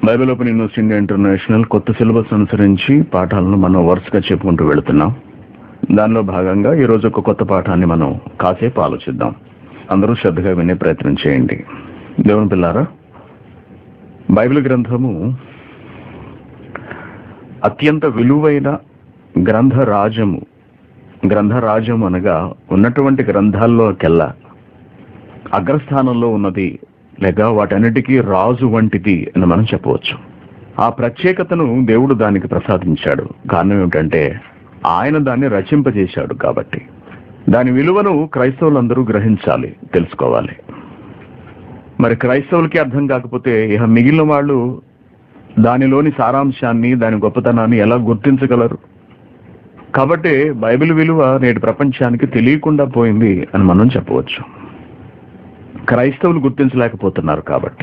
Bible open university India international కొత్త syllabus అనుసరించి పాఠాలను మనం వరుసగా చెప్పుకుంటూ వెళుతున్నాం దానిలో భాగంగా ఈ రోజు ఒక కొత్త పాఠాన్ని మనం కాసేపు ఆలోచిద్దాం అందరూ శ్రద్ధగా వినే ప్రయత్నం చేయండి దేవుని పిల్లారా బైబిల్ గ్రంథము అత్యంత విలువైన గ్రంథరాజము గ్రంథరాజం అనగా ఉన్నటువంటి గ్రంథాల్లోకెల్లా అగ్రస్థానంలో ఉన్నది లేక వాటన్నిటికీ రాజు వంటిది అని మనం చెప్పవచ్చు ఆ ప్రత్యేకతను దేవుడు దానికి ప్రసాదించాడు కారణం ఏమిటంటే ఆయన దాన్ని రచింపజేశాడు కాబట్టి దాని విలువను క్రైస్తవులందరూ గ్రహించాలి తెలుసుకోవాలి మరి క్రైస్తవులకి అర్థం కాకపోతే ఇక మిగిలిన వాళ్ళు దానిలోని సారాంశాన్ని దాని గొప్పతనాన్ని ఎలా గుర్తించగలరు కాబట్టి బైబిల్ విలువ నేటి ప్రపంచానికి తెలియకుండా పోయింది అని మనం చెప్పవచ్చు క్రైస్తవులు గుర్తించలేకపోతున్నారు కాబట్టి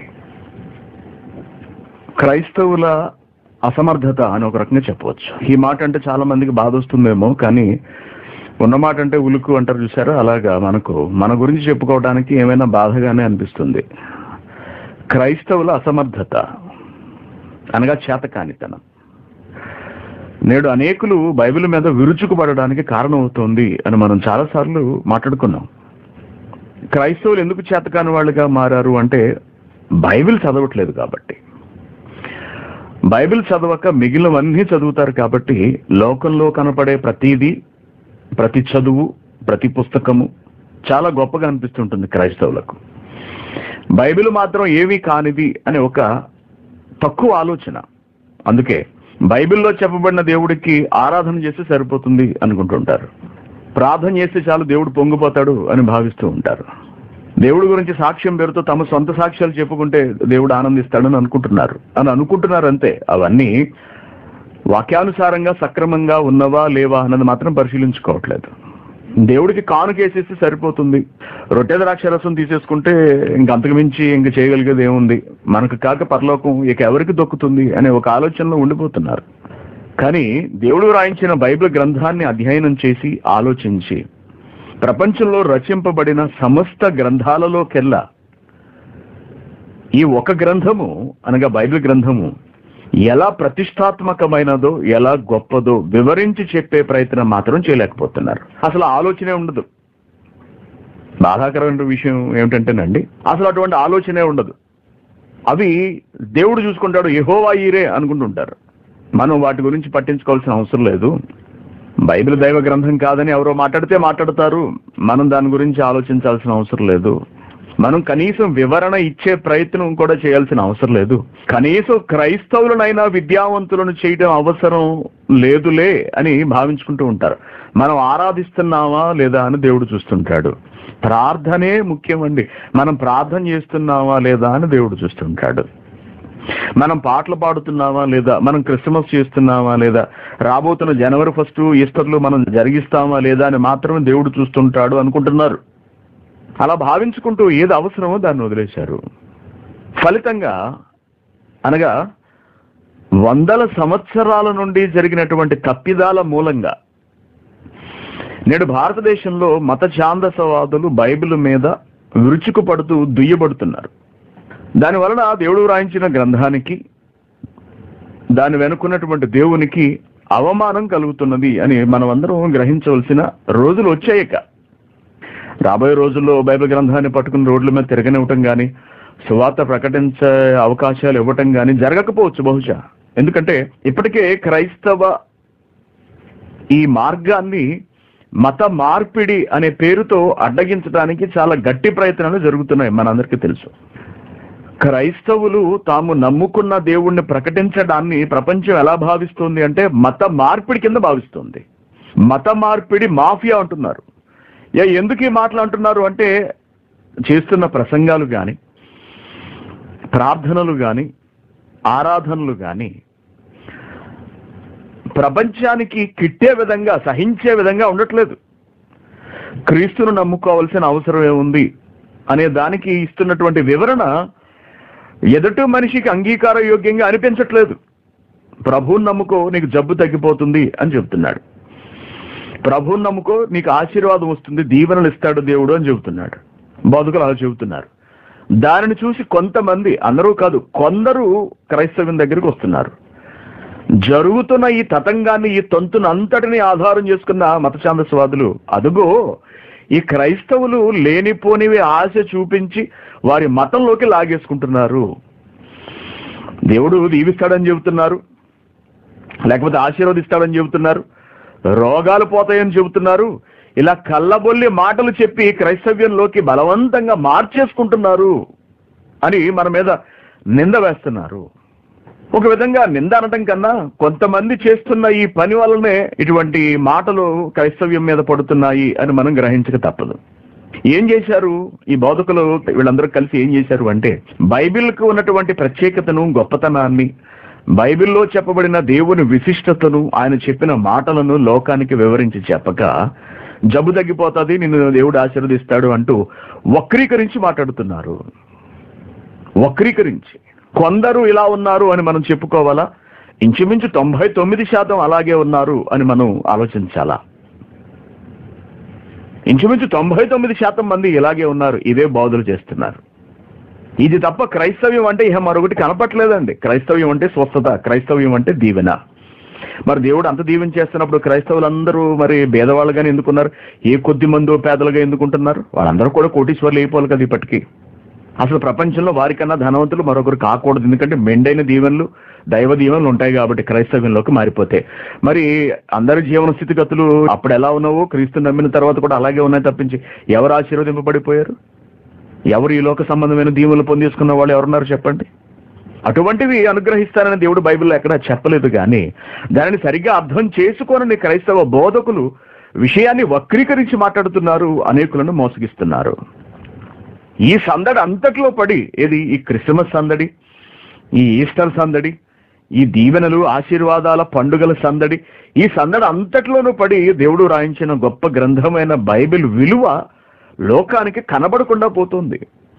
క్రైస్తవుల అసమర్థత అని ఒక రకంగా చెప్పవచ్చు ఈ మాట అంటే చాలా మందికి బాధ వస్తుందేమో కానీ ఉన్న మాట అంటే ఉలుకు అంటారు చూసారా అలాగా మనకు మన గురించి చెప్పుకోవడానికి ఏమైనా బాధగానే అనిపిస్తుంది క్రైస్తవుల అసమర్థత అనగా చేతకానితనం నేడు అనేకులు బైబిల్ మీద విరుచుకుపడడానికి కారణమవుతోంది అని మనం చాలాసార్లు మాట్లాడుకున్నాం క్రైస్తవులు ఎందుకు చేతకాని వాళ్ళుగా మారారు అంటే బైబిల్ చదవట్లేదు కాబట్టి బైబిల్ చదవక మిగిలినవన్నీ చదువుతారు కాబట్టి లోకంలో కనపడే ప్రతిదీ ప్రతి చదువు ప్రతి పుస్తకము చాలా గొప్పగా అనిపిస్తుంటుంది క్రైస్తవులకు బైబిల్ మాత్రం ఏమీ కానిది అనే ఒక తక్కువ ఆలోచన అందుకే బైబిల్లో చెప్పబడిన దేవుడికి ఆరాధన చేస్తే సరిపోతుంది అనుకుంటుంటారు ప్రార్థన చేస్తే చాలు దేవుడు పొంగిపోతాడు అని భావిస్తూ ఉంటారు దేవుడి గురించి సాక్ష్యం పేరుతో తమ సొంత సాక్ష్యాలు చెప్పుకుంటే దేవుడు ఆనందిస్తాడని అనుకుంటున్నారు అని అనుకుంటున్నారు అంతే అవన్నీ వాక్యానుసారంగా సక్రమంగా ఉన్నవా లేవా అన్నది మాత్రం పరిశీలించుకోవట్లేదు దేవుడికి కానుకేసేస్తే సరిపోతుంది రొట్టె ద్రాక్షరసం తీసేసుకుంటే ఇంక అంతకు మించి ఇంక చేయగలిగేది ఏముంది మనకు కాక పరలోకం ఇక ఎవరికి దొక్కుతుంది అనే ఒక ఆలోచనలో ఉండిపోతున్నారు కానీ దేవుడు రాయించిన బైబిల్ గ్రంథాన్ని అధ్యయనం చేసి ఆలోచించి ప్రపంచంలో రచింపబడిన సమస్త గ్రంథాలలోకెల్లా ఈ ఒక గ్రంథము అనగా బైబిల్ గ్రంథము ఎలా ప్రతిష్టాత్మకమైనదో ఎలా గొప్పదో వివరించి చెప్పే ప్రయత్నం మాత్రం చేయలేకపోతున్నారు అసలు ఆలోచనే ఉండదు బాధాకరమైన విషయం ఏమిటంటేనండి అసలు అటువంటి ఆలోచనే ఉండదు అవి దేవుడు చూసుకుంటాడు యహోవా ఈరే అనుకుంటుంటారు మనం వాటి గురించి పట్టించుకోవాల్సిన అవసరం లేదు బైబిల్ దైవ గ్రంథం కాదని ఎవరో మాట్లాడితే మాట్లాడతారు మనం దాని గురించి ఆలోచించాల్సిన అవసరం లేదు మనం కనీసం వివరణ ఇచ్చే ప్రయత్నం కూడా చేయాల్సిన అవసరం లేదు కనీసం క్రైస్తవులనైనా విద్యావంతులను చేయడం అవసరం లేదులే అని భావించుకుంటూ ఉంటారు మనం ఆరాధిస్తున్నామా లేదా అని దేవుడు చూస్తుంటాడు ప్రార్థనే ముఖ్యమండి మనం ప్రార్థన చేస్తున్నామా లేదా అని దేవుడు చూస్తుంటాడు మనం పాటలు పాడుతున్నామా లేదా మనం క్రిస్మస్ చేస్తున్నామా లేదా రాబోతున్న జనవరి ఫస్ట్ ఈస్టర్లు మనం జరిగిస్తామా లేదా అని మాత్రమే దేవుడు చూస్తుంటాడు అనుకుంటున్నారు అలా భావించుకుంటూ ఏది అవసరమో దాన్ని వదిలేశారు ఫలితంగా అనగా వందల సంవత్సరాల నుండి జరిగినటువంటి తప్పిదాల మూలంగా నేడు భారతదేశంలో మత ఛాందసవాదులు బైబిల్ మీద విరుచుకుపడుతూ దుయ్యబడుతున్నారు దాని వలన దేవుడు రాయించిన గ్రంథానికి దాని వెనుకున్నటువంటి దేవునికి అవమానం కలుగుతున్నది అని మనమందరం గ్రహించవలసిన రోజులు వచ్చాయిక రాబోయే రోజుల్లో బైబిల్ గ్రంథాన్ని పట్టుకుని రోడ్ల మీద తిరగనివ్వటం కానీ సువార్త ప్రకటించే అవకాశాలు ఇవ్వటం కానీ జరగకపోవచ్చు బహుశా ఎందుకంటే ఇప్పటికే క్రైస్తవ ఈ మార్గాన్ని మత మార్పిడి అనే పేరుతో అడ్డగించడానికి చాలా గట్టి ప్రయత్నాలు జరుగుతున్నాయి మనందరికీ తెలుసు క్రైస్తవులు తాము నమ్ముకున్న దేవుణ్ణి ప్రకటించడాన్ని ప్రపంచం ఎలా భావిస్తుంది అంటే మత మార్పిడి కింద భావిస్తుంది మత మార్పిడి మాఫియా అంటున్నారు ఏ ఎందుకు ఈ మాటలు అంటున్నారు అంటే చేస్తున్న ప్రసంగాలు కానీ ప్రార్థనలు కానీ ఆరాధనలు కానీ ప్రపంచానికి కిట్టే విధంగా సహించే విధంగా ఉండట్లేదు క్రీస్తును నమ్ముకోవాల్సిన అవసరం ఏముంది అనే దానికి ఇస్తున్నటువంటి వివరణ ఎదుటి మనిషికి అంగీకార యోగ్యంగా అనిపించట్లేదు ప్రభువుని నమ్ముకో నీకు జబ్బు తగ్గిపోతుంది అని చెప్తున్నాడు ప్రభువుని నమ్ముకో నీకు ఆశీర్వాదం వస్తుంది దీవెనలు ఇస్తాడు దేవుడు అని చెబుతున్నాడు బతుకులు అలా చెబుతున్నారు దానిని చూసి కొంతమంది అందరూ కాదు కొందరు క్రైస్తవ్యం దగ్గరికి వస్తున్నారు జరుగుతున్న ఈ తతంగాన్ని ఈ తంతును అంతటిని ఆధారం చేసుకున్న మతఛాందస్వాదులు అదుగో ఈ క్రైస్తవులు లేనిపోనివి ఆశ చూపించి వారి మతంలోకి లాగేసుకుంటున్నారు దేవుడు దీవిస్తాడని చెబుతున్నారు లేకపోతే ఆశీర్వదిస్తాడని చెబుతున్నారు రోగాలు పోతాయని చెబుతున్నారు ఇలా కళ్ళబొల్లి మాటలు చెప్పి క్రైస్తవ్యంలోకి బలవంతంగా మార్చేసుకుంటున్నారు అని మన మీద నింద వేస్తున్నారు ఒక విధంగా నింద అనటం కన్నా కొంతమంది చేస్తున్న ఈ పని వల్లనే ఇటువంటి మాటలు క్రైస్తవ్యం మీద పడుతున్నాయి అని మనం గ్రహించక తప్పదు ఏం చేశారు ఈ బోధకులు వీళ్ళందరూ కలిసి ఏం చేశారు అంటే బైబిల్కు ఉన్నటువంటి ప్రత్యేకతను గొప్పతనాన్ని బైబిల్లో చెప్పబడిన దేవుని విశిష్టతను ఆయన చెప్పిన మాటలను లోకానికి వివరించి చెప్పక జబ్బు తగ్గిపోతుంది నిన్ను దేవుడు ఆశీర్వదిస్తాడు అంటూ వక్రీకరించి మాట్లాడుతున్నారు వక్రీకరించి కొందరు ఇలా ఉన్నారు అని మనం చెప్పుకోవాలా ఇంచుమించు తొంభై తొమ్మిది శాతం అలాగే ఉన్నారు అని మనం ఆలోచించాలా ఇంచుమించు తొంభై తొమ్మిది శాతం మంది ఇలాగే ఉన్నారు ఇదే బోధలు చేస్తున్నారు ఇది తప్ప క్రైస్తవ్యం అంటే ఇహ మరొకటి కనపట్లేదండి క్రైస్తవ్యం అంటే స్వస్థత క్రైస్తవ్యం అంటే దీవెన మరి దేవుడు అంత దీవెన క్రైస్తవులందరూ మరి భేదవాళ్ళుగానే ఎందుకున్నారు ఏ కొద్ది మందో పేదలుగా ఎందుకుంటున్నారు వాళ్ళందరూ కూడా కోటీశ్వర్లు అయిపోవాలి కదా ఇప్పటికీ అసలు ప్రపంచంలో వారికన్నా ధనవంతులు మరొకరు కాకూడదు ఎందుకంటే మెండైన దీవెనలు దైవ దీవెనలు ఉంటాయి కాబట్టి క్రైస్తవ్యంలోకి మారిపోతే మరి అందరి జీవన స్థితిగతులు అప్పుడు ఎలా ఉన్నావో క్రీస్తు నమ్మిన తర్వాత కూడా అలాగే ఉన్నాయి తప్పించి ఎవరు ఆశీర్వదింపబడిపోయారు ఎవరు ఈ లోక సంబంధమైన దీవెనలు పొందేసుకున్న వాళ్ళు ఎవరున్నారు చెప్పండి అటువంటివి అనుగ్రహిస్తారని దేవుడు బైబిల్లో ఎక్కడా చెప్పలేదు కానీ దానిని సరిగ్గా అర్థం చేసుకోనని క్రైస్తవ బోధకులు విషయాన్ని వక్రీకరించి మాట్లాడుతున్నారు అనేకులను మోసగిస్తున్నారు ఈ సందడి అంతట్లో పడి ఏది ఈ క్రిస్మస్ సందడి ఈ ఈస్టర్ సందడి ఈ దీవెనలు ఆశీర్వాదాల పండుగల సందడి ఈ సందడి అంతట్లోనూ పడి దేవుడు రాయించిన గొప్ప గ్రంథమైన బైబిల్ విలువ లోకానికి కనబడకుండా పోతుంది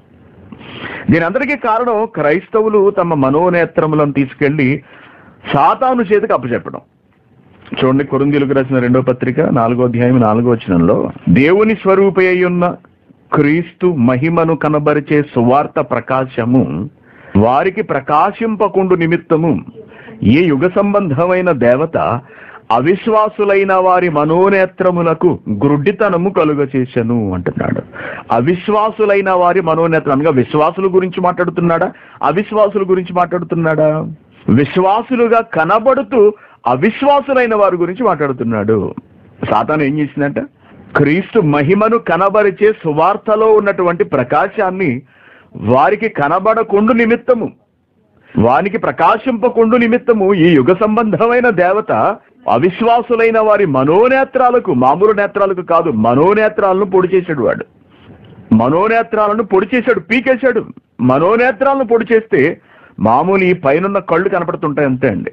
దీని అందరికీ కారణం క్రైస్తవులు తమ మనోనేత్రములను తీసుకెళ్లి సాతాను చేతికి అప్పచెప్పడం చూడండి కొరిందీలకు రాసిన రెండో పత్రిక నాలుగో అధ్యాయం నాలుగో వచనంలో దేవుని స్వరూపి అయి ఉన్న క్రీస్తు మహిమను కనబరిచే సువార్త ప్రకాశము వారికి ప్రకాశింపకుండు నిమిత్తము ఏ యుగ సంబంధమైన దేవత అవిశ్వాసులైన వారి మనోనేత్రములకు గ్రుడ్డితనము కలుగ చేశను అంటున్నాడు అవిశ్వాసులైన వారి మనోనేత్రం అనగా విశ్వాసుల గురించి మాట్లాడుతున్నాడా అవిశ్వాసుల గురించి మాట్లాడుతున్నాడా విశ్వాసులుగా కనబడుతూ అవిశ్వాసులైన వారి గురించి మాట్లాడుతున్నాడు సాతాను ఏం చేసిందంట క్రీస్తు మహిమను కనబరిచే సువార్తలో ఉన్నటువంటి ప్రకాశాన్ని వారికి కనబడకుండు నిమిత్తము వానికి ప్రకాశింపకుండు నిమిత్తము ఈ యుగ సంబంధమైన దేవత అవిశ్వాసులైన వారి మనోనేత్రాలకు మామూలు నేత్రాలకు కాదు మనోనేత్రాలను పొడి చేశాడు వాడు మనోనేత్రాలను పొడి చేశాడు పీకేశాడు మనోనేత్రాలను పొడి చేస్తే మామూలు ఈ పైనున్న కళ్ళు కనపడుతుంటాయి అంతే అండి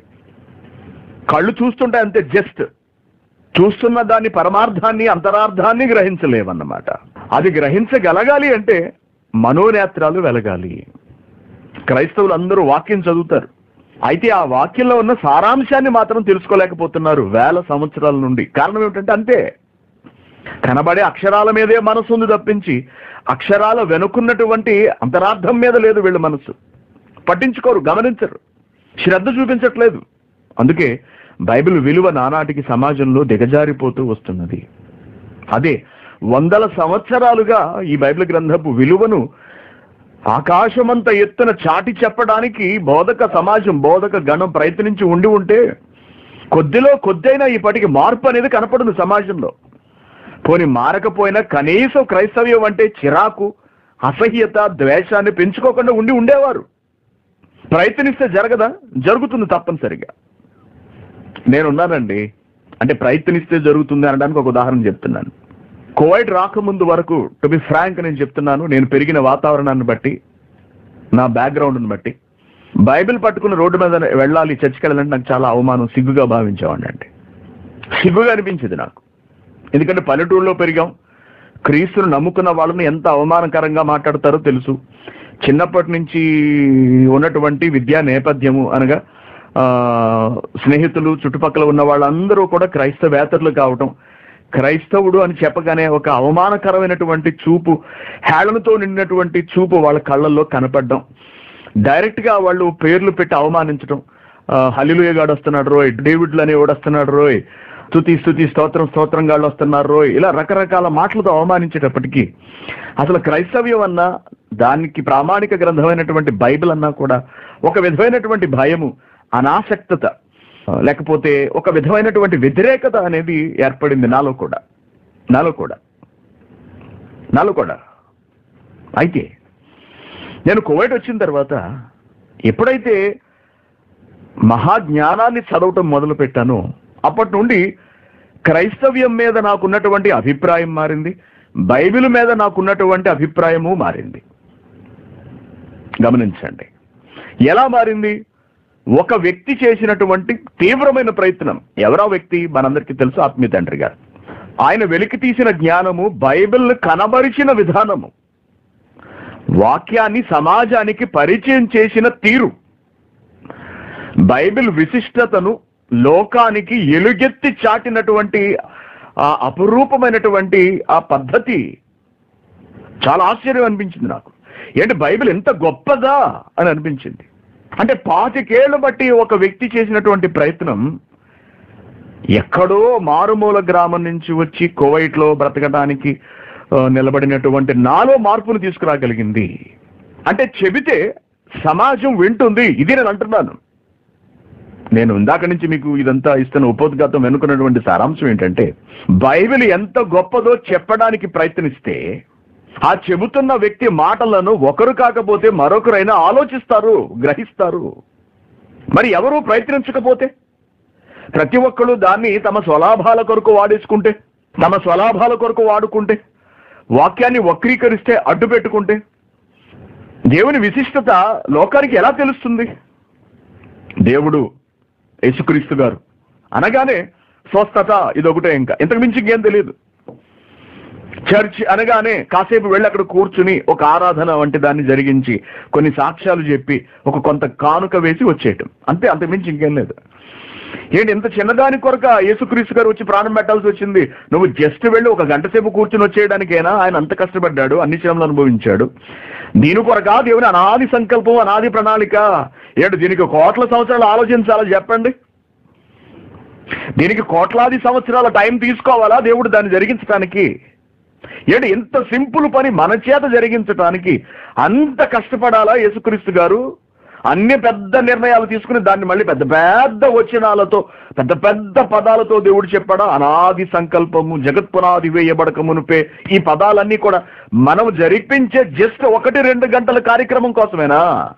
కళ్ళు చూస్తుంటాయి అంతే జస్ట్ చూస్తున్న దాని పరమార్థాన్ని అంతరార్థాన్ని గ్రహించలేవన్నమాట అది గ్రహించగలగాలి అంటే మనోనేత్రాలు వెలగాలి క్రైస్తవులు అందరూ వాక్యం చదువుతారు అయితే ఆ వాక్యంలో ఉన్న సారాంశాన్ని మాత్రం తెలుసుకోలేకపోతున్నారు వేల సంవత్సరాల నుండి కారణం ఏమిటంటే అంతే కనబడే అక్షరాల మీదే మనసు ఉంది తప్పించి అక్షరాల వెనుకున్నటువంటి అంతరార్థం మీద లేదు వీళ్ళ మనసు పట్టించుకోరు గమనించరు శ్రద్ధ చూపించట్లేదు అందుకే బైబిల్ విలువ నానాటికి సమాజంలో దిగజారిపోతూ వస్తున్నది అదే వందల సంవత్సరాలుగా ఈ బైబిల్ గ్రంథపు విలువను ఆకాశమంత ఎత్తున చాటి చెప్పడానికి బోధక సమాజం బోధక గణం ప్రయత్నించి ఉండి ఉంటే కొద్దిలో కొద్దైనా ఇప్పటికి మార్పు అనేది కనపడుతుంది సమాజంలో పోని మారకపోయినా కనీసం క్రైస్తవ్యం అంటే చిరాకు అసహ్యత ద్వేషాన్ని పెంచుకోకుండా ఉండి ఉండేవారు ప్రయత్నిస్తే జరగదా జరుగుతుంది తప్పనిసరిగా నేనున్నానండి అంటే ప్రయత్నిస్తే జరుగుతుంది అనడానికి ఒక ఉదాహరణ చెప్తున్నాను కోవిడ్ రాకముందు వరకు టు బి ఫ్రాంక్ నేను చెప్తున్నాను నేను పెరిగిన వాతావరణాన్ని బట్టి నా బ్యాక్గ్రౌండ్ని బట్టి బైబిల్ పట్టుకుని రోడ్డు మీద వెళ్ళాలి చర్చికి వెళ్ళాలంటే నాకు చాలా అవమానం సిగ్గుగా భావించేవాడిని అండి సిగ్గుగా అనిపించింది నాకు ఎందుకంటే పల్లెటూరులో పెరిగాం క్రీస్తును నమ్ముకున్న వాళ్ళని ఎంత అవమానకరంగా మాట్లాడతారో తెలుసు చిన్నప్పటి నుంచి ఉన్నటువంటి విద్యా నేపథ్యము అనగా ఆ, స్నేహితులు చుట్టుపక్కల ఉన్న వాళ్ళందరూ కూడా క్రైస్తవేతరులు కావటం క్రైస్తవుడు అని చెప్పగానే ఒక అవమానకరమైనటువంటి చూపు హేళనతో నిండినటువంటి చూపు వాళ్ళ కళ్ళల్లో కనపడడం డైరెక్ట్ గా వాళ్ళు పేర్లు పెట్టి అవమానించడం హలిలుయ గాడు వస్తున్నాడు రోయ్ డేవిడ్లు అనే వాడు వస్తున్నాడు రోయ్ స్తుతి స్తుతి స్తోత్రం స్తోత్రం గాళ్ళు వస్తున్నారు రోయ్ ఇలా రకరకాల మాటలతో అవమానించేటప్పటికీ అసలు క్రైస్తవ్యం అన్నా దానికి ప్రామాణిక గ్రంథమైనటువంటి బైబిల్ అన్నా కూడా ఒక విధమైనటువంటి భయము అనాసక్తత లేకపోతే ఒక విధమైనటువంటి వ్యతిరేకత అనేది ఏర్పడింది నాలో కూడా నాలో కూడా నాలో కూడా అయితే నేను కువైట్ వచ్చిన తర్వాత ఎప్పుడైతే మహాజ్ఞానాన్ని చదవటం మొదలు పెట్టానో అప్పటి నుండి క్రైస్తవ్యం మీద నాకున్నటువంటి అభిప్రాయం మారింది బైబిల్ మీద నాకున్నటువంటి అభిప్రాయము మారింది గమనించండి ఎలా మారింది ఒక వ్యక్తి చేసినటువంటి తీవ్రమైన ప్రయత్నం ఎవరా వ్యక్తి మనందరికీ తెలుసు ఆత్మీయ తండ్రి గారు ఆయన వెలికి తీసిన జ్ఞానము బైబిల్ కనబరిచిన విధానము వాక్యాన్ని సమాజానికి పరిచయం చేసిన తీరు బైబిల్ విశిష్టతను లోకానికి ఎలుగెత్తి చాటినటువంటి ఆ అపురూపమైనటువంటి ఆ పద్ధతి చాలా ఆశ్చర్యం అనిపించింది నాకు ఏంటి బైబిల్ ఎంత గొప్పదా అని అనిపించింది అంటే పాతికేళ్లు బట్టి ఒక వ్యక్తి చేసినటువంటి ప్రయత్నం ఎక్కడో మారుమూల గ్రామం నుంచి వచ్చి కువైట్లో బ్రతకడానికి ఆ, నిలబడినటువంటి నాలో మార్పును తీసుకురాగలిగింది అంటే చెబితే సమాజం వింటుంది ఇది నేను అంటున్నాను నేను ఇందాక నుంచి మీకు ఇదంతా ఇస్తున్న ఉపోద్ఘాతం వెనుకున్నటువంటి సారాంశం ఏంటంటే బైబిల్ ఎంత గొప్పదో చెప్పడానికి ప్రయత్నిస్తే ఆ చెబుతున్న వ్యక్తి మాటలను ఒకరు కాకపోతే మరొకరైనా ఆలోచిస్తారు గ్రహిస్తారు మరి ఎవరు ప్రయత్నించకపోతే ప్రతి ఒక్కరు దాన్ని తమ స్వలాభాల కొరకు వాడేసుకుంటే తమ స్వలాభాల కొరకు వాడుకుంటే వాక్యాన్ని వక్రీకరిస్తే అడ్డు పెట్టుకుంటే దేవుని విశిష్టత లోకానికి ఎలా తెలుస్తుంది దేవుడు యేసుక్రీస్తు గారు అనగానే స్వస్థత ఇదొకటే ఇంకా ఇంతకు మించి ఇంకేం తెలియదు చర్చ్ అనగానే కాసేపు వెళ్ళి అక్కడ కూర్చుని ఒక ఆరాధన వంటి దాన్ని జరిగించి కొన్ని సాక్ష్యాలు చెప్పి ఒక కొంత కానుక వేసి వచ్చేయటం అంతే అంతకు మించి ఇంకేం లేదు ఏంటి ఇంత చిన్నదాని కొరక యేసుక్రీస్తు గారు వచ్చి ప్రాణం పెట్టాల్సి వచ్చింది నువ్వు జస్ట్ వెళ్ళి ఒక గంట సేపు కూర్చుని వచ్చేయడానికైనా ఆయన అంత కష్టపడ్డాడు అన్ని శ్రమలు అనుభవించాడు దీని కొరక దేవుని అనాది సంకల్పం అనాది ప్రణాళిక ఏంటి దీనికి కోట్ల సంవత్సరాలు ఆలోచించాలా చెప్పండి దీనికి కోట్లాది సంవత్సరాల టైం తీసుకోవాలా దేవుడు దాన్ని జరిగించడానికి ఏంటి ఇంత సింపుల్ పని మన చేత జరిగించడానికి అంత కష్టపడాలా యేసుక్రీస్తు గారు అన్ని పెద్ద నిర్ణయాలు తీసుకుని దాన్ని మళ్ళీ పెద్ద పెద్ద వచనాలతో పెద్ద పెద్ద పదాలతో దేవుడు చెప్పాడా అనాది సంకల్పము జగత్పునాది వేయబడక మునిపే ఈ పదాలన్నీ కూడా మనం జరిపించే జస్ట్ ఒకటి రెండు గంటల కార్యక్రమం కోసమేనా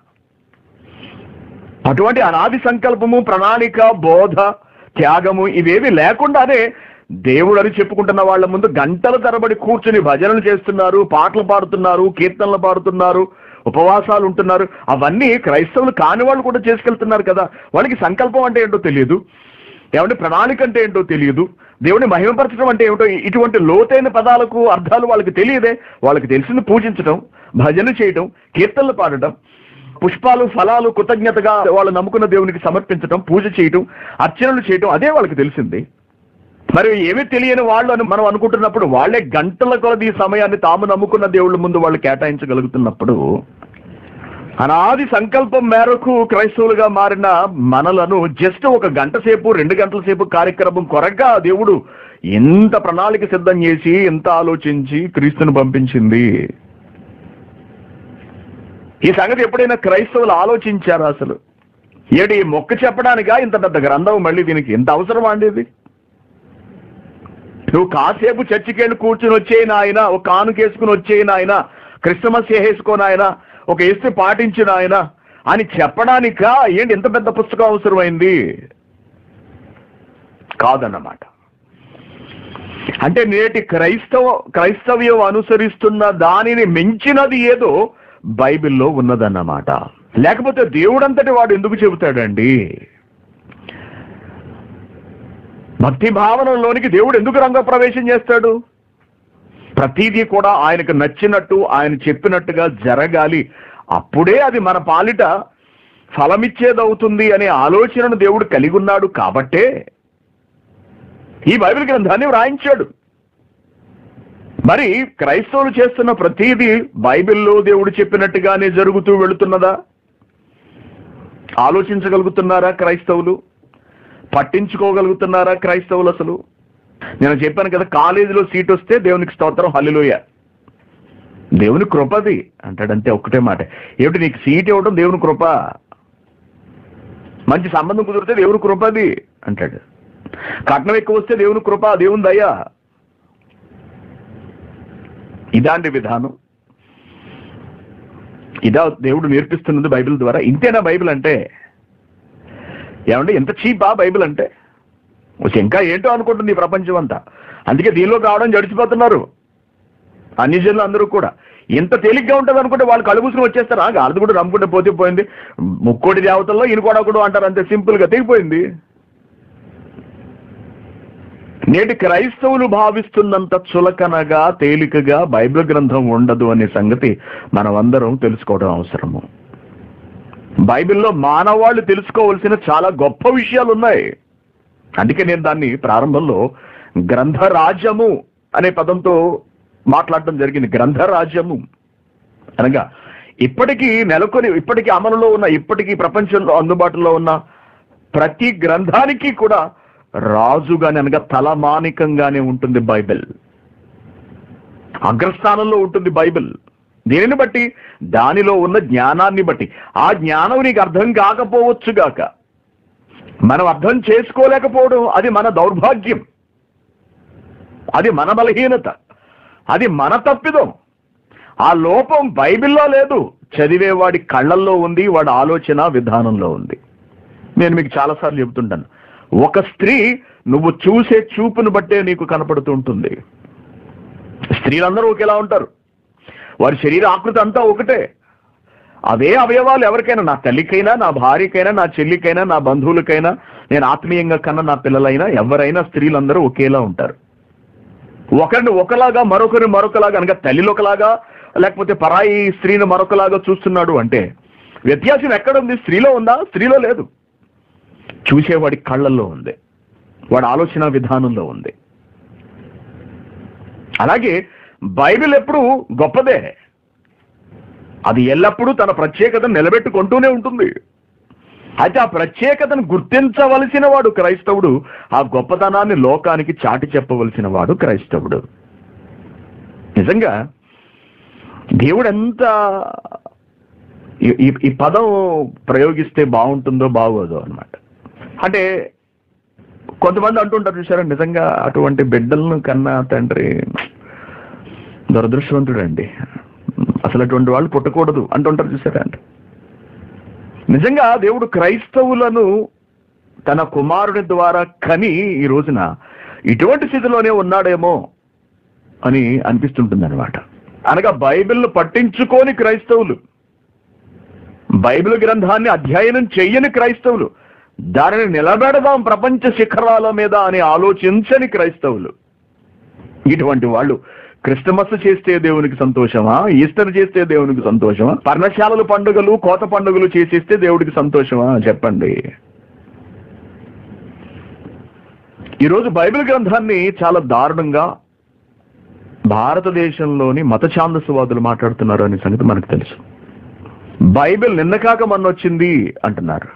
అటువంటి అనాది సంకల్పము ప్రణాళిక బోధ త్యాగము ఇవేవి లేకుండానే దేవుడు అని చెప్పుకుంటున్న వాళ్ళ ముందు గంటల తరబడి కూర్చుని భజనలు చేస్తున్నారు పాటలు పాడుతున్నారు కీర్తనలు పాడుతున్నారు ఉపవాసాలు ఉంటున్నారు అవన్నీ క్రైస్తవులు కాని వాళ్ళు కూడా చేసుకెళ్తున్నారు కదా వాళ్ళకి సంకల్పం అంటే ఏంటో తెలియదు ఏమంటే ప్రణాళిక అంటే ఏంటో తెలియదు దేవుని మహిమపరచడం అంటే ఏమిటో ఇటువంటి లోతైన పదాలకు అర్థాలు వాళ్ళకి తెలియదే వాళ్ళకి తెలిసింది పూజించడం భజన చేయటం కీర్తనలు పాడటం పుష్పాలు ఫలాలు కృతజ్ఞతగా వాళ్ళు నమ్ముకున్న దేవునికి సమర్పించటం పూజ చేయటం అర్చనలు చేయటం అదే వాళ్ళకి తెలిసింది మరి ఏమీ తెలియని వాళ్ళు అని మనం అనుకుంటున్నప్పుడు వాళ్ళే గంటల కొలది ఈ సమయాన్ని తాము నమ్ముకున్న దేవుళ్ళ ముందు వాళ్ళు కేటాయించగలుగుతున్నప్పుడు అనాది సంకల్పం మేరకు క్రైస్తవులుగా మారిన మనలను జస్ట్ ఒక గంట సేపు రెండు గంటల సేపు కార్యక్రమం కొరగా దేవుడు ఎంత ప్రణాళిక సిద్ధం చేసి ఎంత ఆలోచించి క్రీస్తుని పంపించింది ఈ సంగతి ఎప్పుడైనా క్రైస్తవులు ఆలోచించారా అసలు ఏడు ఈ మొక్క చెప్పడానికా ఇంత పెద్ద గ్రంథం మళ్ళీ దీనికి ఎంత అవసరం అండి ఇది నువ్వు కాసేపు చర్చికి వెళ్ళి కూర్చుని వచ్చే నాయన ఒక కానుకేసుకుని వచ్చే నాయన క్రిస్మస్ వేసుకో నాయన ఒక ఎస్తి పాటించిన ఆయన అని చెప్పడానికా ఏంటి ఎంత పెద్ద పుస్తకం అవసరమైంది కాదన్నమాట అంటే నేటి క్రైస్తవ క్రైస్తవ్యం అనుసరిస్తున్న దానిని మించినది ఏదో బైబిల్లో ఉన్నదన్నమాట లేకపోతే దేవుడంతటి వాడు ఎందుకు చెబుతాడండి భక్తి భావనలోనికి దేవుడు ఎందుకు రంగప్రవేశం చేస్తాడు ప్రతిదీ కూడా ఆయనకు నచ్చినట్టు ఆయన చెప్పినట్టుగా జరగాలి అప్పుడే అది మన పాలిట ఫలమిచ్చేదవుతుంది అనే ఆలోచనను దేవుడు కలిగి ఉన్నాడు కాబట్టే ఈ బైబిల్ గ్రంథాన్ని వ్రాయించాడు మరి క్రైస్తవులు చేస్తున్న ప్రతిదీ బైబిల్లో దేవుడు చెప్పినట్టుగానే జరుగుతూ వెళుతున్నదా ఆలోచించగలుగుతున్నారా క్రైస్తవులు పట్టించుకోగలుగుతున్నారా క్రైస్తవులు అసలు నేను చెప్పాను కదా కాలేజీలో సీట్ వస్తే దేవునికి స్తోత్రం హల్లిలోయ దేవుని కృపది అంటాడంతే ఒక్కటే మాట ఏమిటి నీకు సీట్ ఇవ్వడం దేవుని కృప మంచి సంబంధం కుదిరితే దేవుని కృపది అంటాడు కట్నం ఎక్కువ వస్తే దేవుని కృప దేవుని దయ ఇదాంటి విధానం ఇదా దేవుడు నేర్పిస్తున్నది బైబిల్ ద్వారా ఇంతేనా బైబిల్ అంటే ఏమంటే ఎంత చీపా బైబిల్ అంటే వచ్చి ఇంకా ఏంటో అనుకుంటుంది ఈ ప్రపంచం అంతా అందుకే దీనిలో కావడం జడిచిపోతున్నారు అన్ని జనులు అందరూ కూడా ఎంత తేలిగ్గా ఉంటుంది అనుకుంటే వాళ్ళు కలుగుసుకుని వచ్చేస్తారు ఆ గాలిది కూడా నమ్ముకుంటే పోతే పోయింది ముక్కోటి దేవతల్లో ఈయన కూడా ఒకడు అంటారు అంతే సింపుల్ గా తెగిపోయింది నేటి క్రైస్తవులు భావిస్తున్నంత చులకనగా తేలికగా బైబిల్ గ్రంథం ఉండదు అనే సంగతి మనం అందరం తెలుసుకోవడం అవసరము బైబిల్లో మానవాళ్ళు తెలుసుకోవలసిన చాలా గొప్ప విషయాలు ఉన్నాయి అందుకే నేను దాన్ని ప్రారంభంలో గ్రంథరాజ్యము అనే పదంతో మాట్లాడటం జరిగింది గ్రంథరాజ్యము అనగా ఇప్పటికీ నెలకొని ఇప్పటికీ అమలులో ఉన్న ఇప్పటికీ ప్రపంచంలో అందుబాటులో ఉన్న ప్రతి గ్రంథానికి కూడా రాజుగానే అనగా తలమానికంగానే ఉంటుంది బైబిల్ అగ్రస్థానంలో ఉంటుంది బైబిల్ దీనిని బట్టి దానిలో ఉన్న జ్ఞానాన్ని బట్టి ఆ జ్ఞానం నీకు అర్థం కాకపోవచ్చుగాక మనం అర్థం చేసుకోలేకపోవడం అది మన దౌర్భాగ్యం అది మన బలహీనత అది మన తప్పిదం ఆ లోపం బైబిల్లో లేదు చదివేవాడి కళ్ళల్లో ఉంది వాడి ఆలోచన విధానంలో ఉంది నేను మీకు చాలాసార్లు చెబుతుంటాను ఒక స్త్రీ నువ్వు చూసే చూపును బట్టే నీకు కనపడుతూ ఉంటుంది స్త్రీలందరూ ఒకేలా ఉంటారు వారి శరీర ఆకృతి అంతా ఒకటే అవే అవయవాలు ఎవరికైనా నా తల్లికైనా నా భార్యకైనా నా చెల్లికైనా నా బంధువులకైనా నేను ఆత్మీయంగా కన్నా నా పిల్లలైనా ఎవరైనా స్త్రీలందరూ ఒకేలా ఉంటారు ఒకరిని ఒకలాగా మరొకరిని మరొకలాగా అనగా తల్లిలో ఒకలాగా లేకపోతే పరాయి స్త్రీని మరొకలాగా చూస్తున్నాడు అంటే వ్యత్యాసం ఎక్కడుంది స్త్రీలో ఉందా స్త్రీలో లేదు చూసేవాడి కళ్ళల్లో ఉంది వాడి ఆలోచన విధానంలో ఉంది అలాగే బైబిల్ ఎప్పుడు గొప్పదే అది ఎల్లప్పుడూ తన ప్రత్యేకతను నిలబెట్టుకుంటూనే ఉంటుంది అయితే ఆ ప్రత్యేకతను గుర్తించవలసిన వాడు క్రైస్తవుడు ఆ గొప్పతనాన్ని లోకానికి చాటి చెప్పవలసిన వాడు క్రైస్తవుడు నిజంగా దేవుడు ఎంత ఈ- ఈ- ఈ పదం ప్రయోగిస్తే బాగుంటుందో బాగోదో అన్నమాట అంటే కొంతమంది అంటుంటారు చూసారా నిజంగా అటువంటి బిడ్డలను కన్నా తండ్రి దురదృష్టవంతుడండి అసలు అటువంటి వాళ్ళు పుట్టకూడదు అంటుంటారు చూసారా అంటే నిజంగా దేవుడు క్రైస్తవులను తన కుమారుని ద్వారా కని ఈ రోజున ఇటువంటి స్థితిలోనే ఉన్నాడేమో అని అనిపిస్తుంటుంది అనమాట అనగా బైబిల్ను పట్టించుకోని క్రైస్తవులు బైబిల్ గ్రంథాన్ని అధ్యయనం చెయ్యని క్రైస్తవులు దానిని నిలబెడదాం ప్రపంచ శిఖరాల మీద అని ఆలోచించని క్రైస్తవులు ఇటువంటి వాళ్ళు క్రిస్టమస్ చేస్తే దేవునికి సంతోషమా ఈస్టర్ చేస్తే దేవునికి సంతోషమా పర్ణశాలలు పండుగలు కోత పండుగలు చేసేస్తే దేవుడికి సంతోషమా చెప్పండి ఈరోజు బైబిల్ గ్రంథాన్ని చాలా దారుణంగా భారతదేశంలోని మత ఛాందస్వాదులు మాట్లాడుతున్నారు అనే సంగతి మనకు తెలుసు బైబిల్ నిన్న కాక మొన్న వచ్చింది అంటున్నారు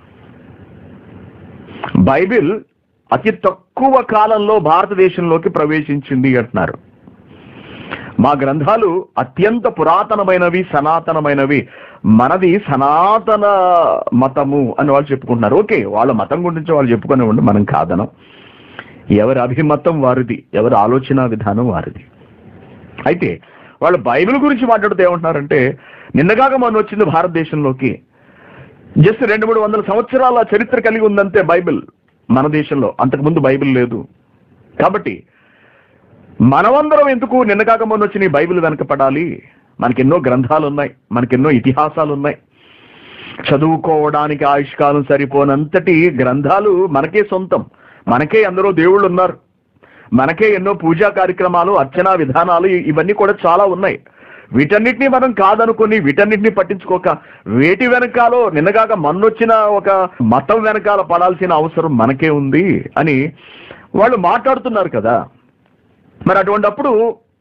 బైబిల్ అతి తక్కువ కాలంలో భారతదేశంలోకి ప్రవేశించింది అంటున్నారు మా గ్రంథాలు అత్యంత పురాతనమైనవి సనాతనమైనవి మనది సనాతన మతము అని వాళ్ళు చెప్పుకుంటున్నారు ఓకే వాళ్ళ మతం గురించి వాళ్ళు చెప్పుకునే ఉండి మనం కాదనం ఎవరి అభిమతం వారిది ఎవరి ఆలోచన విధానం వారిది అయితే వాళ్ళు బైబిల్ గురించి మాట్లాడుతూ ఏమంటున్నారంటే నిన్నగాక మొన్న వచ్చింది భారతదేశంలోకి జస్ట్ రెండు మూడు వందల సంవత్సరాల చరిత్ర కలిగి ఉందంతే బైబిల్ మన దేశంలో అంతకుముందు బైబిల్ లేదు కాబట్టి మనమందరం ఎందుకు నిన్నగాక మొన్న వచ్చిన ఈ బైబిల్ వెనకపడాలి మనకెన్నో గ్రంథాలు ఉన్నాయి మనకెన్నో ఇతిహాసాలు ఉన్నాయి చదువుకోవడానికి ఆయుష్కాలం సరిపోనంతటి గ్రంథాలు మనకే సొంతం మనకే ఎందరో దేవుళ్ళు ఉన్నారు మనకే ఎన్నో పూజా కార్యక్రమాలు అర్చనా విధానాలు ఇ- ఇవన్నీ కూడా చాలా ఉన్నాయి వీటన్నిటిని మనం కాదనుకుని వీటన్నిటిని పట్టించుకోక వేటి వెనకాలో నిన్నగాక మన్నొచ్చిన ఒక మతం వెనకాల పడాల్సిన అవసరం మనకే ఉంది అని వాళ్ళు మాట్లాడుతున్నారు కదా మరి అటువంటప్పుడు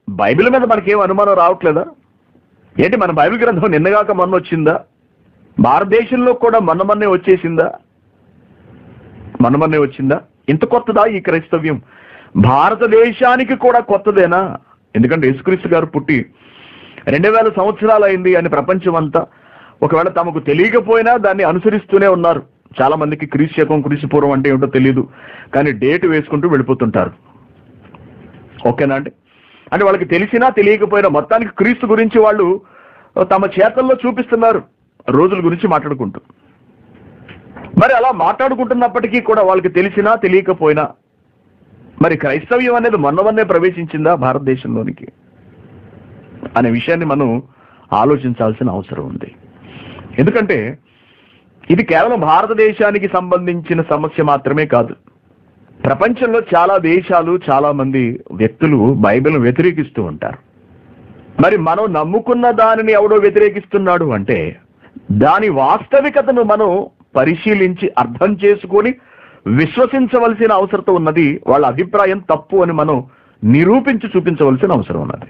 బైబిల్ మీద మనకేం అనుమానం రావట్లేదా ఏంటి మన బైబిల్ గ్రంథం నిన్నగాక మొన్న వచ్చిందా భారతదేశంలో కూడా మొన్న మొన్నే వచ్చేసిందా మొన్న మొన్నే వచ్చిందా ఇంత కొత్తదా ఈ క్రైస్తవ్యం భారతదేశానికి కూడా కొత్తదేనా ఎందుకంటే యేసుక్రీస్తు గారు పుట్టి రెండు వేల సంవత్సరాలు అయింది అని ప్రపంచం అంతా ఒకవేళ తమకు తెలియకపోయినా దాన్ని అనుసరిస్తూనే ఉన్నారు చాలా మందికి క్రీస్తు శకం క్రీస్తు పూర్వం అంటే ఏమిటో తెలియదు కానీ డేట్ వేసుకుంటూ వెళ్ళిపోతుంటారు ఓకేనా అండి అంటే వాళ్ళకి తెలిసినా తెలియకపోయినా మొత్తానికి క్రీస్తు గురించి వాళ్ళు తమ చేతల్లో చూపిస్తున్నారు రోజుల గురించి మాట్లాడుకుంటూ మరి అలా మాట్లాడుకుంటున్నప్పటికీ కూడా వాళ్ళకి తెలిసినా తెలియకపోయినా మరి క్రైస్తవ్యం అనేది మొన్న మొన్నే ప్రవేశించిందా భారతదేశంలోనికి అనే విషయాన్ని మనం ఆలోచించాల్సిన అవసరం ఉంది ఎందుకంటే ఇది కేవలం భారతదేశానికి సంబంధించిన సమస్య మాత్రమే కాదు ప్రపంచంలో చాలా దేశాలు చాలా మంది వ్యక్తులు బైబిల్ వ్యతిరేకిస్తూ ఉంటారు మరి మనం నమ్ముకున్న దానిని ఎవడో వ్యతిరేకిస్తున్నాడు అంటే దాని వాస్తవికతను మనం పరిశీలించి అర్థం చేసుకొని విశ్వసించవలసిన అవసరం ఉన్నది వాళ్ళ అభిప్రాయం తప్పు అని మనం నిరూపించి చూపించవలసిన అవసరం ఉన్నది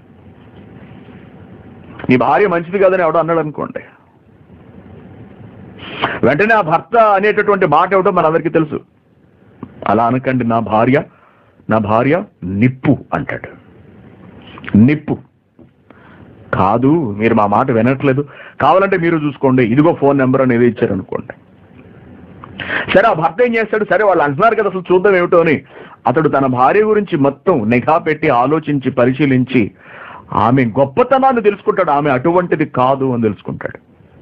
నీ భార్య మంచిది కాదని ఎవడో అన్నాడు అనుకోండి వెంటనే ఆ భర్త అనేటటువంటి మాట ఏమిటో మనందరికీ తెలుసు అలా అనకండి నా భార్య నా భార్య నిప్పు అంటాడు నిప్పు కాదు మీరు మా మాట వినట్లేదు కావాలంటే మీరు చూసుకోండి ఇదిగో ఫోన్ నెంబర్ అనేది ఇచ్చారనుకోండి సరే ఆ భర్త ఏం చేస్తాడు సరే వాళ్ళు అంటున్నారు కదా అసలు చూద్దాం ఏమిటో అని అతడు తన భార్య గురించి మొత్తం నిఘా పెట్టి ఆలోచించి పరిశీలించి ఆమె గొప్పతనాన్ని తెలుసుకుంటాడు ఆమె అటువంటిది కాదు అని తెలుసుకుంటాడు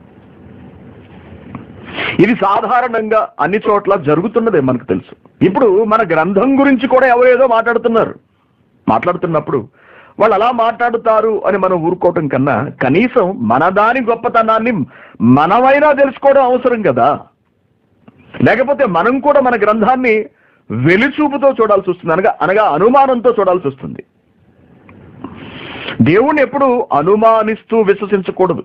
ఇది సాధారణంగా అన్ని చోట్ల జరుగుతున్నదే మనకు తెలుసు ఇప్పుడు మన గ్రంథం గురించి కూడా ఎవరేదో మాట్లాడుతున్నారు మాట్లాడుతున్నప్పుడు వాళ్ళు అలా మాట్లాడుతారు అని మనం ఊరుకోవటం కన్నా కనీసం మన దాని గొప్పతనాన్ని మనమైనా తెలుసుకోవడం అవసరం కదా లేకపోతే మనం కూడా మన గ్రంథాన్ని వెలిచూపుతో చూడాల్సి వస్తుంది అనగా అనగా అనుమానంతో చూడాల్సి వస్తుంది దేవుణ్ణి ఎప్పుడు అనుమానిస్తూ విశ్వసించకూడదు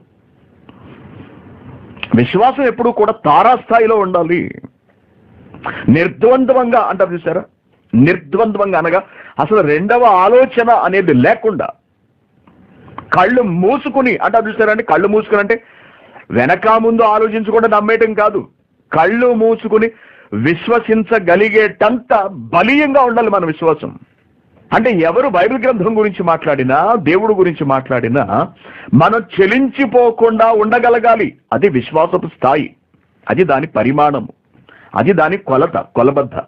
విశ్వాసం ఎప్పుడు కూడా తారాస్థాయిలో ఉండాలి నిర్ద్వంద్వంగా అంటారు చూసారా నిర్ద్వంద్వంగా అనగా అసలు రెండవ ఆలోచన అనేది లేకుండా కళ్ళు మూసుకుని అంటారు చూసారండి కళ్ళు మూసుకుని అంటే వెనక ముందు ఆలోచించకుండా నమ్మేయటం కాదు కళ్ళు మూసుకుని విశ్వసించగలిగేటంత బలీయంగా ఉండాలి మన విశ్వాసం అంటే ఎవరు బైబిల్ గ్రంథం గురించి మాట్లాడినా దేవుడు గురించి మాట్లాడినా మనం చెలించిపోకుండా ఉండగలగాలి అది విశ్వాసపు స్థాయి అది దాని పరిమాణము అది దాని కొలత కొలబద్ద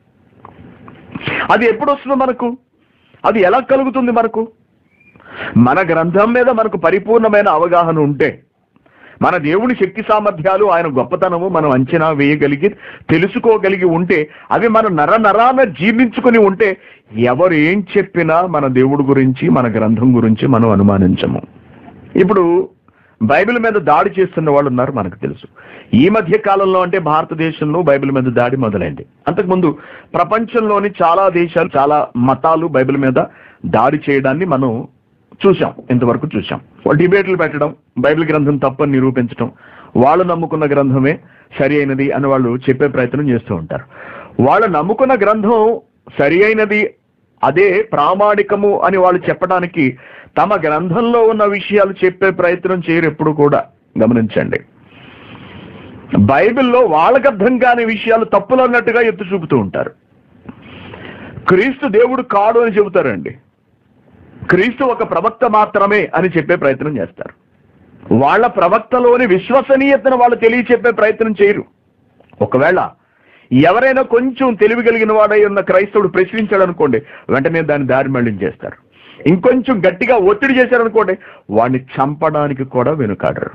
అది ఎప్పుడు వస్తుంది మనకు అది ఎలా కలుగుతుంది మనకు మన గ్రంథం మీద మనకు పరిపూర్ణమైన అవగాహన ఉంటే మన దేవుని శక్తి సామర్థ్యాలు ఆయన గొప్పతనము మనం అంచనా వేయగలిగి తెలుసుకోగలిగి ఉంటే అవి మన నర నరాన జీర్ణించుకుని ఉంటే ఎవరు ఏం చెప్పినా మన దేవుడి గురించి మన గ్రంథం గురించి మనం అనుమానించము ఇప్పుడు బైబిల్ మీద దాడి చేస్తున్న వాళ్ళు ఉన్నారు మనకు తెలుసు ఈ మధ్య కాలంలో అంటే భారతదేశంలో బైబిల్ మీద దాడి మొదలైంది అంతకుముందు ప్రపంచంలోని చాలా దేశాలు చాలా మతాలు బైబిల్ మీద దాడి చేయడాన్ని మనం చూసాం ఇంతవరకు చూసాం వాళ్ళు డిబేట్లు పెట్టడం బైబిల్ గ్రంథం తప్పని నిరూపించడం వాళ్ళు నమ్ముకున్న గ్రంథమే సరి అయినది అని వాళ్ళు చెప్పే ప్రయత్నం చేస్తూ ఉంటారు వాళ్ళు నమ్ముకున్న గ్రంథం సరి అయినది అదే ప్రామాణికము అని వాళ్ళు చెప్పడానికి తమ గ్రంథంలో ఉన్న విషయాలు చెప్పే ప్రయత్నం చేయరు ఎప్పుడు కూడా గమనించండి బైబిల్లో వాళ్ళకి అర్థం కాని విషయాలు తప్పులు అన్నట్టుగా ఎత్తు చూపుతూ ఉంటారు క్రీస్తు దేవుడు కాడు అని చెబుతారండి క్రీస్తు ఒక ప్రవక్త మాత్రమే అని చెప్పే ప్రయత్నం చేస్తారు వాళ్ళ ప్రవక్తలోని విశ్వసనీయతను వాళ్ళు తెలియచెప్పే ప్రయత్నం చేయరు ఒకవేళ ఎవరైనా కొంచెం తెలివి కలిగిన వాడై ఉన్న క్రైస్తవుడు ప్రశ్నించాడు అనుకోండి వెంటనే దాన్ని దారి మళ్లించేస్తారు ఇంకొంచెం గట్టిగా ఒత్తిడి చేశారనుకోండి వాడిని చంపడానికి కూడా వెనుకాడరు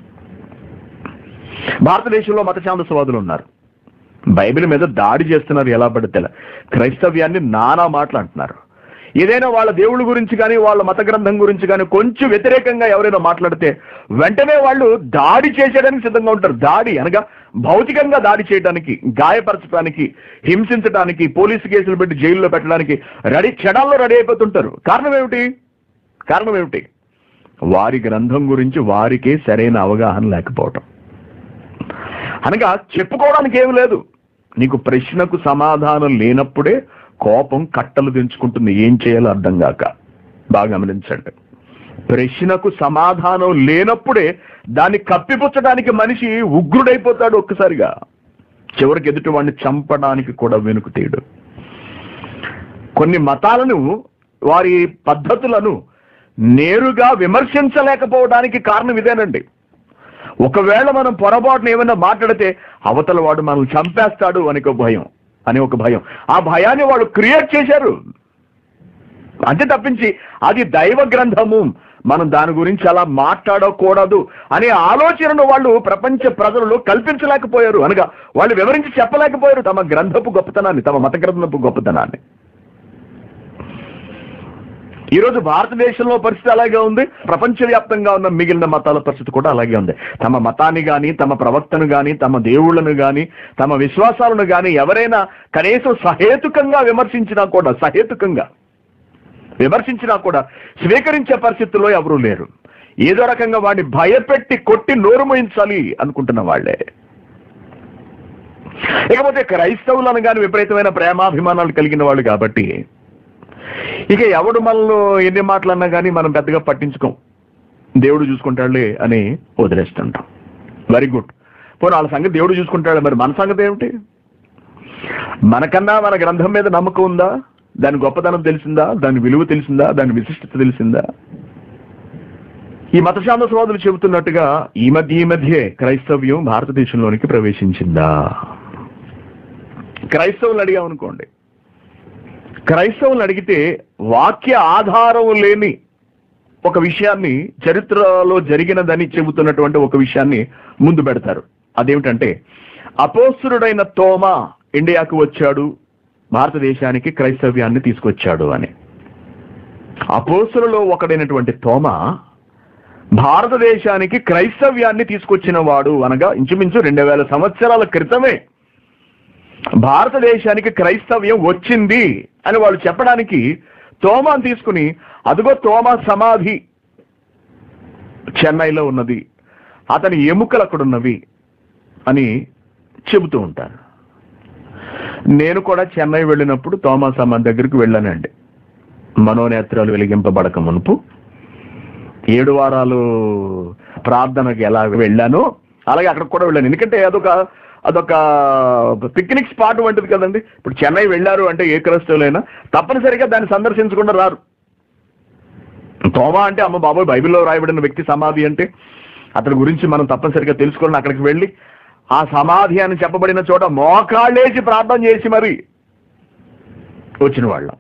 భారతదేశంలో మత ఛాందసవాదులు ఉన్నారు బైబిల్ మీద దాడి చేస్తున్నారు ఎలా పడితే అలా. క్రైస్తవ్యాన్ని నానా మాటలు అంటున్నారు ఏదైనా వాళ్ళ దేవుళ్ళ గురించి కానీ వాళ్ళ మత గ్రంథం గురించి కానీ కొంచెం వ్యతిరేకంగా ఎవరైనా మాట్లాడితే వెంటనే వాళ్ళు దాడి చేసేయడానికి సిద్ధంగా ఉంటారు దాడి అనగా భౌతికంగా దాడి చేయడానికి గాయపరచడానికి హింసించడానికి పోలీసు కేసులు పెట్టి జైల్లో పెట్టడానికి రెడీ క్షణాల్లో రెడీ అయిపోతుంటారు కారణం ఏమిటి కారణం ఏమిటి వారి గ్రంథం గురించి వారికే సరైన అవగాహన లేకపోవటం అనగా చెప్పుకోవడానికి ఏమి లేదు నీకు ప్రశ్నకు సమాధానం లేనప్పుడే కోపం కట్టలు తెంచుకుంటుంది ఏం చేయాలో అర్థం కాక బాగా గమనించండి ప్రశ్నకు సమాధానం లేనప్పుడే దాన్ని కప్పిపుచ్చడానికి మనిషి ఉగ్రుడైపోతాడు ఒక్కసారిగా చివరికి ఎదుటి వాడిని చంపడానికి కూడా వెనుక తీయడు కొన్ని మతాలను వారి పద్ధతులను నేరుగా విమర్శించలేకపోవడానికి కారణం ఇదేనండి ఒకవేళ మనం పొరపాటున ఏమైనా మాట్లాడితే అవతల వాడు మనల్ని చంపేస్తాడు అని ఒక భయం అని ఒక భయం ఆ భయాన్ని వాడు క్రియేట్ చేశారు అంతే తప్పించి అది దైవ గ్రంథము మనం దాని గురించి అలా మాట్లాడకూడదు అనే ఆలోచనను వాళ్ళు ప్రపంచ ప్రజలలో కల్పించలేకపోయారు అనగా వాళ్ళు వివరించి చెప్పలేకపోయారు తమ గ్రంథపు గొప్పతనాన్ని తమ మత గ్రంథపు గొప్పతనాన్ని ఈ రోజు భారతదేశంలో పరిస్థితి అలాగే ఉంది ప్రపంచవ్యాప్తంగా ఉన్న మిగిలిన మతాల పరిస్థితి కూడా అలాగే ఉంది తమ మతాన్ని గాని తమ ప్రవక్తను గాని తమ దేవుళ్ళను గాని తమ విశ్వాసాలను గాని ఎవరైనా కనీసం సహేతుకంగా విమర్శించినా కూడా సహేతుకంగా విమర్శించినా కూడా స్వీకరించే పరిస్థితుల్లో ఎవరూ లేరు ఏదో రకంగా వాడిని భయపెట్టి కొట్టి నోరు మోయించాలి అనుకుంటున్న వాళ్ళే ఇకపోతే క్రైస్తవులను కానీ విపరీతమైన ప్రేమాభిమానాలు కలిగిన వాళ్ళు కాబట్టి ఇక ఎవడు మనలో ఎన్ని మాటలన్నా కానీ మనం పెద్దగా పట్టించుకోం దేవుడు చూసుకుంటాడులే అని వదిలేస్తుంటాం వెరీ గుడ్ పోనీ వాళ్ళ సంగతి దేవుడు చూసుకుంటాడు మరి మన సంగతి ఏమిటి మనకన్నా మన గ్రంథం మీద నమ్మకం ఉందా దాని గొప్పతనం తెలిసిందా దాని విలువ తెలిసిందా దాని విశిష్టత తెలిసిందా ఈ మతశాంత సోదరులు చెబుతున్నట్టుగా ఈ మధ్య ఈ మధ్యే క్రైస్తవ్యం భారతదేశంలోనికి ప్రవేశించిందా క్రైస్తవులు అడిగామనుకోండి క్రైస్తవులు అడిగితే వాక్య ఆధారం లేని ఒక విషయాన్ని చరిత్రలో జరిగినదని చెబుతున్నటువంటి ఒక విషయాన్ని ముందు పెడతారు అదేమిటంటే అపోస్తుడైన తోమా ఇండియాకు వచ్చాడు భారతదేశానికి క్రైస్తవ్యాన్ని తీసుకొచ్చాడు అని అపోస్తులలో ఒకడైనటువంటి తోమా భారతదేశానికి క్రైస్తవ్యాన్ని తీసుకొచ్చిన వాడు అనగా ఇంచుమించు రెండు వేల సంవత్సరాల క్రితమే భారతదేశానికి క్రైస్తవ్యం వచ్చింది అని వాళ్ళు చెప్పడానికి తోమాను తీసుకుని అదిగో తోమా సమాధి చెన్నైలో ఉన్నది అతని ఎముకలు అక్కడ ఉన్నవి అని చెబుతూ ఉంటారు నేను కూడా చెన్నై వెళ్ళినప్పుడు తోమా సమాధి దగ్గరికి వెళ్ళానండి మనోనేత్రాలు వెలిగింపబడక మునుపు ఏడు వారాలు ప్రార్థనకి ఎలా వెళ్ళానో అలాగే అక్కడికి కూడా వెళ్ళాను ఎందుకంటే అదొక అదొక పిక్నిక్ స్పాట్ వంటిది కదండి ఇప్పుడు చెన్నై వెళ్ళారు అంటే ఏ క్రైస్తవులైనా తప్పనిసరిగా దాన్ని సందర్శించకుండా రారు తోమా అంటే అమ్మ బాబోయ్ బైబిల్లో రాయబడిన వ్యక్తి సమాధి అంటే అతని గురించి మనం తప్పనిసరిగా తెలుసుకొని అక్కడికి వెళ్ళి ఆ సమాధి అని చెప్పబడిన చోట మోకాళ్ళేసి ప్రార్థన చేసి మరి వచ్చిన వాళ్ళం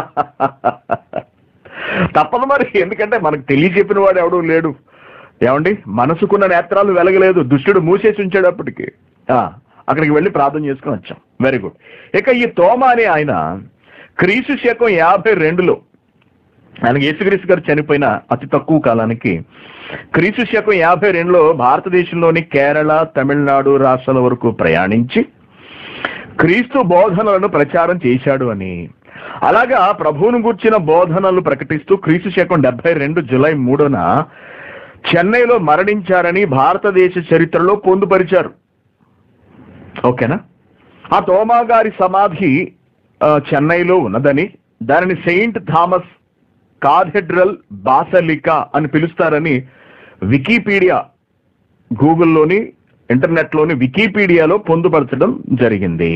తప్పదు మరి ఎందుకంటే మనకు తెలియచెప్పిన వాడు ఎవడూ లేడు ఏమండి మనసుకున్న నేత్రాలు వెలగలేదు దుష్టుడు మూసేసి ఉంచాడు అప్పటికి ఆ, అక్కడికి వెళ్ళి ప్రార్థన చేసుకుని వచ్చాం వెరీ గుడ్ ఇక ఈ తోమ అనే ఆయన క్రీస్తు శకం యాభై రెండులో ఆయనకి యేసుక్రీస్తు గారు చనిపోయిన అతి తక్కువ కాలానికి క్రీస్తు శకం యాభై రెండులో భారతదేశంలోని కేరళ తమిళనాడు రాష్ట్రాల వరకు ప్రయాణించి క్రీస్తు బోధనలను ప్రచారం చేశాడు అని అలాగా ప్రభువును గూర్చిన బోధనలు ప్రకటిస్తూ క్రీస్తు శకం డెబ్బై రెండు జులై మూడున చెన్నైలో మరణించారని భారతదేశ చరిత్రలో పొందుపరిచారు ఓకేనా ఆ తోమా గారి సమాధి ఆ, చెన్నైలో ఉన్నదని దానిని సెయింట్ థామస్ కాథెడ్రల్ బాసలికా అని పిలుస్తారని వికీపీడియా గూగుల్లోని ఇంటర్నెట్లోని వికీపీడియాలో పొందుపరచడం జరిగింది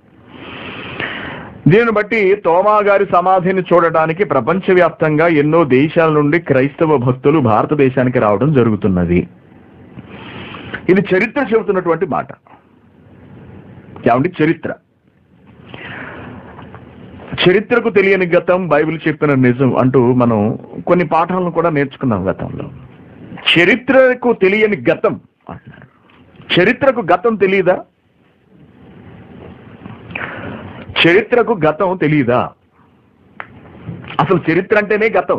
దీనిని బట్టి తోమా గారి సమాధిని చూడడానికి ప్రపంచవ్యాప్తంగా ఎన్నో దేశాల నుండి క్రైస్తవ భక్తులు భారతదేశానికి రావడం జరుగుతున్నది ఇది చరిత్ర చెబుతున్నటువంటి మాట ఏమండి చరిత్ర చరిత్రకు తెలియని గతం బైబిల్ చెప్పిన నిజం అంటూ మనం కొన్ని పాఠాలను కూడా నేర్చుకున్నాం గతంలో చరిత్రకు తెలియని గతం అంటున్నారు చరిత్రకు గతం తెలియదా చరిత్రకు గతం తెలియదా అసలు చరిత్ర అంటేనే గతం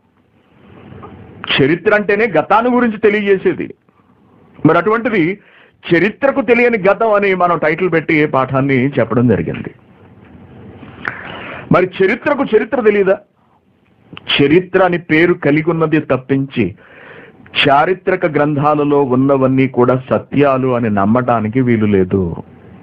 చరిత్ర అంటేనే గతాన్ని గురించి తెలియజేసేది మరి అటువంటిది చరిత్రకు తెలియని గతం అని మనం టైటిల్ పెట్టి పాఠాన్ని చెప్పడం జరిగింది మరి చరిత్రకు చరిత్ర తెలియదా చరిత్ర అని పేరు కలిగి ఉన్నది తప్పించి చారిత్రక గ్రంథాలలో ఉన్నవన్నీ కూడా సత్యాలు అని నమ్మటానికి వీలు లేదు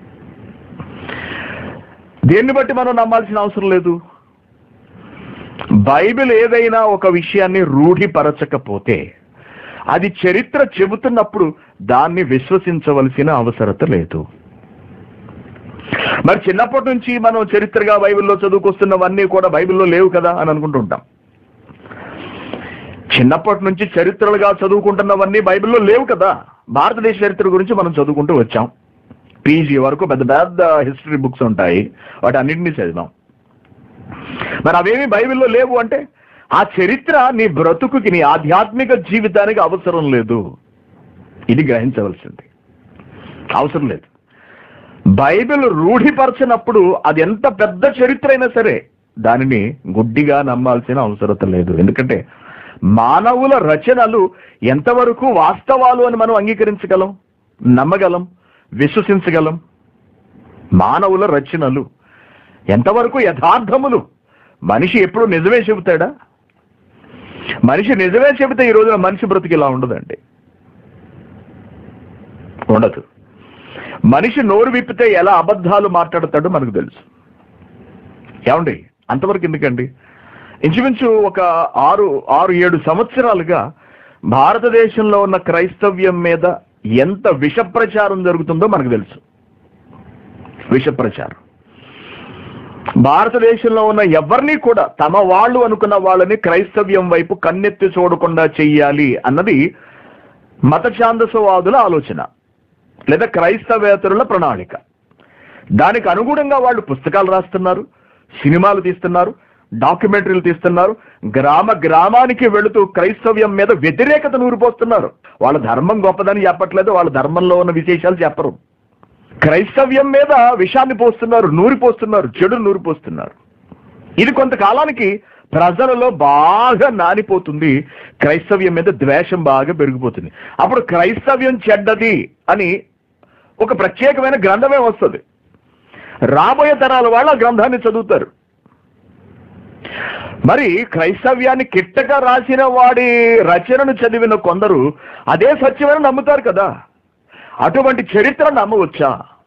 దేన్ని బట్టి మనం నమ్మాల్సిన అవసరం లేదు బైబిల్ ఏదైనా ఒక విషయాన్ని రూఢిపరచకపోతే అది చరిత్ర చెబుతున్నప్పుడు దాన్ని విశ్వసించవలసిన అవసరత లేదు మరి చిన్నప్పటి నుంచి మనం చరిత్రగా బైబిల్లో చదువుకొస్తున్నవన్నీ కూడా బైబిల్లో లేవు కదా అని అనుకుంటుంటాం చిన్నప్పటి నుంచి చరిత్రలుగా చదువుకుంటున్నవన్నీ బైబిల్లో లేవు కదా భారతదేశ చరిత్ర గురించి మనం చదువుకుంటూ వచ్చాం పీజీ వరకు పెద్ద పెద్ద హిస్టరీ బుక్స్ ఉంటాయి వాటి అన్నింటినీ చదివాం మరి అవేమి బైబిల్లో లేవు అంటే ఆ చరిత్ర నీ బ్రతుకుకి నీ ఆధ్యాత్మిక జీవితానికి అవసరం లేదు ఇది గ్రహించవలసింది అవసరం లేదు బైబిల్ రూఢిపరచినప్పుడు అది ఎంత పెద్ద చరిత్ర అయినా సరే దానిని గుడ్డిగా నమ్మాల్సిన అవసరం లేదు ఎందుకంటే మానవుల రచనలు ఎంతవరకు వాస్తవాలు అని మనం అంగీకరించగలం నమ్మగలం విశ్వసించగలం మానవుల రచనలు ఎంతవరకు యథార్థములు మనిషి ఎప్పుడు నిజమే చెబుతాడా మనిషి నిజమే చెబితే ఈ రోజున మనిషి బ్రతికి ఇలా ఉండదండి ఉండదు మనిషి నోరు విప్పితే ఎలా అబద్ధాలు మాట్లాడతాడో మనకు తెలుసు ఏమండి అంతవరకు ఎందుకండి ఇంచుమించు ఒక ఆరు ఆరు ఏడు సంవత్సరాలుగా భారతదేశంలో ఉన్న క్రైస్తవ్యం మీద ఎంత విష ప్రచారం జరుగుతుందో మనకు తెలుసు విష ప్రచారం భారతదేశంలో ఉన్న ఎవరిని కూడా తమ వాళ్ళు అనుకున్న వాళ్ళని క్రైస్తవ్యం వైపు కన్నెత్తి చూడకుండా చెయ్యాలి అన్నది మత ఛాందసవాదుల ఆలోచన లేదా క్రైస్తవేతరుల ప్రణాళిక దానికి అనుగుణంగా వాళ్ళు పుస్తకాలు రాస్తున్నారు సినిమాలు తీస్తున్నారు డాక్యుమెంటరీలు తీస్తున్నారు గ్రామ గ్రామానికి వెళుతూ క్రైస్తవ్యం మీద వ్యతిరేకత నూరిపోస్తున్నారు వాళ్ళ ధర్మం గొప్పదని చెప్పట్లేదు వాళ్ళ ధర్మంలో ఉన్న విశేషాలు చెప్పరు క్రైస్తవ్యం మీద విషాన్ని పోస్తున్నారు నూరి పోస్తున్నారు చెడు నూరి పోస్తున్నారు ఇది కొంతకాలానికి ప్రజలలో బాగా నానిపోతుంది క్రైస్తవ్యం మీద ద్వేషం బాగా పెరిగిపోతుంది అప్పుడు క్రైస్తవ్యం చెడ్డది అని ఒక ప్రత్యేకమైన గ్రంథమే వస్తుంది రాబోయే తరాల వాళ్ళు ఆ గ్రంథాన్ని చదువుతారు మరి క్రైస్తవ్యాన్ని కిట్టక రాసిన వాడి రచనను చదివిన కొందరు అదే సత్యమని నమ్ముతారు కదా అటువంటి చరిత్ర నమ్మవచ్చా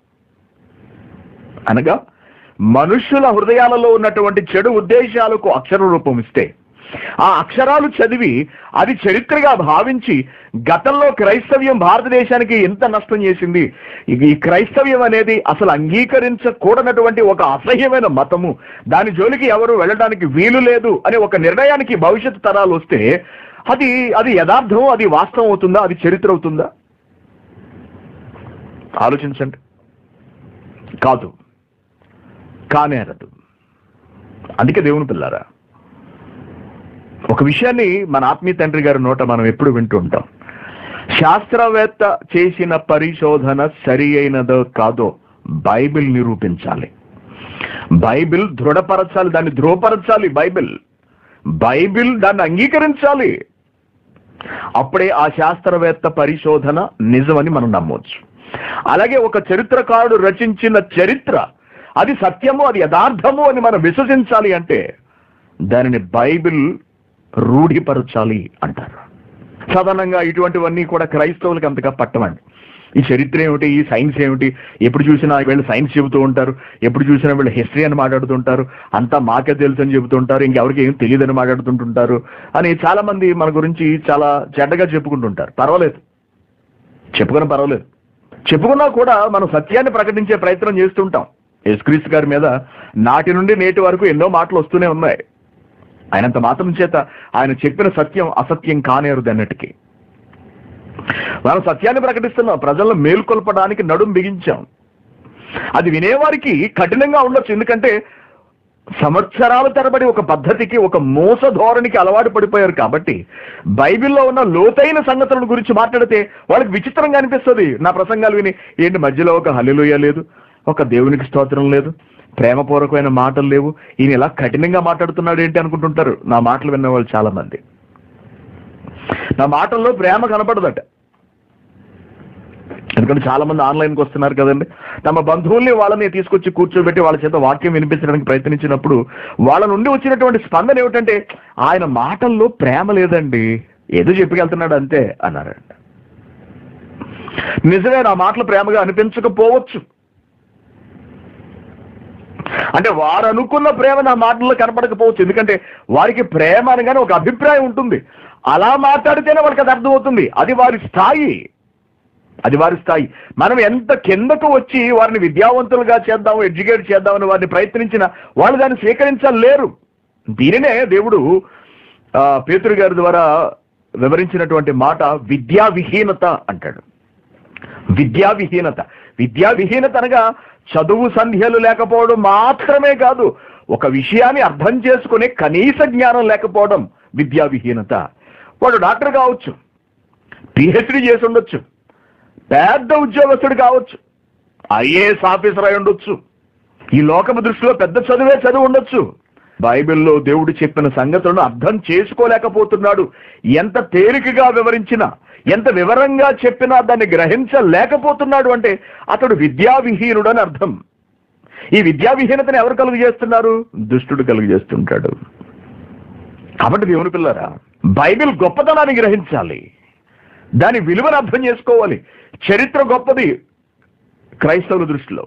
అనగా మనుష్యుల హృదయాలలో ఉన్నటువంటి చెడు ఉద్దేశాలకు అక్షర రూపం ఇస్తే ఆ అక్షరాలు చదివి అది చరిత్రగా భావించి గతంలో క్రైస్తవ్యం భారతదేశానికి ఎంత నష్టం చేసింది ఇక ఈ క్రైస్తవ్యం అనేది అసలు అంగీకరించకూడనటువంటి ఒక అసహ్యమైన మతము దాని జోలికి ఎవరు వెళ్ళడానికి వీలు లేదు అనే ఒక నిర్ణయానికి భవిష్యత్ తరాలు వస్తే అది అది యథార్థం అది వాస్తవం అవుతుందా అది చరిత్ర అవుతుందా ఆలోచించండి కాదు కానేరదు అందుకే దేవుని పిల్లారా ఒక విషయాన్ని మన ఆత్మీయ తండ్రి గారి నోట మనం ఎప్పుడు వింటూ ఉంటాం శాస్త్రవేత్త చేసిన పరిశోధన సరి అయినదో కాదో బైబిల్ నిరూపించాలి బైబిల్ దృఢపరచాలి దాన్ని ధృవపరచాలి బైబిల్ బైబిల్ దాన్ని అంగీకరించాలి అప్పుడే ఆ శాస్త్రవేత్త పరిశోధన నిజమని మనం నమ్మవచ్చు అలాగే ఒక చరిత్రకారుడు రచించిన చరిత్ర అది సత్యము అది యథార్థము అని మనం విశ్వసించాలి అంటే దానిని బైబిల్ రూఢిపరచాలి అంటారు సాధారణంగా ఇటువంటివన్నీ కూడా క్రైస్తవులకు అంతగా పట్టమండి ఈ చరిత్ర ఏమిటి ఈ సైన్స్ ఏమిటి ఎప్పుడు చూసినా వీళ్ళు సైన్స్ చెబుతూ ఉంటారు ఎప్పుడు చూసినా వీళ్ళు హిస్టరీ అని మాట్లాడుతుంటారు అంతా మాకే తెలుసు అని చెబుతుంటారు ఇంకెవరికి ఏం తెలియదని మాట్లాడుతుంటుంటారు అని చాలా మంది మన గురించి చాలా చెడ్డగా చెప్పుకుంటుంటారు పర్వాలేదు చెప్పుకుని పర్వాలేదు చెప్పుకున్నా కూడా మనం సత్యాన్ని ప్రకటించే ప్రయత్నం చేస్తుంటాం యేసుక్రీస్తు గారి మీద నాటి నుండి నేటి వరకు ఎన్నో మాటలు వస్తూనే ఉన్నాయి ఆయనంత మాత్రం చేత ఆయన చెప్పిన సత్యం అసత్యం కానేరుది అన్నటికీ మనం సత్యాన్ని ప్రకటిస్తున్నాం ప్రజలను మేల్కొల్పడానికి నడుం బిగించాం అది వినేవారికి కఠినంగా ఉండొచ్చు ఎందుకంటే సంవత్సరాల తరబడి ఒక పద్ధతికి ఒక మోస ధోరణికి అలవాటు పడిపోయారు కాబట్టి బైబిల్లో ఉన్న లోతైన సంగతుల గురించి మాట్లాడితే వాళ్ళకి విచిత్రంగా అనిపిస్తుంది నా ప్రసంగాలు విని ఏంటి మధ్యలో ఒక హలిలుయ లేదు ఒక దేవునికి స్తోత్రం లేదు ప్రేమపూర్వకమైన మాటలు లేవు ఈయన ఇలా కఠినంగా మాట్లాడుతున్నాడు ఏంటి అనుకుంటుంటారు నా మాటలు విన్న వాళ్ళు చాలా మంది నా మాటల్లో ప్రేమ కనపడదట ఎందుకంటే చాలా మంది ఆన్లైన్కి వస్తున్నారు కదండి తమ బంధువుల్ని వాళ్ళని తీసుకొచ్చి కూర్చోబెట్టి వాళ్ళ చేత వాక్యం వినిపించడానికి ప్రయత్నించినప్పుడు వాళ్ళ నుండి వచ్చినటువంటి స్పందన ఏమిటంటే ఆయన మాటల్లో ప్రేమ లేదండి ఏదో చెప్పుకెళ్తున్నాడు అంతే అన్నారంట నిజమే నా మాటలు ప్రేమగా అనిపించకపోవచ్చు అంటే వారు అనుకున్న ప్రేమ నా మాటల్లో కనపడకపోవచ్చు ఎందుకంటే వారికి ప్రేమ అనగానే ఒక అభిప్రాయం ఉంటుంది అలా మాట్లాడితేనే వాళ్ళకి అది అర్థమవుతుంది అది వారి స్థాయి అది వారి స్థాయి మనం ఎంత కిందకు వచ్చి వారిని విద్యావంతులుగా చేద్దాం ఎడ్యుకేట్ చేద్దామని వారిని ప్రయత్నించిన వాళ్ళు దాన్ని స్వీకరించలేరు దీనినే దేవుడు ఆ, పేతురు గారి ద్వారా వివరించినటువంటి మాట విద్యా విహీనత అంటాడు విద్యా విహీనత విద్యా విహీనత అనగా చదువు సంధ్యలు లేకపోవడం మాత్రమే కాదు ఒక విషయాన్ని అర్థం చేసుకునే కనీస జ్ఞానం లేకపోవడం విద్యా విహీనత వాడు డాక్టర్ కావచ్చు పిహెచ్డి చేసి ఉండొచ్చు పెద్ద ఉద్యోగస్తుడు కావచ్చు ఐఏఎస్ ఆఫీసర్ అయి ఉండొచ్చు ఈ లోకము దృష్టిలో పెద్ద చదువే చదువు ఉండొచ్చు బైబిల్లో దేవుడు చెప్పిన సంగతులను అర్థం చేసుకోలేకపోతున్నాడు ఎంత తేలికగా వివరించినా ఎంత వివరంగా చెప్పినా దాన్ని గ్రహించలేకపోతున్నాడు అంటే అతడు విద్యావిహీనుడు అని అర్థం ఈ విద్యావిహీనతను ఎవరు కలుగు చేస్తున్నారు దుష్టుడు కలుగు చేస్తుంటాడు కాబట్టి దేవుని పిల్లరా బైబిల్ గొప్పతనాన్ని గ్రహించాలి దాని విలువను అర్థం చేసుకోవాలి చరిత్ర గొప్పది క్రైస్తవుల దృష్టిలో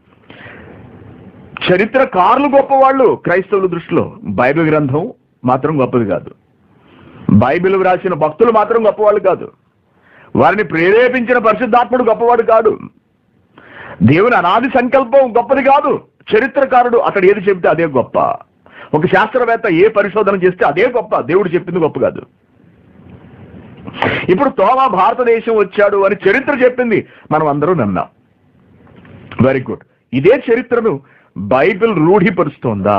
చరిత్రకారులు గొప్పవాళ్ళు క్రైస్తవుల దృష్టిలో బైబిల్ గ్రంథం మాత్రం గొప్పది కాదు బైబిల్ రాసిన భక్తులు మాత్రం గొప్పవాళ్ళు కాదు వారిని ప్రేరేపించిన పరిశుద్ధాత్ముడు గొప్పవాడు కాదు దేవుని అనాది సంకల్పం గొప్పది కాదు చరిత్రకారుడు అతడు ఏది చెబితే అదే గొప్ప ఒక శాస్త్రవేత్త ఏ పరిశోధన చేస్తే అదే గొప్ప దేవుడు చెప్పింది గొప్ప కాదు ఇప్పుడు తోమా భారతదేశం వచ్చాడు అని చరిత్ర చెప్పింది మనం అందరూ నమ్మాం వెరీ గుడ్ ఇదే చరిత్రను బైబిల్ రూఢిపరుస్తోందా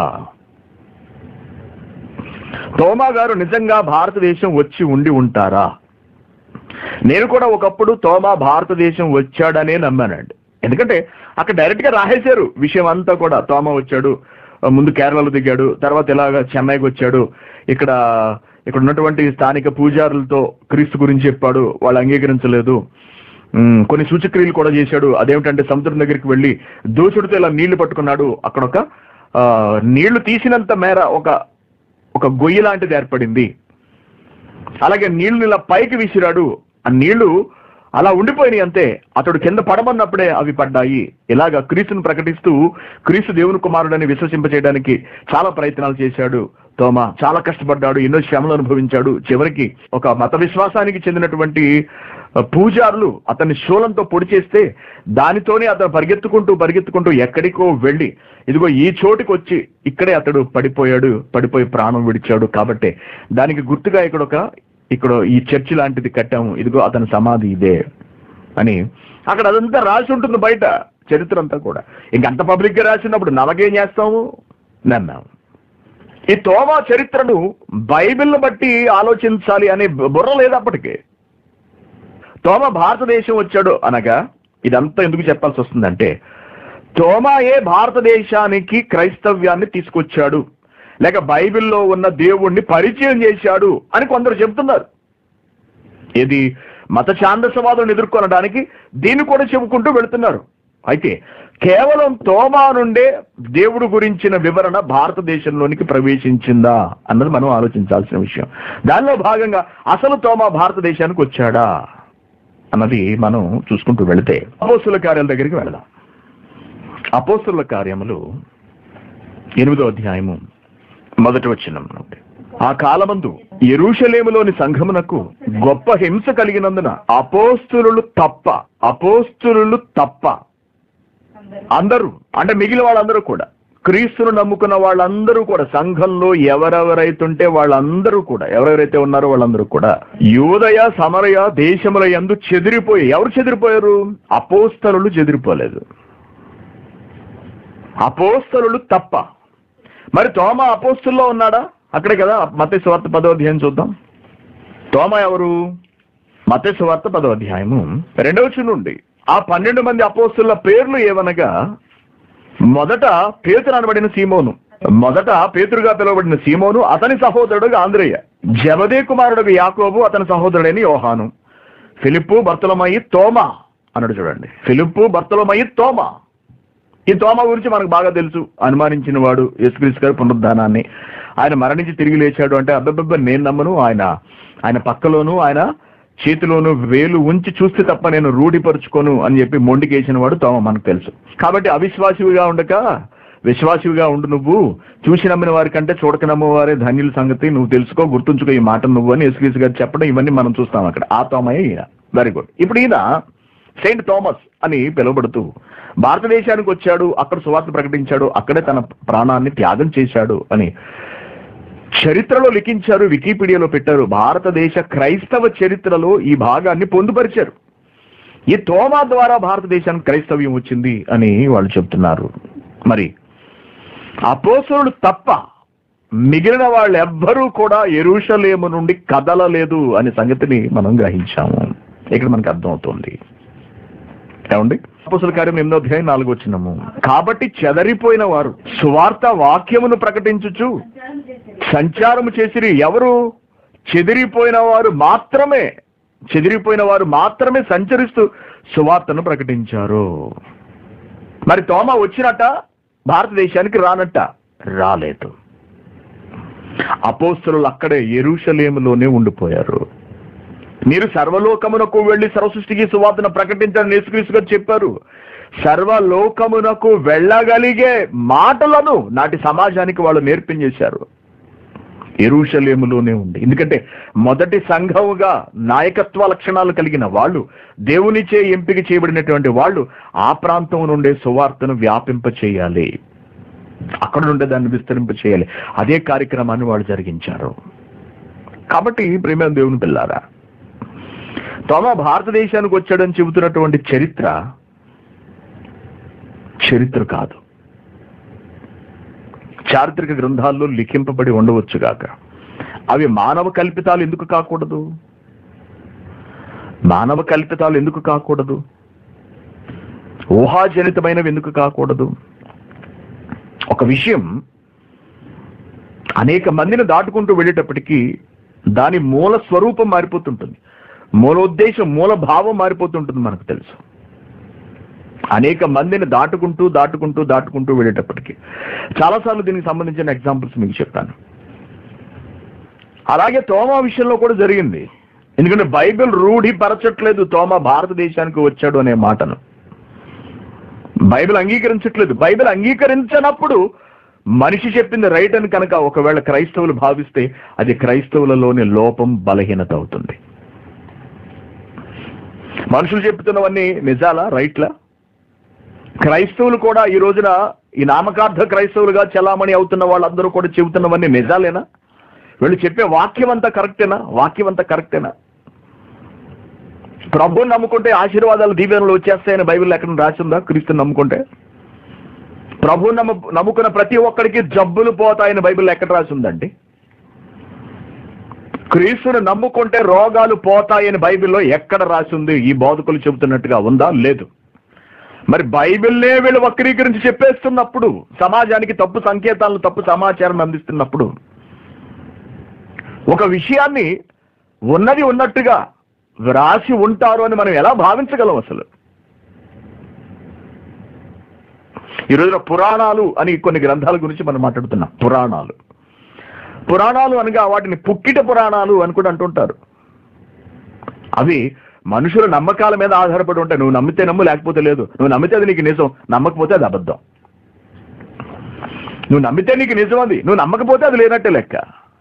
తోమా గారు నిజంగా భారతదేశం వచ్చి ఉండి ఉంటారా నేను కూడా ఒకప్పుడు తోమా భారతదేశం వచ్చాడనే నమ్మానండి ఎందుకంటే అక్కడ డైరెక్ట్ గా రాసేశారు విషయం అంతా కూడా తోమా వచ్చాడు ముందు కేరళలో దిగాడు తర్వాత ఇలాగ చెన్నైకి వచ్చాడు ఇక్కడ ఇక్కడ ఉన్నటువంటి స్థానిక పూజారులతో క్రీస్తు గురించి చెప్పాడు వాళ్ళు అంగీకరించలేదు ఉమ్, కొన్ని సూచక్రియలు కూడా చేశాడు అదేమిటంటే సముద్రం దగ్గరికి వెళ్ళి దోచుడితో ఇలా నీళ్లు పట్టుకున్నాడు అక్కడ ఒక ఆ, నీళ్లు తీసినంత మేర ఒక ఒక గొయ్యి లాంటిది ఏర్పడింది అలాగే నీళ్లు ఇలా పైకి విసిరాడు ఆ నీళ్లు అలా ఉండిపోయినాయి అంతే అతడు కింద పడమన్నప్పుడే అవి పడ్డాయి ఇలాగా క్రీస్తును ప్రకటిస్తూ క్రీస్తు దేవుని కుమారుడని విశ్వసింపచేయడానికి చాలా ప్రయత్నాలు చేశాడు తోమ చాలా కష్టపడ్డాడు ఎన్నో శ్రమలు అనుభవించాడు చివరికి ఒక మత విశ్వాసానికి చెందినటువంటి ఆ, పూజారులు అతన్ని శూలంతో పొడి చేస్తే దానితోనే అతను పరిగెత్తుకుంటూ పరిగెత్తుకుంటూ ఎక్కడికో వెళ్ళి ఇదిగో ఈ చోటుకి వచ్చి ఇక్కడే అతడు పడిపోయాడు పడిపోయి ప్రాణం విడిచాడు కాబట్టి దానికి గుర్తుగా ఇక్కడ ఒక ఇక్కడ ఈ చర్చి లాంటిది కట్టాము ఇదిగో అతని సమాధి ఇదే అని అక్కడ అదంతా రాసి ఉంటుంది బయట చరిత్ర అంతా కూడా ఇంకంత పబ్లిక్ గా రాసినప్పుడు నవకేం చేస్తాము నమ్మాము ఈ తోమా చరిత్రను బైబిల్ని బట్టి ఆలోచించాలి అనే బుర్ర లేదు అప్పటికే తోమ భారతదేశం వచ్చాడు అనగా ఇదంతా ఎందుకు చెప్పాల్సి వస్తుందంటే తోమాయే భారతదేశానికి క్రైస్తవ్యాన్ని తీసుకొచ్చాడు లేక బైబిల్లో ఉన్న దేవుణ్ణి పరిచయం చేశాడు అని కొందరు చెబుతున్నారు ఇది మత ఛాందసవాదులను ఎదుర్కొనడానికి దీన్ని కూడా చెప్పుకుంటూ వెళుతున్నారు అయితే కేవలం తోమా నుండే దేవుడు గురించిన వివరణ భారతదేశంలోనికి ప్రవేశించిందా అన్నది మనం ఆలోచించాల్సిన విషయం దానిలో భాగంగా అసలు తోమా భారతదేశానికి వచ్చాడా అన్నది మనం చూసుకుంటూ వెళితే అపోస్తుల కార్యాల దగ్గరికి వెళదాం అపోస్తుల కార్యములు ఎనిమిదో అధ్యాయము మొదటి వచ్చిన ఆ కాలమందు ఎరుషలేములోని సంఘమునకు గొప్ప హింస కలిగినందున అపోస్తులు తప్ప అపోస్తులు తప్ప అందరూ అంటే మిగిలిన వాళ్ళందరూ కూడా క్రీస్తును నమ్ముకున్న వాళ్ళందరూ కూడా సంఘంలో ఎవరెవరైతుంటే వాళ్ళందరూ కూడా ఎవరెవరైతే ఉన్నారో వాళ్ళందరూ కూడా యూదయ సమరయ దేశముల యందు చెదిరిపోయి ఎవరు చెదిరిపోయారు అపోస్తలు చెదిరిపోలేదు అపోస్తలు తప్ప మరి తోమ అపోస్తుల్లో ఉన్నాడా అక్కడే కదా మత స్వార్థ పదో అధ్యాయం చూద్దాం తోమ ఎవరు మత స్వార్థ పదో అధ్యాయము రెండవ చున్ను నుండి ఆ పన్నెండు మంది అపోస్తుల పేర్లు ఏవనగా మొదట పేతురు అనబడిన సీమోను మొదట పేతురుగా పిలువబడిన సీమోను అతని సహోదరుడుగా ఆంధ్రయ్య జబదే కుమారుడు యాకోబు అతని సహోదరుడైన యోహాను ఫిలిప్పు భర్తలమయ్యి తోమా అన్నాడు చూడండి ఫిలిప్పు భర్తలమయ్యి తోమా ఈ తోమ గురించి మనకు బాగా తెలుసు అనుమానించిన వాడు యేసుక్రీస్తు గారి పునరుద్ధానాన్ని ఆయన మరణించి తిరిగి లేచాడు అంటే అబ్బబ్బబ్బ నేను నమ్మను ఆయన ఆయన పక్కలోను ఆయన చేతిలోను వేలు ఉంచి చూస్తే తప్ప నేను రూఢిపరుచుకోను అని చెప్పి మొండికేసిన వాడు తోమ మనకు తెలుసు కాబట్టి అవిశ్వాసిగా ఉండక విశ్వాసిగా ఉండు నువ్వు చూసి నమ్మిన వారి కంటే చూడక నమ్మవారే ధన్యుల సంగతి నువ్వు తెలుసుకో గుర్తుంచుకో ఈ మాట నువ్వు అని యేసుక్రీస్తు గారు చెప్పడం ఇవన్నీ మనం చూస్తాం అక్కడ ఆ తోమయ్య ఈయన వెరీ గుడ్ ఇప్పుడు ఈయన సెయింట్ థామస్ అని పిలువబడుతూ భారతదేశానికి వచ్చాడు అక్కడ సువార్త ప్రకటించాడు అక్కడే తన ప్రాణాన్ని త్యాగం చేశాడు అని చరిత్రలో లిఖించారు వికీపీడియాలో పెట్టారు భారతదేశ క్రైస్తవ చరిత్రలో ఈ భాగాన్ని పొందుపరిచారు ఈ తోమా ద్వారా భారతదేశానికి క్రైస్తవ్యం వచ్చింది అని వాళ్ళు చెప్తున్నారు మరి అపోసరుడు తప్ప మిగిలిన వాళ్ళు ఎవ్వరూ కూడా ఎరుషలేము నుండి కదలలేదు అనే సంగతిని మనం గ్రహించాము ఇక్కడ మనకు అర్థమవుతుంది ఏమండి అపోసల కార్యం ఎనిమిదో అధ్యాయం నాలుగు వచ్చినము కాబట్టి చెదరిపోయిన వారు సువార్త వాక్యమును ప్రకటించుచు సంచారము చేసిరి ఎవరు చెదిరిపోయిన వారు మాత్రమే చెదిరిపోయిన వారు మాత్రమే సంచరిస్తూ సువార్తను ప్రకటించారు మరి తోమ వచ్చినట్ట భారతదేశానికి రానట్ట రాలేదు అపోస్తులు అక్కడే ఎరుషలేములోనే ఉండిపోయారు మీరు సర్వలోకమునకు వెళ్లి సర్వసృష్టికి సువార్తను ప్రకటించని యేసుక్రీస్తు గారు చెప్పారు సర్వలోకమునకు వెళ్ళగలిగే మాటలను నాటి సమాజానికి వాళ్ళు నేర్పించేశారు ఎరుషలేములోనే ఉంది ఎందుకంటే మొదటి సంఘముగా నాయకత్వ లక్షణాలు కలిగిన వాళ్ళు దేవునిచే ఎంపిక చేయబడినటువంటి వాళ్ళు ఆ ప్రాంతం నుండే సువార్తను వ్యాపింప చేయాలి అక్కడ నుండే దాన్ని విస్తరింప చేయాలి అదే కార్యక్రమాన్ని వాళ్ళు జరిగించారు కాబట్టి ప్రేమ దేవుని పిల్లారా తోమ భారతదేశానికి వచ్చాడని చెబుతున్నటువంటి చరిత్ర చరిత్ర కాదు చారిత్రక గ్రంథాల్లో లిఖింపబడి ఉండవచ్చుగాక అవి మానవ కల్పితాలు ఎందుకు కాకూడదు మానవ కల్పితాలు ఎందుకు కాకూడదు ఊహాజనితమైనవి ఎందుకు కాకూడదు ఒక విషయం అనేక మందిని దాటుకుంటూ వెళ్ళేటప్పటికీ దాని మూల స్వరూపం మారిపోతుంటుంది మూలోద్దేశం మూల భావం మారిపోతుంటుంది మనకు తెలుసు అనేక మందిని దాటుకుంటూ దాటుకుంటూ దాటుకుంటూ వెళ్ళేటప్పటికి చాలాసార్లు దీనికి సంబంధించిన ఎగ్జాంపుల్స్ మీకు చెప్పాను అలాగే తోమా విషయంలో కూడా జరిగింది ఎందుకంటే బైబిల్ రూఢిపరచట్లేదు తోమా భారతదేశానికి వచ్చాడు అనే మాటను బైబిల్ అంగీకరించట్లేదు బైబిల్ అంగీకరించనప్పుడు మనిషి చెప్పింది రైట్ అని కనుక ఒకవేళ క్రైస్తవులు భావిస్తే అది క్రైస్తవులలోని లోపం బలహీనత అవుతుంది మనుషులు చెప్తున్నవన్నీ నిజాలా రైట్లా క్రైస్తవులు కూడా ఈ రోజున ఈ నామకార్థ క్రైస్తవులుగా చలామణి అవుతున్న వాళ్ళందరూ కూడా చెబుతున్నవన్నీ నిజాలేనా వీళ్ళు చెప్పే వాక్యం అంతా కరెక్టేనా వాక్యం అంతా కరెక్టేనా ప్రభుని నమ్ముకుంటే ఆశీర్వాదాలు దీవెనలు వచ్చేస్తాయని బైబిల్ ఎక్కడ రాసిందా క్రీస్తుని నమ్ముకుంటే ప్రభు నమ్ము నమ్ముకున్న ప్రతి ఒక్కడికి జబ్బులు పోతాయని బైబిల్ ఎక్కడ రాసిందండి క్రీస్తుని నమ్ముకుంటే రోగాలు పోతాయని బైబిల్లో ఎక్కడ రాసింది ఈ బోధకులు చెబుతున్నట్టుగా ఉందా లేదు మరి బైబిల్నే వీళ్ళు వక్రీకరించి చెప్పేస్తున్నప్పుడు సమాజానికి తప్పు సంకేతాలను తప్పు సమాచారం అందిస్తున్నప్పుడు ఒక విషయాన్ని ఉన్నది ఉన్నట్టుగా వ్రాసి ఉంటారు అని మనం ఎలా భావించగలం అసలు ఈ రోజున పురాణాలు అని కొన్ని గ్రంథాల గురించి మనం మాట్లాడుతున్నాం పురాణాలు పురాణాలు అనగా వాటిని పుక్కిట పురాణాలు అని కూడా అంటుంటారు అవి మనుషుల నమ్మకాల మీద ఆధారపడి ఉంటాయి నువ్వు నమ్మితే నమ్ము లేకపోతే లేదు నువ్వు నమ్మితే అది నీకు నిజం నమ్మకపోతే అది అబద్ధం నువ్వు నమ్మితే నీకు నిజం అది నువ్వు నమ్మకపోతే అది లేనట్టే లెక్క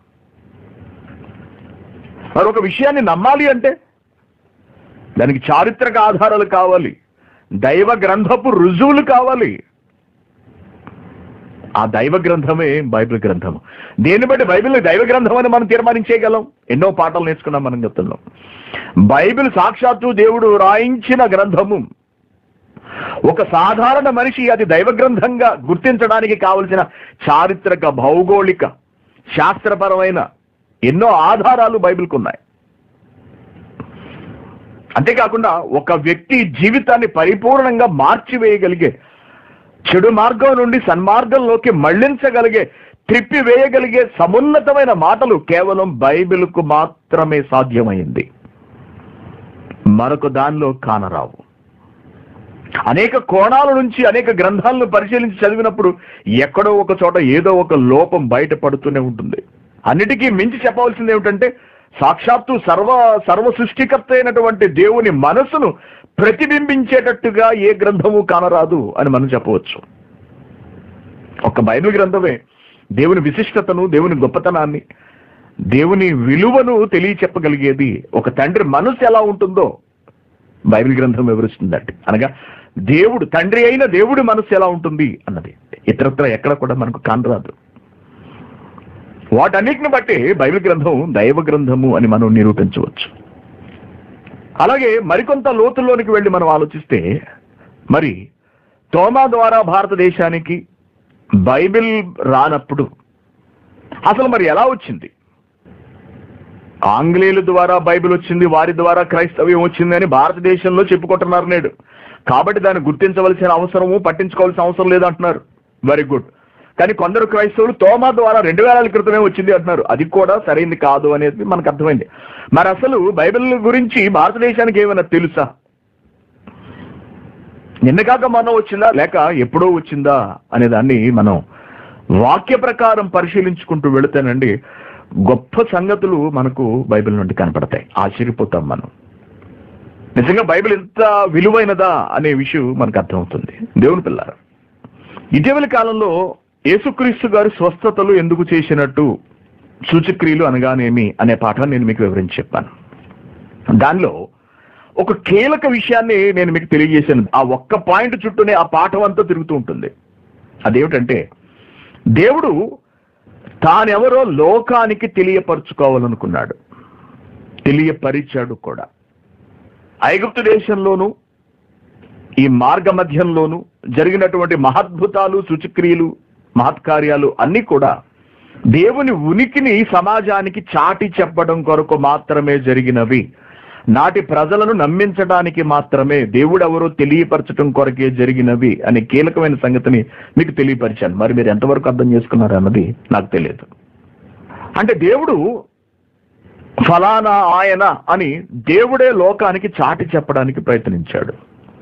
మరి ఒక విషయాన్ని నమ్మాలి అంటే దానికి చారిత్రక ఆధారాలు కావాలి దైవ గ్రంథపు రుజువులు కావాలి ఆ దైవ గ్రంథమే బైబిల్ గ్రంథం దేన్ని బట్టి బైబిల్ దైవ గ్రంథం అని మనం తీర్మానించేయగలం ఎన్నో పాఠాలు నేర్చుకున్నాం మనం చెప్తున్నాం బైబిల్ సాక్షాత్తు దేవుడు రాయించిన గ్రంథము ఒక సాధారణ మనిషి అది దైవ గ్రంథంగా గుర్తించడానికి కావలసిన చారిత్రక భౌగోళిక శాస్త్రపరమైన ఎన్నో ఆధారాలు బైబిల్కు ఉన్నాయి అంతేకాకుండా ఒక వ్యక్తి జీవితాన్ని పరిపూర్ణంగా మార్చివేయగలిగే చెడు మార్గం నుండి సన్మార్గంలోకి మళ్లించగలిగే త్రిప్పి వేయగలిగే సమున్నతమైన మాటలు కేవలం బైబిల్కు మాత్రమే సాధ్యమైంది మరొక దానిలో కానరావు అనేక కోణాల నుంచి అనేక గ్రంథాలను పరిశీలించి చదివినప్పుడు ఎక్కడో ఒక చోట ఏదో ఒక లోపం బయటపడుతూనే ఉంటుంది అన్నిటికీ మించి చెప్పవలసింది ఏమిటంటే సాక్షాత్తు సర్వ సర్వ సృష్టికర్త అయినటువంటి దేవుని మనసును ప్రతిబింబించేటట్టుగా ఏ గ్రంథము కానరాదు అని మనం చెప్పవచ్చు ఒక బైబిల్ గ్రంథమే దేవుని విశిష్టతను దేవుని గొప్పతనాన్ని దేవుని విలువను తెలియచెప్పగలిగేది ఒక తండ్రి మనసు ఎలా ఉంటుందో బైబిల్ గ్రంథం వివరిస్తుందండి అనగా దేవుడు తండ్రి అయిన దేవుడి మనసు ఎలా ఉంటుంది అన్నది ఇతరత్ర ఎక్కడ కూడా మనకు కానరాదు వాటన్నిటిని బట్టి బైబిల్ గ్రంథం దైవ గ్రంథము అని మనం నిరూపించవచ్చు అలాగే మరికొంత లోతుల్లోనికి వెళ్ళి మనం ఆలోచిస్తే మరి తోమా ద్వారా భారతదేశానికి బైబిల్ రానప్పుడు అసలు మరి ఎలా వచ్చింది ఆంగ్లేయుల ద్వారా బైబిల్ వచ్చింది వారి ద్వారా క్రైస్తవ్యం వచ్చింది అని భారతదేశంలో చెప్పుకుంటున్నారు నేడు కాబట్టి దాన్ని గుర్తించవలసిన అవసరము పట్టించుకోవాల్సిన అవసరం లేదు అంటున్నారు వెరీ గుడ్ కానీ కొందరు క్రైస్తవులు తోమా ద్వారా రెండు వేల క్రితమే వచ్చింది అంటున్నారు అది కూడా సరైంది కాదు అనేది మనకు అర్థమైంది మరి అసలు బైబిల్ గురించి భారతదేశానికి ఏమైనా తెలుసా నిన్న కాక మనం వచ్చిందా లేక ఎప్పుడో వచ్చిందా అనే దాన్ని మనం వాక్య ప్రకారం పరిశీలించుకుంటూ వెళితేనండి గొప్ప సంగతులు మనకు బైబిల్ నుండి కనపడతాయి ఆశ్చర్యపోతాం మనం నిజంగా బైబిల్ ఎంత విలువైనదా అనే విషయం మనకు అర్థమవుతుంది దేవుని పిల్లారు ఇటీవలి కాలంలో యేసుక్రీస్తు గారి స్వస్థతలు ఎందుకు చేసినట్టు సూచక్రియలు అనగానేమి అనే పాఠాన్ని నేను మీకు వివరించి చెప్పాను దానిలో ఒక కీలక విషయాన్ని నేను మీకు తెలియజేశాను ఆ ఒక్క పాయింట్ చుట్టూనే ఆ పాఠం అంతా తిరుగుతూ ఉంటుంది అదేమిటంటే దేవుడు తానెవరో లోకానికి తెలియపరుచుకోవాలనుకున్నాడు తెలియపరిచాడు కూడా ఐగుప్తు దేశంలోను ఈ మార్గ మధ్యంలోను జరిగినటువంటి మహద్భుతాలు సూచక్రియలు మహత్కార్యాలు అన్ని కూడా దేవుని ఉనికిని సమాజానికి చాటి చెప్పడం కొరకు మాత్రమే జరిగినవి నాటి ప్రజలను నమ్మించడానికి మాత్రమే దేవుడు ఎవరో తెలియపరచడం కొరకే జరిగినవి అనే కీలకమైన సంగతిని మీకు తెలియపరిచాను మరి మీరు ఎంతవరకు అర్థం చేసుకున్నారు అన్నది నాకు తెలియదు అంటే దేవుడు ఫలానా ఆయన అని దేవుడే లోకానికి చాటి చెప్పడానికి ప్రయత్నించాడు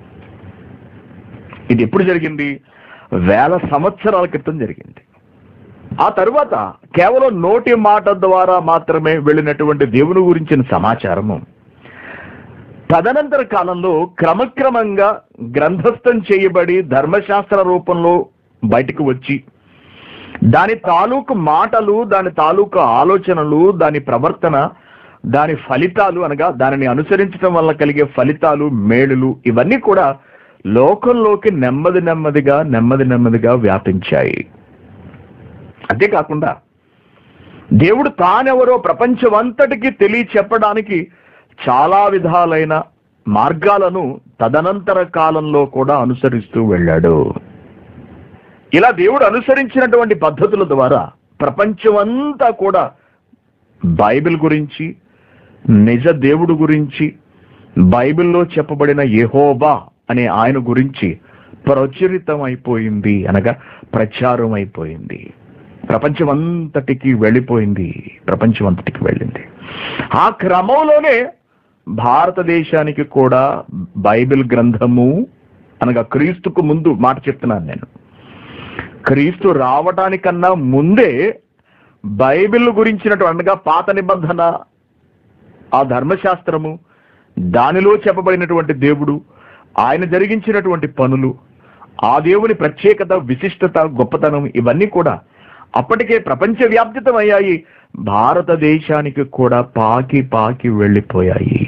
ఇది ఎప్పుడు జరిగింది వేల సంవత్సరాల క్రితం జరిగింది ఆ తరువాత కేవలం నోటి మాట ద్వారా మాత్రమే వెళ్ళినటువంటి దేవుని గురించిన సమాచారము తదనంతర కాలంలో క్రమక్రమంగా గ్రంథస్థం చేయబడి ధర్మశాస్త్ర రూపంలో బయటకు వచ్చి దాని తాలూకు మాటలు దాని తాలూకు ఆలోచనలు దాని ప్రవర్తన దాని ఫలితాలు అనగా దానిని అనుసరించడం వల్ల కలిగే ఫలితాలు మేలులు ఇవన్నీ కూడా లోకంలోకి నెమ్మది నెమ్మదిగా నెమ్మది నెమ్మదిగా వ్యాపించాయి అంతేకాకుండా దేవుడు తానెవరో ప్రపంచమంతటికి తెలియ చెప్పడానికి చాలా విధాలైన మార్గాలను తదనంతర కాలంలో కూడా అనుసరిస్తూ వెళ్ళాడు ఇలా దేవుడు అనుసరించినటువంటి పద్ధతుల ద్వారా ప్రపంచమంతా కూడా బైబిల్ గురించి నిజ దేవుడు గురించి బైబిల్లో చెప్పబడిన యెహోవా అనే ఆయన గురించి ప్రచురితం అయిపోయింది అనగా ప్రచారం అయిపోయింది ప్రపంచమంతటికి వెళ్ళిపోయింది ప్రపంచమంతటికి వెళ్ళింది ఆ క్రమంలోనే భారతదేశానికి కూడా బైబిల్ గ్రంథము అనగా క్రీస్తుకు ముందు మాట చెప్తున్నాను నేను క్రీస్తు రావటానికన్నా ముందే బైబిల్ గురించినటువంటి అనగా పాత నిబంధన ఆ ధర్మశాస్త్రము దానిలో చెప్పబడినటువంటి దేవుడు ఆయన జరిగించినటువంటి పనులు ఆ దేవుని ప్రత్యేకత విశిష్టత గొప్పతనం ఇవన్నీ కూడా అప్పటికే ప్రపంచ వ్యాప్తితమయ్యాయి భారతదేశానికి కూడా పాకి పాకి వెళ్ళిపోయాయి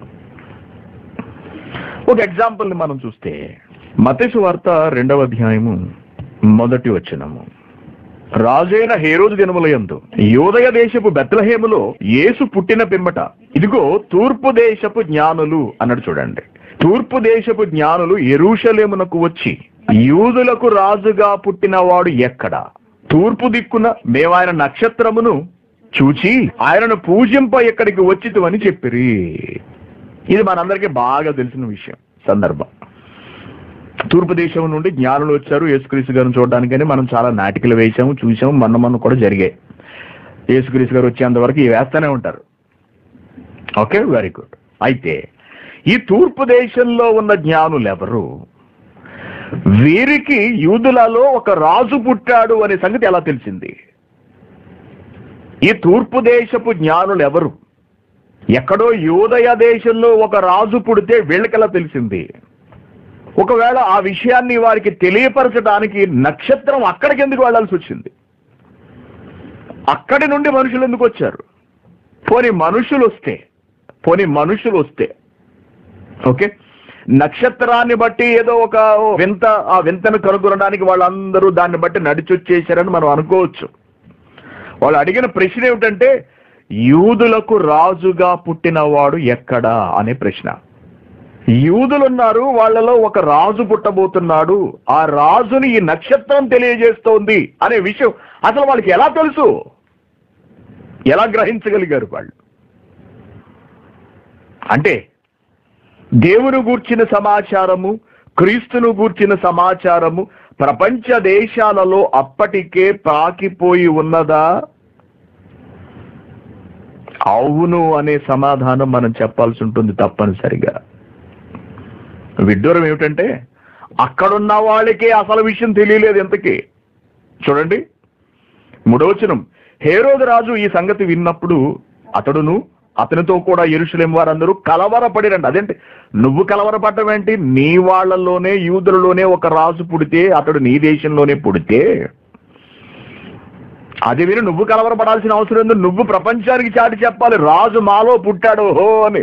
ఒక ఎగ్జాంపుల్ ని మనం చూస్తే మతేసు వార్త రెండవ అధ్యాయము మొదటి వచనము రాజైన హేరోదు దినములయందు యోదయ దేశపు బెత్లహేములో యేసు పుట్టిన పిమ్మట ఇదిగో తూర్పు దేశపు జ్ఞానులు అన్నాడు చూడండి తూర్పు దేశపు జ్ఞానులు ఎరుషలేమునకు వచ్చి యూదులకు రాజుగా పుట్టినవాడు ఎక్కడ తూర్పు దిక్కున మేము ఆయన నక్షత్రమును చూచి ఆయనను పూజింప ఎక్కడికి వచ్చితమని చెప్పిరి ఇది మనందరికీ బాగా తెలిసిన విషయం సందర్భం తూర్పు దేశం నుండి జ్ఞానులు వచ్చారు యేసుక్రీస్తు గారిని చూడడానికని మనం చాలా నాటికలు వేసాము చూసాము మొన్న మొన్న కూడా జరిగాయి యేసుక్రీస్తు గారు వచ్చేంత వరకు ఇవి వేస్తూనే ఉంటారు ఓకే వెరీ గుడ్ అయితే ఈ తూర్పు దేశంలో ఉన్న జ్ఞానులు ఎవరు వీరికి యూదులలో ఒక రాజు పుట్టాడు అనే సంగతి ఎలా తెలిసింది ఈ తూర్పు దేశపు జ్ఞానులు ఎవరు ఎక్కడో యూదయ దేశంలో ఒక రాజు పుడితే వీళ్ళకెలా తెలిసింది ఒకవేళ ఆ విషయాన్ని వారికి తెలియపరచడానికి నక్షత్రం అక్కడికి ఎందుకు వెళ్ళాల్సి వచ్చింది అక్కడి నుండి మనుషులు ఎందుకు వచ్చారు పోని మనుషులు వస్తే పోని మనుషులు వస్తే ఓకే నక్షత్రాన్ని బట్టి ఏదో ఒక వింత ఆ వింతను కనుగొనడానికి వాళ్ళందరూ దాన్ని బట్టి నడిచొచ్చేసారని మనం అనుకోవచ్చు వాళ్ళు అడిగిన ప్రశ్న ఏమిటంటే యూదులకు రాజుగా పుట్టినవాడు ఎక్కడా అనే ప్రశ్న యూదులున్నారు వాళ్ళలో ఒక రాజు పుట్టబోతున్నాడు ఆ రాజుని ఈ నక్షత్రం తెలియజేస్తోంది అనే విషయం అసలు వాళ్ళకి ఎలా తెలుసు ఎలా గ్రహించగలిగారు వాళ్ళు అంటే దేవుని గూర్చిన సమాచారము క్రీస్తును గూర్చిన సమాచారము ప్రపంచ దేశాలలో అప్పటికే పాకిపోయి ఉన్నదా అవును అనే సమాధానం మనం చెప్పాల్సి ఉంటుంది తప్పనిసరిగా విడ్డూరం ఏమిటంటే అక్కడున్న వాళ్ళకే అసలు విషయం తెలియలేదు ఎంతకి చూడండి మూడవచనం హేరోదు రాజు ఈ సంగతి విన్నప్పుడు అతడును అతనితో కూడా ఎరుషులేం వారందరూ కలవరపడిరండి అదేంటి నువ్వు కలవరపడటం ఏంటి నీ వాళ్ళలోనే యూదులలోనే ఒక రాజు పుడితే అతడు నీ దేశంలోనే పుడితే అది విని నువ్వు కలవరపడాల్సిన అవసరం ఉంది నువ్వు ప్రపంచానికి చాటి చెప్పాలి రాజు మాలో పుట్టాడు హో అని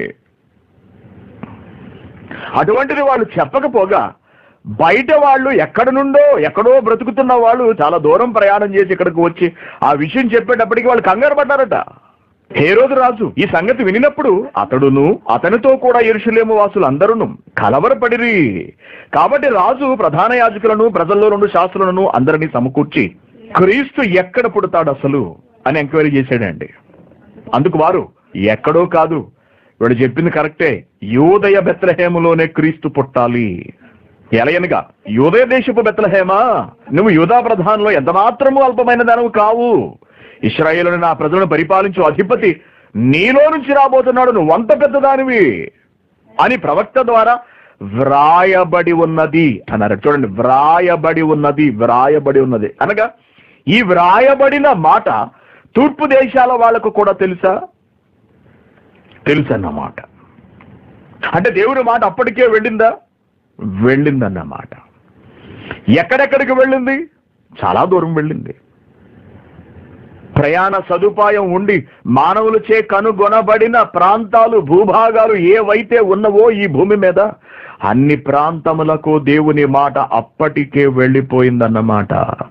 అటువంటిది వాళ్ళు చెప్పకపోగా బయట వాళ్ళు ఎక్కడి నుండో ఎక్కడో బ్రతుకుతున్న వాళ్ళు చాలా దూరం ప్రయాణం చేసి ఇక్కడికి వచ్చి ఆ విషయం చెప్పేటప్పటికి వాళ్ళు కంగారు పడ్డారట హేరోదు రాజు ఈ సంగతి వినినప్పుడు అతడును అతనితో కూడా ఎరుషులేము వాసులు అందరూ కలవరపడిరి కాబట్టి రాజు ప్రధాన యాజకులను ప్రజల్లో రెండు శాస్త్రులను అందరినీ సమకూర్చి క్రీస్తు ఎక్కడ పుడతాడు అసలు అని ఎంక్వైరీ చేశాడండి అందుకు వారు ఎక్కడో కాదు వీడు చెప్పింది కరెక్టే యూదయ బెత్లహేములోనే క్రీస్తు పుట్టాలి ఎలయనగా యూదయ దేశపు బెత్లహేమా నువ్వు యూదా ప్రధానంలో ఎంత మాత్రము అల్పమైన దానవు కావు ఇస్రాయేలుని నా ప్రజలను పరిపాలించు అధిపతి నీలో నుంచి రాబోతున్నాడు నువ్వు అంత పెద్దదానివి అని ప్రవక్త ద్వారా వ్రాయబడి ఉన్నది అన్నారు చూడండి వ్రాయబడి ఉన్నది వ్రాయబడి ఉన్నది అనగా ఈ వ్రాయబడిన మాట తూర్పు దేశాల వాళ్ళకు కూడా తెలుసా తెలుసన్నమాట అంటే దేవుడి మాట అప్పటికే వెళ్ళిందా వెళ్ళిందన్నమాట ఎక్కడెక్కడికి వెళ్ళింది చాలా దూరం వెళ్ళింది ప్రయాణ సదుపాయం ఉండి మానవులచే కనుగొనబడిన ప్రాంతాలు భూభాగాలు ఏవైతే ఉన్నవో ఈ భూమి మీద అన్ని ప్రాంతములకు దేవుని మాట అప్పటికే వెళ్ళిపోయిందన్నమాట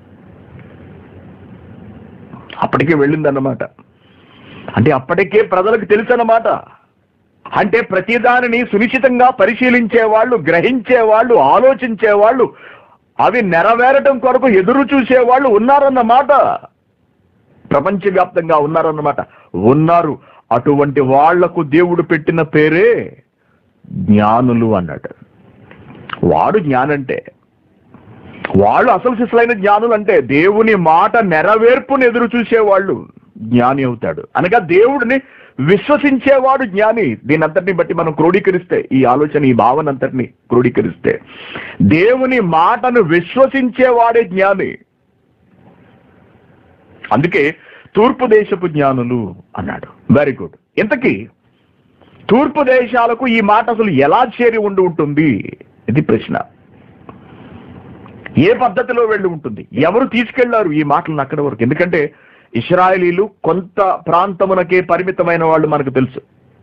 అప్పటికే వెళ్ళిందన్నమాట అంటే అప్పటికే ప్రజలకు తెలుసన్నమాట అంటే ప్రతిదానిని సునిశ్చితంగా పరిశీలించే వాళ్ళు గ్రహించే వాళ్ళు ఆలోచించే వాళ్ళు అవి నెరవేరటం కొరకు ఎదురు చూసే వాళ్ళు ఉన్నారన్నమాట ప్రపంచవ్యాప్తంగా ఉన్నారన్నమాట ఉన్నారు అటువంటి వాళ్లకు దేవుడు పెట్టిన పేరే జ్ఞానులు అన్నాడు వాడు జ్ఞానంటే వాళ్ళు అసలు శిశులైన జ్ఞానులు అంటే దేవుని మాట నెరవేర్పుని ఎదురు చూసేవాళ్ళు జ్ఞాని అవుతాడు అనగా దేవుడిని విశ్వసించేవాడు జ్ఞాని దీని అంతటిని బట్టి మనం క్రోడీకరిస్తే ఈ ఆలోచన ఈ భావన అంతటిని క్రోడీకరిస్తే దేవుని మాటను విశ్వసించేవాడే జ్ఞాని అందుకే తూర్పు దేశపు జ్ఞానులు అన్నాడు వెరీ గుడ్ ఇంతకీ తూర్పు దేశాలకు ఈ మాట అసలు ఎలా చేరి ఉండి ఉంటుంది ఇది ప్రశ్న ఏ పద్ధతిలో వెళ్ళి ఉంటుంది ఎవరు తీసుకెళ్లారు ఈ మాటలను అక్కడి వరకు ఎందుకంటే ఇస్రాయలీలు కొంత ప్రాంతమునకే పరిమితమైన వాళ్ళు మనకు తెలుసు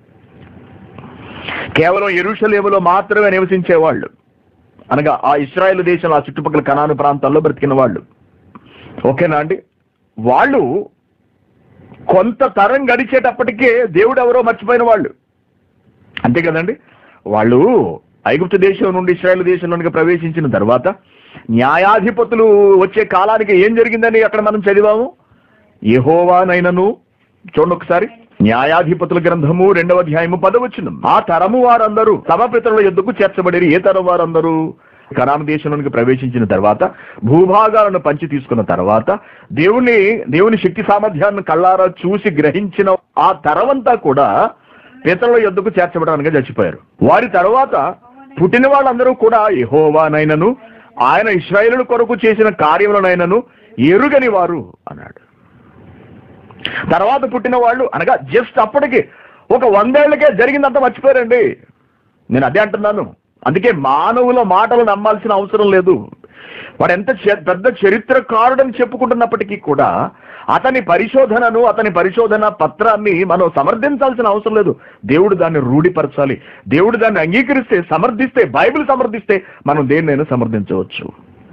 కేవలం ఎరుషలేములో మాత్రమే నివసించే వాళ్ళు అనగా ఆ ఇస్రాయేల్ దేశంలో ఆ చుట్టుపక్కల కనాను ప్రాంతాల్లో బ్రతికిన వాళ్ళు ఓకేనా అండి వాళ్ళు కొంత తరం గడిచేటప్పటికే దేవుడు ఎవరో మర్చిపోయిన వాళ్ళు అంతే కదండి వాళ్ళు ఐగుప్తు దేశం నుండి ఇస్రాయేల్ దేశంలోనికి ప్రవేశించిన తర్వాత న్యాయాధిపతులు వచ్చే కాలానికి ఏం జరిగిందని అక్కడ మనం చదివాము యెహోవానైనను చూడండి ఒకసారి న్యాయాధిపతుల గ్రంథము రెండవ అధ్యాయము పదవచ్చును ఆ తరము వారందరూ తమ పితరుల ఎద్దుకు చేర్చబడి ఏ తరం వారందరూ కనాన దేశంలోనికి ప్రవేశించిన తర్వాత భూభాగాలను పంచి తీసుకున్న తర్వాత దేవుని దేవుని శక్తి సామర్థ్యాన్ని కళ్ళారా చూసి గ్రహించిన ఆ తరమంతా కూడా పితరుల ఎద్దుకు చేర్చబడడానికి చచ్చిపోయారు వారి తర్వాత పుట్టిన వాళ్ళందరూ కూడా యెహోవానైనను ఆయన ఇస్రాయేలు కొరకు చేసిన కార్యములనైనను ఎరుగని వారు అన్నాడు తర్వాత పుట్టిన వాళ్ళు అనగా జస్ట్ అప్పటికి ఒక వందేళ్లకే జరిగిందంతా మర్చిపోయారండి నేను అదే అంటున్నాను అందుకే మానవుల మాటలు నమ్మాల్సిన అవసరం లేదు వాడు ఎంత చ- పెద్ద చరిత్రకారుడని చెప్పుకుంటున్నప్పటికీ కూడా అతని పరిశోధనను అతని పరిశోధన పత్రాన్ని మనం సమర్థించాల్సిన అవసరం లేదు దేవుడు దాన్ని రూఢిపరచాలి దేవుడు దాన్ని అంగీకరిస్తే సమర్థిస్తే బైబిల్ సమర్థిస్తే మనం దేన్నైనా సమర్థించవచ్చు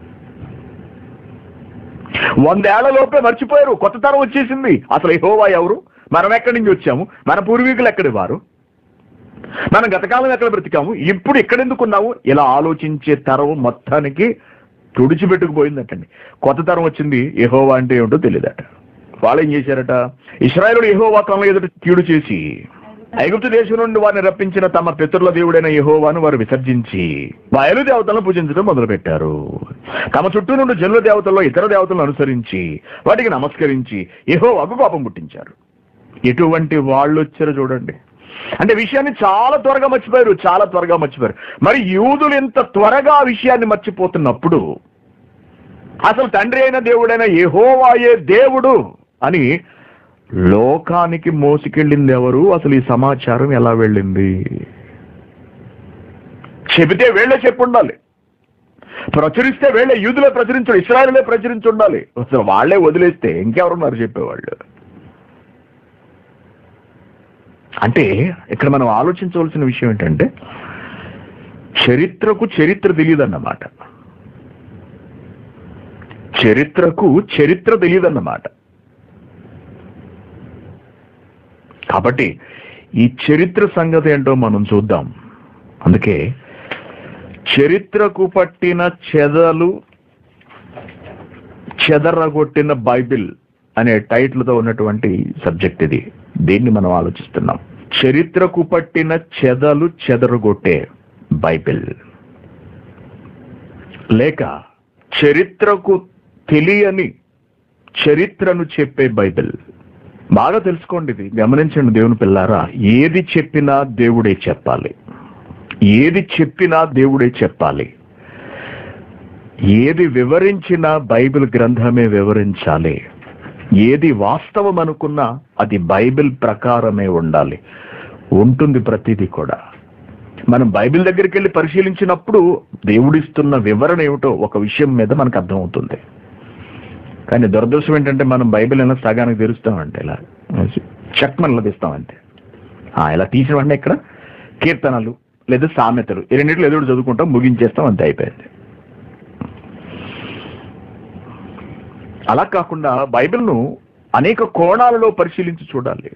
వందేళ్లలోపే మర్చిపోయారు కొత్త తరం వచ్చేసింది అసలు యెహోవా ఎవరు మనం ఎక్కడి నుంచి వచ్చాము మన పూర్వీకులు ఎక్కడి వారు మనం గతకాలం ఎక్కడ బ్రతికాము ఇప్పుడు ఎక్కడెందుకున్నాము ఇలా ఆలోచించే తరం మొత్తానికి తుడిచిపెట్టుకుపోయిందటండి కొత్త తరం వచ్చింది యెహోవా అంటే ఏమిటో తెలియదట వాళ్ళు ఏం చేశారట ఇస్రాయేలు యెహోవా కళ్ళ ఎదుట కీడు చేసి ఐగుప్తు దేశం నుండి వారిని రప్పించిన తమ పితరుల దేవుడైన యెహోవాను వారు విసర్జించి బయలు దేవతలను పూజించడం మొదలుపెట్టారు తమ చుట్టూ నుండి జనుల దేవతల్లో ఇతర దేవతలను అనుసరించి వాటికి నమస్కరించి యెహోవాకు కోపం పుట్టించారు ఎటువంటి వాళ్ళు వచ్చారో చూడండి అంటే విషయాన్ని చాలా త్వరగా మర్చిపోయారు చాలా త్వరగా మర్చిపోయారు మరి యూదులు ఎంత త్వరగా ఆ విషయాన్ని మర్చిపోతున్నప్పుడు అసలు తండ్రి అయిన దేవుడైన యెహోవాయే దేవుడు అని లోకానికి మోసుకెళ్ళింది ఎవరు అసలు ఈ సమాచారం ఎలా వెళ్ళింది చెబితే వేళ్ళే చెప్పు ఉండాలి ప్రచురిస్తే వేళ్ళే యూదులే ప్రచురించడు ఇస్రాయలే ప్రచురించి ఉండాలి అసలు వాళ్ళే వదిలేస్తే ఇంకెవరున్నారు చెప్పేవాళ్ళు అంటే ఇక్కడ మనం ఆలోచించవలసిన విషయం ఏంటంటే చరిత్రకు చరిత్ర తెలియదన్నమాట చరిత్రకు చరిత్ర తెలియదన్నమాట కాబట్టి ఈ చరిత్ర సంగతి ఏంటో మనం చూద్దాం అందుకే చరిత్రకు పట్టిన చెదలు చెదరగొట్టిన బైబిల్ అనే టైటిల్తో ఉన్నటువంటి సబ్జెక్ట్ ఇది దీన్ని మనం ఆలోచిస్తున్నాం చరిత్రకు పట్టిన చెదలు చెదరగొట్టే బైబిల్ లేక చరిత్రకు తెలియని చరిత్రను చెప్పే బైబిల్ బాగా తెలుసుకోండి ఇది గమనించండి దేవుని పిల్లారా ఏది చెప్పినా దేవుడే చెప్పాలి ఏది చెప్పినా దేవుడే చెప్పాలి ఏది వివరించినా బైబిల్ గ్రంథమే వివరించాలి ఏది వాస్తవం అనుకున్నా అది బైబిల్ ప్రకారమే ఉండాలి ఉంటుంది ప్రతిదీ కూడా మనం బైబిల్ దగ్గరికి వెళ్ళి పరిశీలించినప్పుడు దేవుడిస్తున్న వివరణ ఏమిటో ఒక విషయం మీద మనకు అర్థమవుతుంది కానీ దురదృష్టం ఏంటంటే మనం బైబిల్ అయినా సగానికి తెరుస్తామంటే ఇలా చక్మన్లో తీస్తామంతే ఆ, ఇలా తీసిన వెంటనే ఇక్కడ కీర్తనలు లేదా సామెతలు ఈ రెండింటిలో ఎదురు చదువుకుంటాం ముగించేస్తాం అంతే అయిపోయింది అలా కాకుండా బైబిల్ను అనేక కోణాలలో పరిశీలించి చూడాలి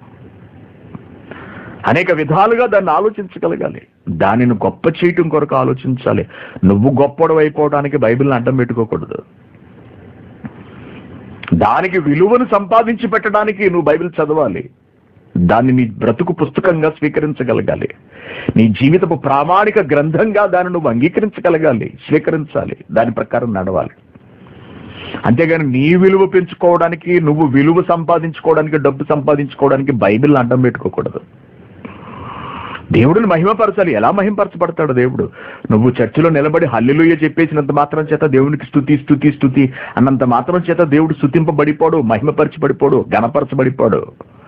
అనేక విధాలుగా దాన్ని ఆలోచించగలగాలి దానిని గొప్ప చేయటం కొరకు ఆలోచించాలి నువ్వు గొప్పడు అయిపోవడానికి బైబిల్ని అడ్డం పెట్టుకోకూడదు దానికి విలువను సంపాదించి పెట్టడానికి నువ్వు బైబిల్ చదవాలి దాన్ని నీ బ్రతుకు పుస్తకంగా స్వీకరించగలగాలి నీ జీవితపు ప్రామాణిక గ్రంథంగా దాన్ని నువ్వు అంగీకరించగలగాలి స్వీకరించాలి దాని ప్రకారం నడవాలి అంతేగాని నీ విలువ పెంచుకోవడానికి నువ్వు విలువ సంపాదించుకోవడానికి డబ్బు సంపాదించుకోవడానికి బైబిల్ అడ్డం పెట్టుకోకూడదు దేవుడిని మహిమపరచాలి ఎలా మహిమపరచబడతాడు దేవుడు నువ్వు చర్చిలో నిలబడి హల్లెలూయ చెప్పేసినంత మాత్రం చేత దేవునికి స్థుతి స్థుతి స్థుతి అన్నంత మాత్రం చేత దేవుడు స్థుతింపబడిపోడు మహిమపరచబడిపోడు గణపరచబడిపోడు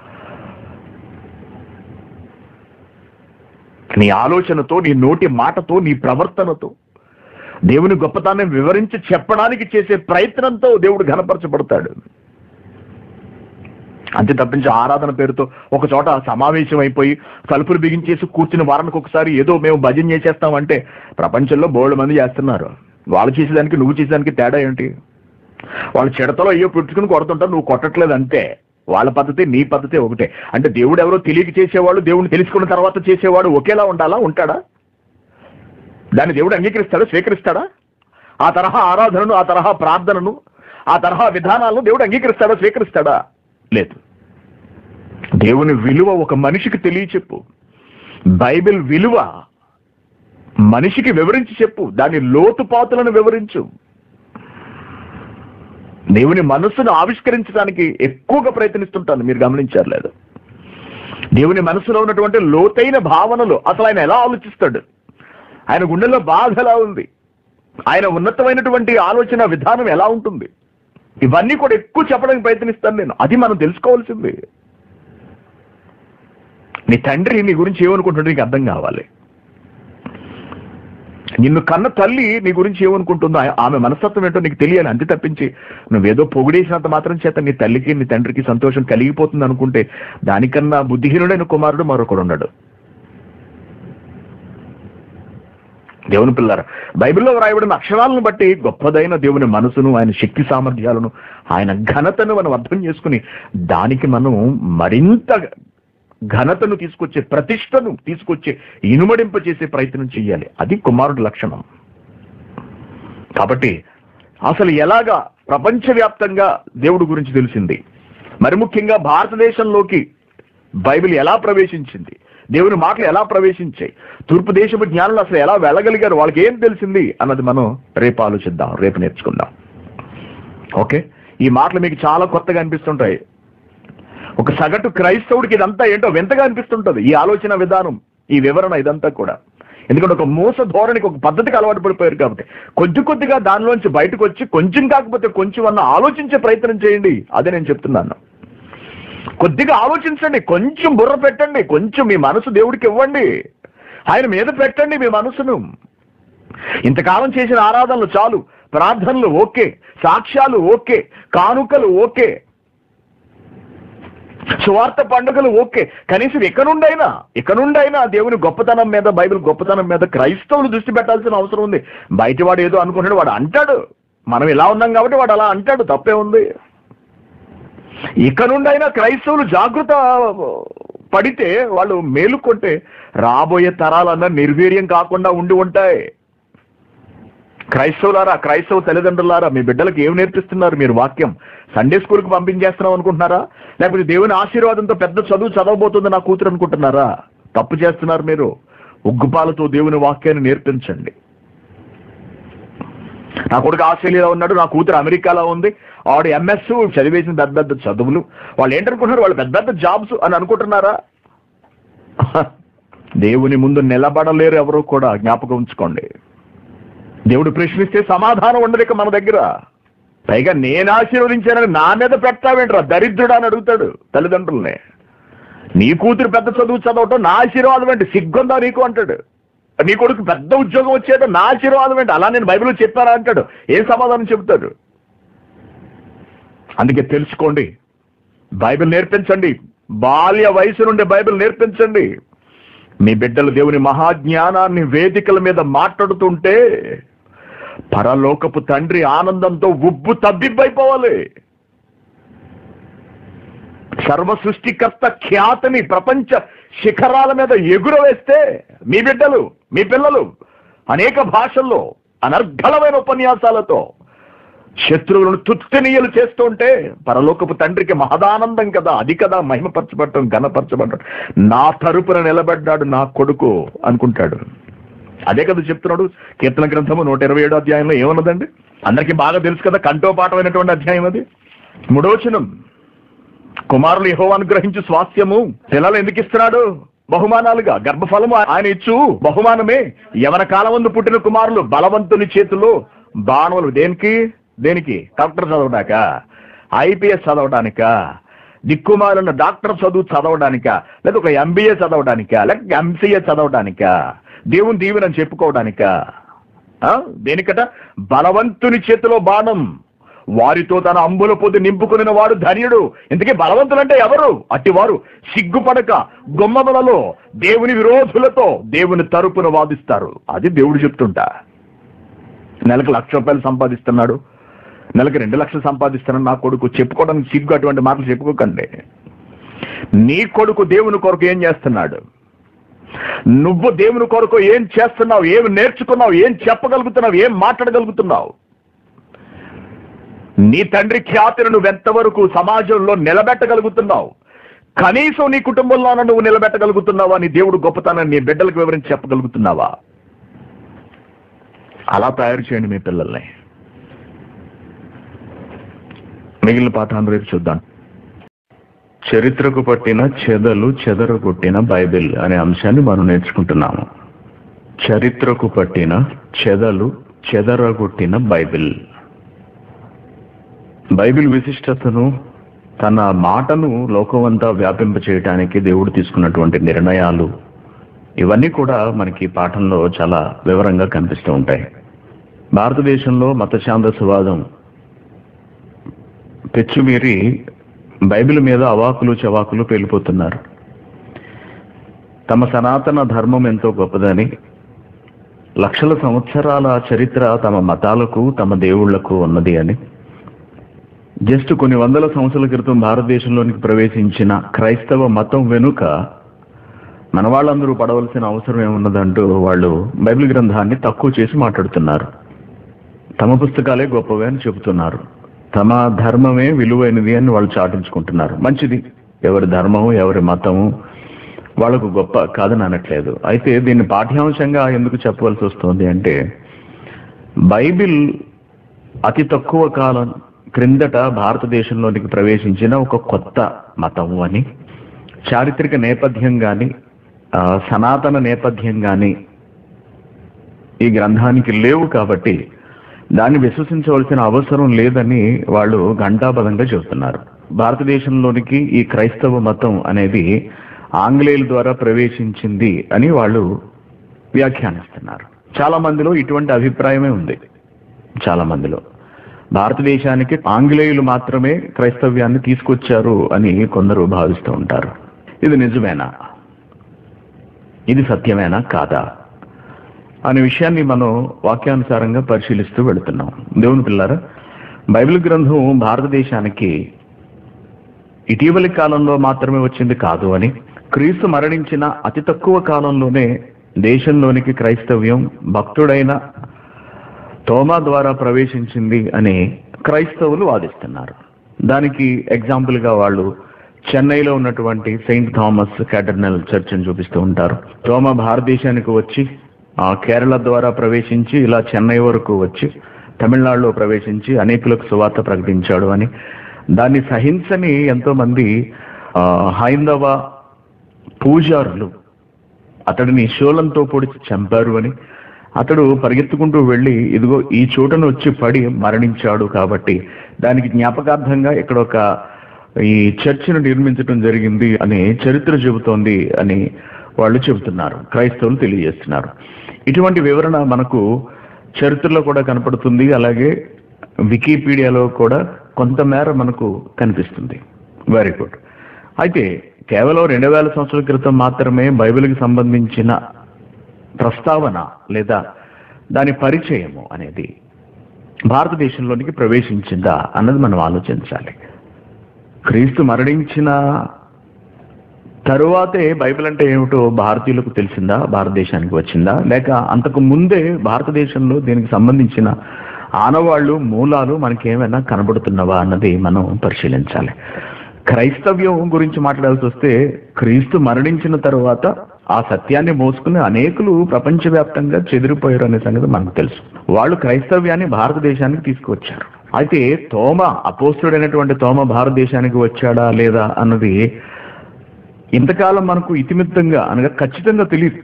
నీ ఆలోచనతో నీ నోటి మాటతో నీ ప్రవర్తనతో దేవుని గొప్పతాన్ని వివరించి చెప్పడానికి చేసే ప్రయత్నంతో దేవుడు ఘనపరచబడతాడు అంతే తప్పించి ఆరాధన పేరుతో ఒక చోట సమావేశం అయిపోయి తలుపులు బిగించేసి కూర్చుని వారానికి ఒకసారి ఏదో మేము భజన చేసేస్తామంటే ప్రపంచంలో బోల్డ్ మంది చేస్తున్నారు వాళ్ళు చేసేదానికి నువ్వు చేసేదానికి తేడా ఏంటి వాళ్ళు చెడతలో అయ్యో పుట్టుకుని కొడుతుంటారు నువ్వు కొట్టట్లేదు అంతే వాళ్ళ పద్ధతి నీ పద్ధతి ఒకటే అంటే దేవుడు ఎవరో తెలియక చేసేవాడు దేవుడిని తెలుసుకున్న తర్వాత చేసేవాడు ఒకేలా ఉండాలా ఉంటాడా దాన్ని దేవుడు అంగీకరిస్తాడా స్వీకరిస్తాడా ఆ తరహా ఆరాధనను ఆ తరహా ప్రార్థనను ఆ తరహా విధానాలను దేవుడు అంగీకరిస్తాడా స్వీకరిస్తాడా లేదు దేవుని విలువ ఒక మనిషికి తెలియచెప్పు బైబిల్ విలువ మనిషికి వివరించి చెప్పు దాని లోతుపాతులను వివరించు దేవుని మనస్సును ఆవిష్కరించడానికి ఎక్కువగా ప్రయత్నిస్తుంటాను మీరు గమనించారు లేదు దేవుని మనసులో ఉన్నటువంటి లోతైన భావనలు అసలు ఆయన ఎలా ఆలోచిస్తాడు ఆయన గుండెల్లో బాధ ఎలా ఉంది ఆయన ఉన్నతమైనటువంటి ఆలోచన విధానం ఎలా ఉంటుంది ఇవన్నీ కూడా ఎక్కువ చెప్పడానికి ప్రయత్నిస్తాను నేను అది మనం తెలుసుకోవాల్సింది నీ తండ్రి నీ గురించి ఏమనుకుంటుంటే నీకు అర్థం కావాలి నిన్ను కన్న తల్లి నీ గురించి ఏమనుకుంటుందో ఆ- ఆమె మనస్తత్వం ఏంటో నీకు తెలియాలి అంతే తప్పించి నువ్వేదో పొగిడేసినంత మాత్రం చేత నీ తల్లికి నీ తండ్రికి సంతోషం కలిగిపోతుంది అనుకుంటే దానికన్నా బుద్ధిహీనుడైన కుమారుడు మరొకడు ఉన్నాడు దేవుని పిల్లర బైబిల్లో వ్రాయబడిన అక్షరాలను బట్టి గొప్పదైన దేవుని మనసును ఆయన శక్తి సామర్థ్యాలను ఆయన ఘనతను మనం అర్థం చేసుకుని దానికి మనం మరింత ఘనతను తీసుకొచ్చే ప్రతిష్టను తీసుకొచ్చే ఇనుమడింప చేసే ప్రయత్నం చేయాలి అది కుమారుడి లక్షణం కాబట్టి అసలు ఎలాగా ప్రపంచవ్యాప్తంగా దేవుడి గురించి తెలిసింది మరి ముఖ్యంగా భారతదేశంలోకి బైబిల్ ఎలా ప్రవేశించింది దేవుని మాటలు ఎలా ప్రవేశించాయి తూర్పు దేశపు జ్ఞానులు అసలు ఎలా వెళ్ళగలిగారు వాళ్ళకి ఏం తెలిసింది అన్నది మనం రేపు ఆలోచిద్దాం రేపు నేర్చుకుందాం ఓకే ఈ మాటలు మీకు చాలా కొత్తగా అనిపిస్తుంటాయి ఒక సగటు క్రైస్తవుడికి ఇదంతా ఏంటో వింతగా అనిపిస్తుంటది ఈ ఆలోచన విధానం ఈ వివరణ ఇదంతా కూడా ఎందుకంటే ఒక మోస ధోరణికి ఒక పద్ధతికి అలవాటు పడిపోయారు కాబట్టి కొద్ది కొద్దిగా దానిలోంచి బయటకు వచ్చి కొంచెం కాకపోతే కొంచెం అన్న ఆలోచించే ప్రయత్నం చేయండి అదే నేను చెప్తున్నాను కొద్దిగా ఆలోచించండి కొంచెం బుర్ర పెట్టండి కొంచెం మీ మనసు దేవుడికి ఇవ్వండి ఆయన మీద పెట్టండి మీ మనసును ఇంతకాలం చేసిన ఆరాధనలు చాలు ప్రార్థనలు ఓకే సాక్ష్యాలు ఓకే కానుకలు ఓకే సువార్త పండుగలు ఓకే కనీసం ఇక నుండైనా ఇక నుండైనా దేవుని గొప్పతనం మీద బైబిల్ గొప్పతనం మీద క్రైస్తవులు దృష్టి పెట్టాల్సిన అవసరం ఉంది బయట వాడు ఏదో అనుకుంటాడు వాడు అంటాడు మనం ఇలా ఉన్నాం కాబట్టి వాడు అలా అంటాడు తప్పే ఉంది ఇక నుండైనా క్రైస్తవులు జాగృత పడితే వాళ్ళు మేలుకొంటే రాబోయే తరాలన్నా నిర్వీర్యం కాకుండా ఉండి ఉంటాయి క్రైస్తవులారా క్రైస్తవ తల్లిదండ్రులారా మీ బిడ్డలకు ఏం నేర్పిస్తున్నారు మీరు వాక్యం సండే స్కూల్కి పంపించేస్తున్నాం అనుకుంటున్నారా లేకపోతే దేవుని ఆశీర్వాదంతో పెద్ద చదువు చదవబోతుంది నా కూతురు అనుకుంటున్నారా తప్పు చేస్తున్నారు మీరు ఉగ్గుపాలతో దేవుని వాక్యాన్ని నేర్పించండి నా కొడుకు ఆస్ట్రేలియాలో ఉన్నాడు నా కూతురు అమెరికాలో ఉంది ఆవిడ ఎంఎస్ చదివేసిన పెద్ద పెద్ద చదువులు వాళ్ళు ఏంటనుకుంటున్నారు వాళ్ళు పెద్ద పెద్ద జాబ్స్ అని అనుకుంటున్నారా దేవుని ముందు నిలబడలేరు ఎవరు కూడా జ్ఞాపకం ఉంచుకోండి దేవుడు ప్రశ్నిస్తే సమాధానం ఉండదు ఇక మన దగ్గర పైగా నేను ఆశీర్వదించానని నా మీద పెడతావేంట్రా దరిద్రుడా అని అడుగుతాడు తల్లిదండ్రుల్ని నీ కూతురు పెద్ద చదువు చదవటం నా ఆశీర్వాదం ఏంటి సిగ్గుందా నీకు అంటాడు నీ కొడుకు పెద్ద ఉద్యోగం వచ్చేదో నా ఆశీర్వాదం ఏంటి అలా నేను బైబిల్లో చెప్పానా అంటాడు ఏం సమాధానం చెబుతాడు అందుకే తెలుసుకోండి బైబిల్ నేర్పించండి బాల్య వయసు నుండి బైబిల్ నేర్పించండి మీ బిడ్డలు దేవుని మహాజ్ఞానాన్ని వేదికల మీద మాట్లాడుతుంటే పరలోకపు తండ్రి ఆనందంతో ఉబ్బు తబ్బిబ్బైపోవాలి సర్వ సృష్టికర్త ఖ్యాతిని ప్రపంచ శిఖరాల మీద ఎగురవేస్తే మీ బిడ్డలు మీ పిల్లలు అనేక భాషల్లో అనర్ఘలమైన ఉపన్యాసాలతో శత్రువులను తుత్తినీయలు చేస్తుంటే పరలోకపు తండ్రికి మహదానందం కదా అది కదా మహిమపరచబడటం ఘనపరచబడటం నా తరపున నిలబడ్డాడు నా కొడుకు అనుకుంటాడు అదే కదా చెప్తున్నాడు కీర్తన గ్రంథము నూట ఇరవై ఏడో అధ్యాయంలో ఏమన్నదండి అందరికీ బాగా తెలుసు కదా కంఠోపాఠమైనటువంటి అధ్యాయం అది మూడోచనం కుమారులు యహో అనుగ్రహించు స్వాస్థ్యము పిల్లలు ఎందుకు ఇస్తున్నాడు బహుమానాలుగా గర్భఫలము ఆయన ఇచ్చు బహుమానమే యవన కాలమందు పుట్టిన కుమారులు బలవంతుని చేతిలో బాణములు దేనికి దేనికి కలెక్టర్ చదవడాక ఐపీఎస్ చదవడానిక దిక్కుమాలిన డాక్టర్ చదువు చదవడానిక లేదా ఒక ఎంబీఏ చదవడానిక లేక ఎంసీఏ చదవడానిక దేవుని దీవెనని చెప్పుకోవడానిక ఆ? దేనికట బలవంతుని చేతిలో బాణం వారితో తన అంబుల పొద్దు నింపుకుని వాడు ధన్యుడు ఇంతకీ బలవంతులంటే ఎవరు అట్టివారు సిగ్గుపడక గుమ్మములలో దేవుని విరోధులతో దేవుని తరపున వాదిస్తారు అది దేవుడు చెప్తుంటా నెలకు లక్ష రూపాయలు సంపాదిస్తున్నాడు నెలకు రెండు లక్షలు సంపాదిస్తున్నాడు నా కొడుకు చెప్పుకోవడానికి సిగ్గు అటువంటి మాటలు చెప్పుకోకండి నీ కొడుకు దేవుని కొరకు ఏం చేస్తున్నాడు నువ్వు దేవుని కొరకు ఏం చేస్తున్నావు ఏం నేర్చుకున్నావు ఏం చెప్పగలుగుతున్నావు ఏం మాట్లాడగలుగుతున్నావు నీ తండ్రి ఖ్యాతిని నువ్వు ఎంతవరకు సమాజంలో నిలబెట్టగలుగుతున్నావు కనీసం నీ కుటుంబంలోనూ నువ్వు నిలబెట్టగలుగుతున్నావా నీ దేవుడు గొప్పతనాన్ని నీ బిడ్డలకు వివరించి చెప్పగలుగుతున్నావా అలా తయారు చేయండి మీ పిల్లల్ని మిగిలిన పాఠాన్ని రేపు చూద్దాం చరిత్రకు పట్టిన చెదలు చెదరగొట్టిన బైబిల్ అనే అంశాన్ని మనం నేర్చుకుంటున్నాము చరిత్రకు పట్టిన చెదలు చెదరగొట్టిన బైబిల్ బైబిల్ విశిష్టతను తన మాటను లోకమంతా వ్యాపింప చేయటానికి దేవుడు తీసుకున్నటువంటి నిర్ణయాలు ఇవన్నీ కూడా మనకి ఈ పాఠంలో చాలా వివరంగా కనిపిస్తూ ఉంటాయి భారతదేశంలో మత ఛాందస్వాదం పెచ్చుమీరి బైబిల్ మీద అవాకులు చవాకులు పేలిపోతున్నారు తమ సనాతన ధర్మం ఎంతో గొప్పదని లక్షల సంవత్సరాల చరిత్ర తమ మతాలకు తమ దేవుళ్లకు ఉన్నది అని జస్ట్ కొన్ని వందల సంవత్సరాల క్రితం భారతదేశంలోనికి ప్రవేశించిన క్రైస్తవ మతం వెనుక మన వాళ్ళందరూ పడవలసిన అవసరం ఏమున్నదంటూ వాళ్ళు బైబిల్ గ్రంథాన్ని తక్కువ చేసి మాట్లాడుతున్నారు తమ పుస్తకాలే గొప్పవే అని చెబుతున్నారు తమ ధర్మమే విలువైనది అని వాళ్ళు చాటించుకుంటున్నారు మంచిది ఎవరి ధర్మము ఎవరి మతము వాళ్ళకు గొప్ప కాదని అనట్లేదు అయితే దీన్ని పాఠ్యాంశంగా ఎందుకు చెప్పవలసి వస్తుంది అంటే బైబిల్ అతి తక్కువ కాలం క్రిందట భారతదేశంలోనికి ప్రవేశించిన ఒక కొత్త మతము అని చారిత్రక నేపథ్యం కానీ సనాతన నేపథ్యం కానీ ఈ గ్రంథానికి లేవు కాబట్టి దాన్ని విశ్వసించవలసిన అవసరం లేదని వాళ్ళు ఘంటాపదంగా చెబుతున్నారు భారతదేశంలోనికి ఈ క్రైస్తవ మతం అనేది ఆంగ్లేయుల ద్వారా ప్రవేశించింది అని వాళ్ళు వ్యాఖ్యానిస్తున్నారు చాలా మందిలో ఇటువంటి అభిప్రాయమే ఉంది చాలా మందిలో భారతదేశానికి ఆంగ్లేయులు మాత్రమే క్రైస్తవ్యాన్ని తీసుకొచ్చారు అని కొందరు భావిస్తూ ఉంటారు ఇది నిజమేనా ఇది సత్యమేనా కాదా అనే విషయాన్ని మనం వాక్యానుసారంగా పరిశీలిస్తూ వెళుతున్నాం దేవుని పిల్లారా బైబిల్ గ్రంథం భారతదేశానికి ఇటీవలి కాలంలో మాత్రమే వచ్చింది కాదు అని క్రీస్తు మరణించిన అతి తక్కువ కాలంలోనే దేశంలోనికి క్రైస్తవ్యం భక్తుడైన తోమా ద్వారా ప్రవేశించింది అని క్రైస్తవులు వాదిస్తున్నారు దానికి ఎగ్జాంపుల్గా వాళ్ళు చెన్నైలో ఉన్నటువంటి సెయింట్ థామస్ క్యాటర్నల్ చర్చ్ అని చూపిస్తూ ఉంటారు తోమా భారతదేశానికి వచ్చి ఆ కేరళ ద్వారా ప్రవేశించి ఇలా చెన్నై వరకు వచ్చి తమిళనాడులో ప్రవేశించి అనేకులకు సువార్త ప్రకటించాడు అని దాన్ని సహించని ఎంతో మంది ఆ, హైందవ పూజారులు అతడిని శూలంతో పొడిచి చంపారు అని అతడు పరిగెత్తుకుంటూ వెళ్ళి ఇదిగో ఈ చోటను వచ్చి పడి మరణించాడు కాబట్టి దానికి జ్ఞాపకార్థంగా ఇక్కడ ఒక ఈ చర్చిను నిర్మించడం జరిగింది అని చరిత్ర చెబుతోంది అని వాళ్ళు చెబుతున్నారు క్రైస్తవులు తెలియజేస్తున్నారు ఇటువంటి వివరణ మనకు చరిత్రలో కూడా కనపడుతుంది అలాగే వికీపీడియాలో కూడా కొంతమేర మనకు కనిపిస్తుంది వెరీ గుడ్ అయితే కేవలం రెండు వేల సంవత్సరాల క్రితం మాత్రమే బైబిల్కి సంబంధించిన ప్రస్తావన లేదా దాని పరిచయము అనేది భారతదేశంలోనికి ప్రవేశించిందా అన్నది మనం ఆలోచించాలి క్రీస్తు మరణించిన తరువాతే బైబిల్ అంటే ఏమిటో భారతీయులకు తెలిసిందా భారతదేశానికి వచ్చిందా లేక అంతకు ముందే భారతదేశంలో దీనికి సంబంధించిన ఆనవాళ్ళు మూలాలు మనకి ఏమైనా కనబడుతున్నవా అన్నది మనం పరిశీలించాలి క్రైస్తవ్యం గురించి మాట్లాడాల్సి వస్తే క్రీస్తు మరణించిన తరువాత ఆ సత్యాన్ని మోసుకుని అనేకులు ప్రపంచవ్యాప్తంగా చెదిరిపోయారు అనే సంగతి మనకు తెలుసు వాళ్ళు క్రైస్తవ్యాన్ని భారతదేశానికి తీసుకువచ్చారు అయితే తోమ అపోస్తుడైనటువంటి తోమ భారతదేశానికి వచ్చాడా లేదా అన్నది ఇంతకాలం మనకు ఇతిమిత్తంగా అనగా ఖచ్చితంగా తెలియదు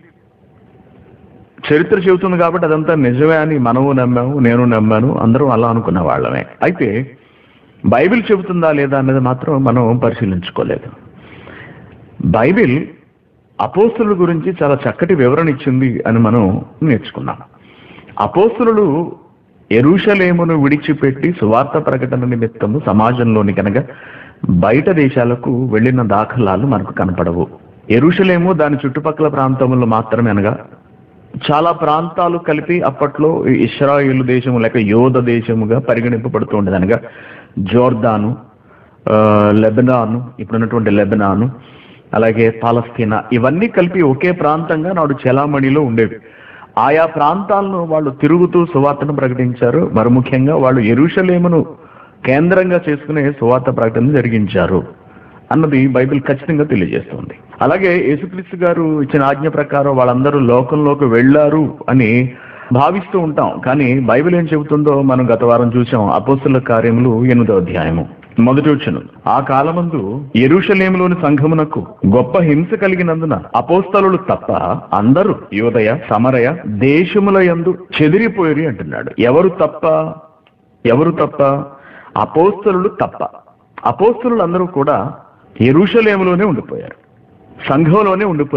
చరిత్ర చెబుతుంది కాబట్టి అదంతా నిజమే అని మనము నమ్మాము నేను నమ్మాను అందరం అలా అనుకున్న వాళ్ళమే అయితే బైబిల్ చెబుతుందా లేదా అన్నది మాత్రం మనం పరిశీలించుకోలేదు బైబిల్ అపోస్తుల గురించి చాలా చక్కటి వివరణ ఇచ్చింది అని మనం నేర్చుకున్నాం అపోస్తులు ఎరుషలేమును విడిచిపెట్టి సువార్త ప్రకటన నిమిత్తము సమాజంలోని కనుక బయట దేశాలకు వెళ్ళిన దాఖలాలు మనకు కనపడవు ఎరుషలేము దాని చుట్టుపక్కల ప్రాంతములు మాత్రమే అనగా చాలా ప్రాంతాలు కలిపి అప్పట్లో ఇస్రాయేల్ దేశము లేక యోధ దేశముగా పరిగణింపబడుతూ ఉండేది అనగా జోర్దాను ఆ, లెబనాను ఇప్పుడున్నటువంటి లెబనాను అలాగే పాలస్తీనా ఇవన్నీ కలిపి ఒకే ప్రాంతంగా నాడు చెలామణిలో ఉండేవి ఆయా ప్రాంతాలను వాళ్ళు తిరుగుతూ సువార్తను ప్రకటించారు మరి ముఖ్యంగా వాళ్ళు ఎరుషలేమును కేంద్రంగా చేసుకునే సువార్త ప్రకటన జరిగించారు అన్నది బైబిల్ ఖచ్చితంగా తెలియజేస్తుంది అలాగే యేసుక్రీస్తు గారు ఇచ్చిన ఆజ్ఞ ప్రకారం వాళ్ళందరూ లోకంలోకి వెళ్ళారు అని భావిస్తూ ఉంటాం కానీ బైబిల్ ఏం చెబుతుందో మనం గత వారం చూసాం అపోస్తుల కార్యములు ఎనిమిదో అధ్యాయము మొదటి వచ్చును ఆ కాలమందు ఎరుషలేములోని సంఘమునకు గొప్ప హింస కలిగినందున అపోస్తలులు తప్ప అందరూ యోదయ సమరయ దేశముల యందు చెదిరిపోయి అంటున్నాడు ఎవరు తప్ప ఎవరు తప్ప అపోస్తలులు తప్ప అపోస్తలులు అందరూ కూడా ఎరుషలేములోనే ఉండిపోయారు సంఘంలోనే ఉండిపోయారు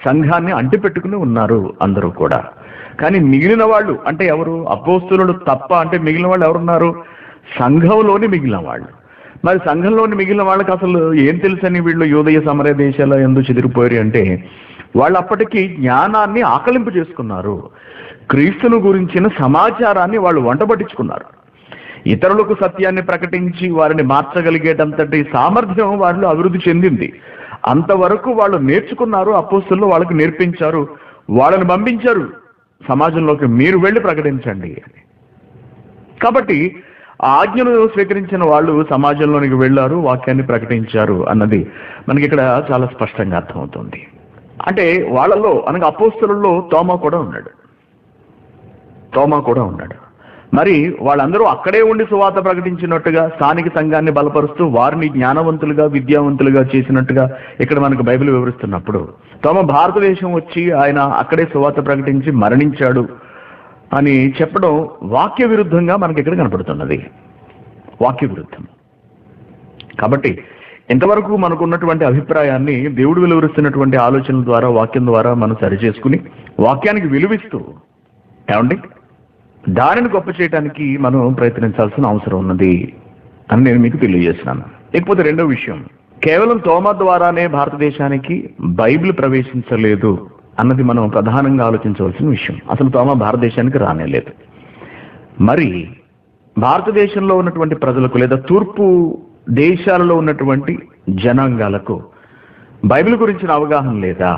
సంఘాన్ని అంటిపెట్టుకుని ఉన్నారు అందరూ కూడా కానీ మిగిలిన వాళ్ళు అంటే ఎవరు అపోస్తులు తప్ప అంటే మిగిలిన వాళ్ళు ఎవరున్నారు సంఘంలోని మిగిలిన వాళ్ళు మరి సంఘంలోని మిగిలిన వాళ్ళకి అసలు ఏం తెలుసని వీళ్ళు యోదయ సమర దేశాల ఎందుకు చెదిరిపోయారు అంటే వాళ్ళు అప్పటికి జ్ఞానాన్ని ఆకలింపు చేసుకున్నారు క్రీస్తును గురించిన సమాచారాన్ని వాళ్ళు వంటబట్టించుకున్నారు ఇతరులకు సత్యాన్ని ప్రకటించి వారిని మార్చగలిగేటంతటి సామర్థ్యం వారిలో అభివృద్ధి చెందింది అంతవరకు వాళ్ళు నేర్చుకున్నారు అపోస్తులు వాళ్ళకి నేర్పించారు వాళ్ళని పంపించారు సమాజంలోకి మీరు వెళ్ళి ప్రకటించండి అని కాబట్టి ఆ ఆజ్ఞను స్వీకరించిన వాళ్ళు సమాజంలోనికి వెళ్ళారు వాక్యాన్ని ప్రకటించారు అన్నది మనకి ఇక్కడ చాలా స్పష్టంగా అర్థమవుతుంది అంటే వాళ్ళలో అనగా అపోస్తులలో తోమా కూడా ఉన్నాడు తోమా కూడా ఉన్నాడు మరి వాళ్ళందరూ అక్కడే ఉండి సువాత ప్రకటించినట్టుగా స్థానిక సంఘాన్ని బలపరుస్తూ వారిని జ్ఞానవంతులుగా విద్యావంతులుగా చేసినట్టుగా ఇక్కడ మనకు బైబిల్ వివరిస్తున్నప్పుడు తమ భారతదేశం వచ్చి ఆయన అక్కడే సువాత ప్రకటించి మరణించాడు అని చెప్పడం వాక్య విరుద్ధంగా మనకి ఇక్కడ కనపడుతున్నది వాక్య విరుద్ధం కాబట్టి ఇంతవరకు మనకు ఉన్నటువంటి అభిప్రాయాన్ని దేవుడు వెలువరిస్తున్నటువంటి ఆలోచనల ద్వారా వాక్యం ద్వారా మనం సరిచేసుకుని వాక్యానికి విలువిస్తూ ఏమండి దానిని గొప్ప చేయడానికి మనం ప్రయత్నించాల్సిన అవసరం ఉన్నది అని నేను మీకు తెలియజేస్తున్నాను ఇకపోతే రెండో విషయం కేవలం తోమ ద్వారానే భారతదేశానికి బైబిల్ ప్రవేశించలేదు అన్నది మనం ప్రధానంగా ఆలోచించవలసిన విషయం అసలు తోమ భారతదేశానికి రానేలేదు మరి భారతదేశంలో ఉన్నటువంటి ప్రజలకు లేదా తూర్పు దేశాలలో ఉన్నటువంటి జనాంగాలకు బైబిల్ గురించిన అవగాహన లేదా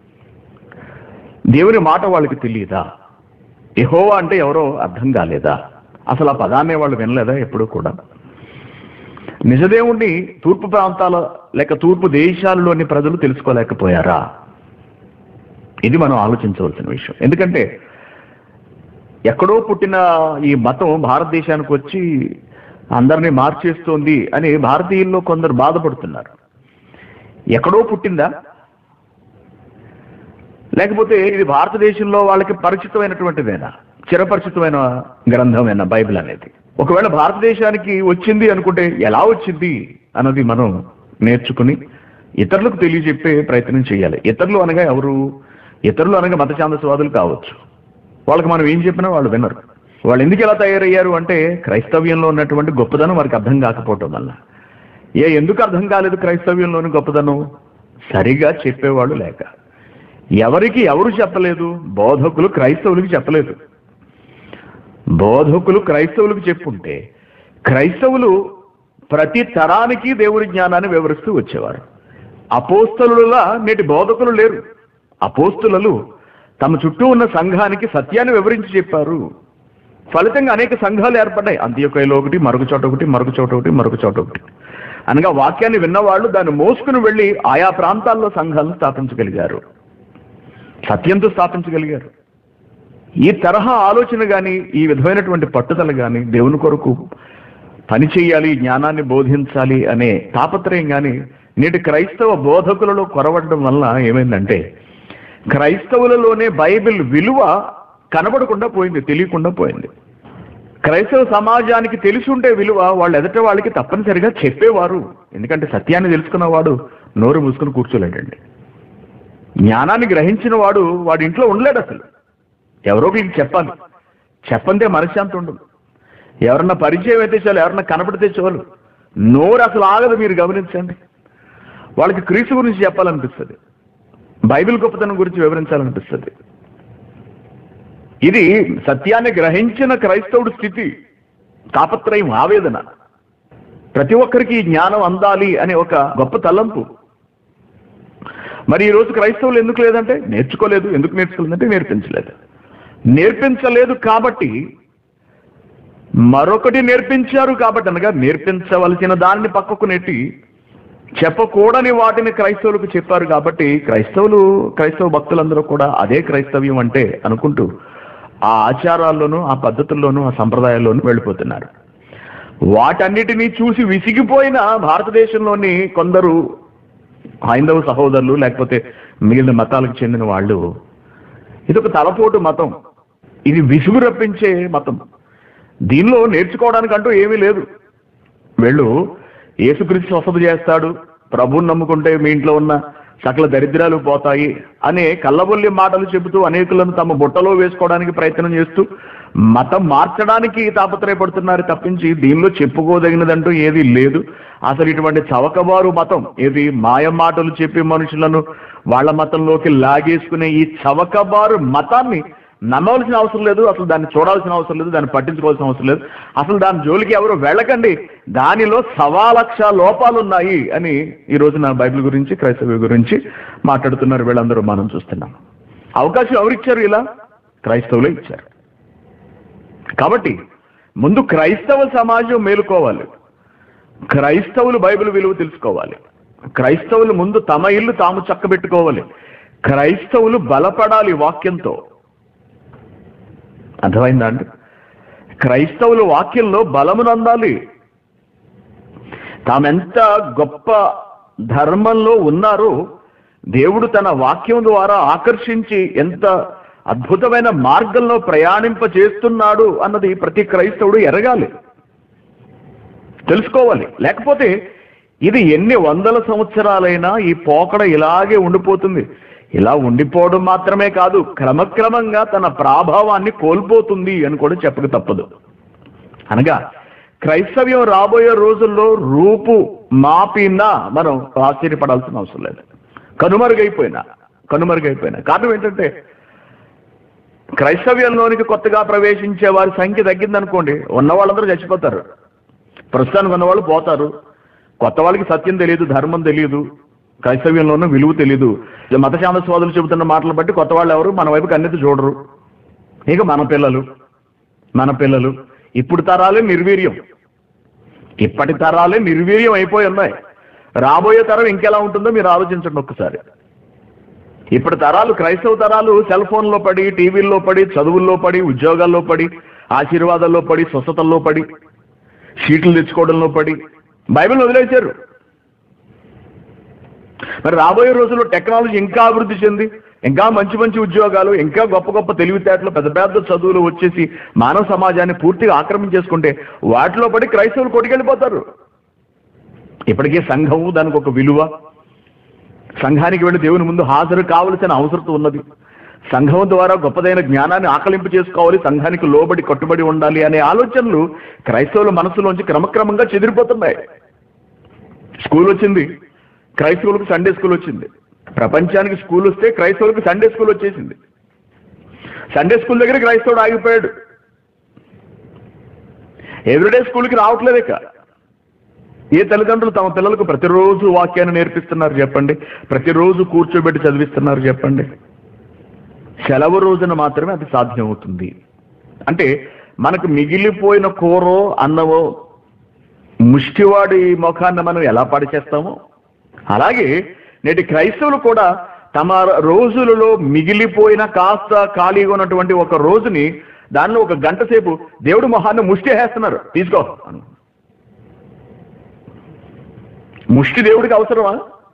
దేవుని మాట వాళ్ళకి తెలియదా యెహోవా అంటే ఎవరో అర్థం కాలేదా అసలు ఆ పదాన్నే వాళ్ళు వినలేదా ఎప్పుడూ కూడా నిజదేవుణ్ణి తూర్పు ప్రాంతాల లేక తూర్పు దేశాలలోని ప్రజలు తెలుసుకోలేకపోయారా ఇది మనం ఆలోచించవలసిన విషయం ఎందుకంటే ఎక్కడో పుట్టిన ఈ మతం భారతదేశానికి వచ్చి అందరినీ మార్చేస్తోంది అని భారతీయుల్లో కొందరు బాధపడుతున్నారు ఎక్కడో పుట్టిందా లేకపోతే ఇది భారతదేశంలో వాళ్ళకి పరిచితమైనటువంటిదేనా చిరపరిచితమైన గ్రంథమేనా బైబిల్ అనేది ఒకవేళ భారతదేశానికి వచ్చింది అనుకుంటే ఎలా వచ్చింది అన్నది మనం నేర్చుకుని ఇతరులకు తెలియజెప్పే ప్రయత్నం చేయాలి ఇతరులు అనగా ఎవరు ఇతరులు అనగా మత ఛాందస్వాదులు కావచ్చు వాళ్ళకి మనం ఏం చెప్పినా వాళ్ళు వినరు వాళ్ళు ఎందుకు ఎలా తయారయ్యారు అంటే క్రైస్తవ్యంలో ఉన్నటువంటి గొప్పదనం వారికి అర్థం కాకపోవటం వల్ల ఏ ఎందుకు అర్థం కాలేదు క్రైస్తవ్యంలోని గొప్పదనం సరిగా చెప్పేవాళ్ళు లేక ఎవరికి ఎవరు చెప్పలేదు బోధకులు క్రైస్తవులకు చెప్పలేదు బోధకులు క్రైస్తవులకు చెప్పుంటే క్రైస్తవులు ప్రతి తరానికి దేవుడి జ్ఞానాన్ని వివరిస్తూ వచ్చేవారు అపోస్తలులా నేటి బోధకులు లేరు అపోస్తులు తమ చుట్టూ ఉన్న సంఘానికి సత్యాన్ని వివరించి చెప్పారు ఫలితంగా అనేక సంఘాలు ఏర్పడ్డాయి అంత్యొకైలో ఒకటి మరొక చోట ఒకటి మరొక చోట ఒకటి మరొక చోట ఒకటి అనగా వాక్యాన్ని విన్నవాళ్ళు దాన్ని మోసుకుని వెళ్ళి ఆయా ప్రాంతాల్లో సంఘాలను స్థాపించగలిగారు సత్యంతో స్థాపించగలిగారు ఈ తరహా ఆలోచన కానీ ఈ విధమైనటువంటి పట్టుదల కానీ దేవుని కొరకు పని చేయాలి జ్ఞానాన్ని బోధించాలి అనే తాపత్రయం కానీ నేటి క్రైస్తవ బోధకులలో కొరవడడం వల్ల ఏమైందంటే క్రైస్తవులలోనే బైబిల్ విలువ కనబడకుండా పోయింది తెలియకుండా పోయింది క్రైస్తవ సమాజానికి తెలిసి ఉంటే విలువ వాళ్ళు ఎదట వాళ్ళకి తప్పనిసరిగా చెప్పేవారు ఎందుకంటే సత్యాన్ని తెలుసుకున్నవాడు నోరు మూసుకుని కూర్చోలేడండి జ్ఞానాన్ని గ్రహించిన వాడు వాడి ఇంట్లో ఉండలేడు అసలు ఎవరో ఒకరికి చెప్పాలి చెప్పంతే మనశ్శాంతి ఉండదు ఎవరన్నా పరిచయం అయితే చాలు ఎవరన్నా కనపడితే చాలు నోరు అసలు ఆగదు మీరు గమనించండి వాళ్ళకి క్రీస్తు గురించి చెప్పాలనిపిస్తుంది బైబిల్ గొప్పతనం గురించి వివరించాలనిపిస్తుంది ఇది సత్యాన్ని గ్రహించిన క్రైస్తవుడి స్థితి తాపత్రయం ఆవేదన ప్రతి ఒక్కరికి ఈ జ్ఞానం అందాలి అనే ఒక గొప్ప తలంపు మరి ఈ రోజు క్రైస్తవులు ఎందుకు లేదంటే నేర్చుకోలేదు ఎందుకు నేర్చుకోలేదంటే నేర్పించలేదు నేర్పించలేదు కాబట్టి మరొకటి నేర్పించారు కాబట్టి అనగా నేర్పించవలసిన దానిని పక్కకు నెట్టి చెప్పకూడని వాటిని క్రైస్తవులకు చెప్పారు కాబట్టి క్రైస్తవులు క్రైస్తవ భక్తులందరూ కూడా అదే క్రైస్తవ్యం అంటే అనుకుంటూ ఆ ఆచారాల్లోనూ ఆ పద్ధతుల్లోనూ ఆ సంప్రదాయాల్లోనూ వెళ్ళిపోతున్నారు వాటన్నిటినీ చూసి విసిగిపోయిన భారతదేశంలోని కొందరు హైందవ సహోదరులు లేకపోతే మిగిలిన మతాలకు చెందిన వాళ్ళు ఇది ఒక తలపోటు మతం ఇది విసుగు రప్పించే మతం దీనిలో నేర్చుకోవడానికంటూ ఏమీ లేదు వెళ్ళు యేసుక్రీస్తు వసతి చేస్తాడు ప్రభువుని నమ్ముకుంటే మీ ఇంట్లో ఉన్న సకల దరిద్రాలు పోతాయి అనే కళ్ళబొల్లి మాటలు చెబుతూ అనేకులను తమ బుట్టలో వేసుకోవడానికి ప్రయత్నం చేస్తూ మతం మార్చడానికి తాపత్రయపడుతున్నారు తప్పించి దీనిలో చెప్పుకోదగినదంటూ ఏది లేదు అసలు ఇటువంటి చవకబారు మతం ఏది మాయ మాటలు చెప్పి మనుషులను వాళ్ళ మతంలోకి లాగేసుకునే ఈ చవకబారు మతాన్ని నమ్మవలసిన అవసరం లేదు అసలు దాన్ని చూడాల్సిన అవసరం లేదు దాన్ని పట్టించుకోవాల్సిన అవసరం లేదు అసలు దాని జోలికి ఎవరు వెళ్ళకండి దానిలో సవా లక్ష లోపాలు ఉన్నాయి అని ఈ రోజు నా బైబిల్ గురించి క్రైస్తవ గురించి మాట్లాడుతున్నారు వీళ్ళందరూ మనం చూస్తున్నాం అవకాశం ఎవరిచ్చారు ఇలా క్రైస్తవులే ఇచ్చారు కాబట్టి ముందు క్రైస్తవ సమాజం మేలుకోవాలి క్రైస్తవులు బైబిల్ విలువ తెలుసుకోవాలి క్రైస్తవులు ముందు తమ ఇల్లు తాము చక్కబెట్టుకోవాలి క్రైస్తవులు బలపడాలి వాక్యంతో అర్థమైందా అండి క్రైస్తవులు వాక్యంలో బలమునందాలి తామెంత గొప్ప ధర్మంలో ఉన్నారో దేవుడు తన వాక్యం ద్వారా ఆకర్షించి ఎంత అద్భుతమైన మార్గంలో ప్రయాణింప చేస్తున్నాడు అన్నది ప్రతి క్రైస్తవుడు ఎరగాలి తెలుసుకోవాలి లేకపోతే ఇది ఎన్ని వందల సంవత్సరాలైనా ఈ పోకడ ఇలాగే ఉండిపోతుంది ఇలా ఉండిపోవడం మాత్రమే కాదు క్రమక్రమంగా తన ప్రాభావాన్ని కోల్పోతుంది అని కూడా చెప్పక తప్పదు అనగా క్రైస్తవ్యం రాబోయే రోజుల్లో రూపు మాపినా మనం ఆశ్చర్యపడాల్సిన అవసరం లేదు కనుమరుగైపోయినా కనుమరుగైపోయినా కారణం ఏంటంటే క్రైస్తవ్యంలోనికి కొత్తగా ప్రవేశించే వారి సంఖ్య తగ్గిందనుకోండి ఉన్న వాళ్ళందరూ చచ్చిపోతారు ప్రస్తుతానికి ఉన్నవాళ్ళు పోతారు కొత్త వాళ్ళకి సత్యం తెలియదు ధర్మం తెలియదు క్రైస్తవ్యంలోనూ విలువ తెలియదు ఇక మత శాంతస్వాదులు చెబుతున్న మాటలు బట్టి కొత్త వాళ్ళు ఎవరు మన వైపు కన్నెత్తి చూడరు ఇక మన పిల్లలు మన పిల్లలు ఇప్పుడు తరాలే నిర్వీర్యం ఇప్పటి తరాలే నిర్వీర్యం అయిపోయి ఉన్నాయి రాబోయే తరం ఇంకెలా ఉంటుందో మీరు ఆలోచించండి ఒక్కసారి ఇప్పుడు తరాలు క్రైస్తవ తరాలు సెల్ ఫోన్లో పడి టీవీల్లో పడి చదువుల్లో పడి ఉద్యోగాల్లో పడి ఆశీర్వాదాల్లో పడి స్వస్థతల్లో పడి సీట్లు తెచ్చుకోవడంలో పడి బైబిల్ వదిలేశారు మరి రాబోయే రోజుల్లో టెక్నాలజీ ఇంకా అభివృద్ధి చెంది ఇంకా మంచి మంచి ఉద్యోగాలు ఇంకా గొప్ప గొప్ప తెలివితేటలు పెద్ద పెద్ద చదువులు వచ్చేసి మానవ సమాజాన్ని పూర్తిగా ఆక్రమించేసుకుంటే వాటిలో పడి క్రైస్తవులు కొట్టుకెళ్ళిపోతారు ఇప్పటికే సంఘము దానికి ఒక విలువ సంఘానికి వెళ్ళి దేవుని ముందు హాజరు కావలసిన అవసరం ఉన్నది సంఘం ద్వారా గొప్పదైన జ్ఞానాన్ని ఆకలింపు చేసుకోవాలి సంఘానికి లోబడి కట్టుబడి ఉండాలి అనే ఆలోచనలు క్రైస్తవుల మనసులోంచి క్రమక్రమంగా చెదిరిపోతున్నాయి స్కూల్ వచ్చింది క్రైస్తవులకు సండే స్కూల్ వచ్చింది ప్రపంచానికి స్కూల్ వస్తే క్రైస్తవులకు సండే స్కూల్ వచ్చేసింది సండే స్కూల్ దగ్గర క్రైస్తవుడు ఆగిపోయాడు ఎవ్రీడే స్కూల్కి రావట్లేదు ఇక ఏ తల్లిదండ్రులు తమ పిల్లలకు ప్రతిరోజు వాక్యాన్ని నేర్పిస్తున్నారు చెప్పండి ప్రతిరోజు కూర్చోబెట్టి చదివిస్తున్నారు చెప్పండి సెలవు రోజున మాత్రమే అది సాధ్యమవుతుంది అంటే మనకు మిగిలిపోయిన కూరో అన్నమో ముష్టివాడి ముఖాన్ని మనం ఎలా పాడు చేస్తామో అలాగే నేటి క్రైస్తవులు కూడా తమ రోజులలో మిగిలిపోయిన కాస్త ఖాళీగా ఉన్నటువంటి ఒక రోజుని దానిలో ఒక గంట సేపు దేవుడి మొహాన్ని ముష్టి వేస్తున్నారు తీసుకో అను ముష్టి దేవుడికి అవసరమా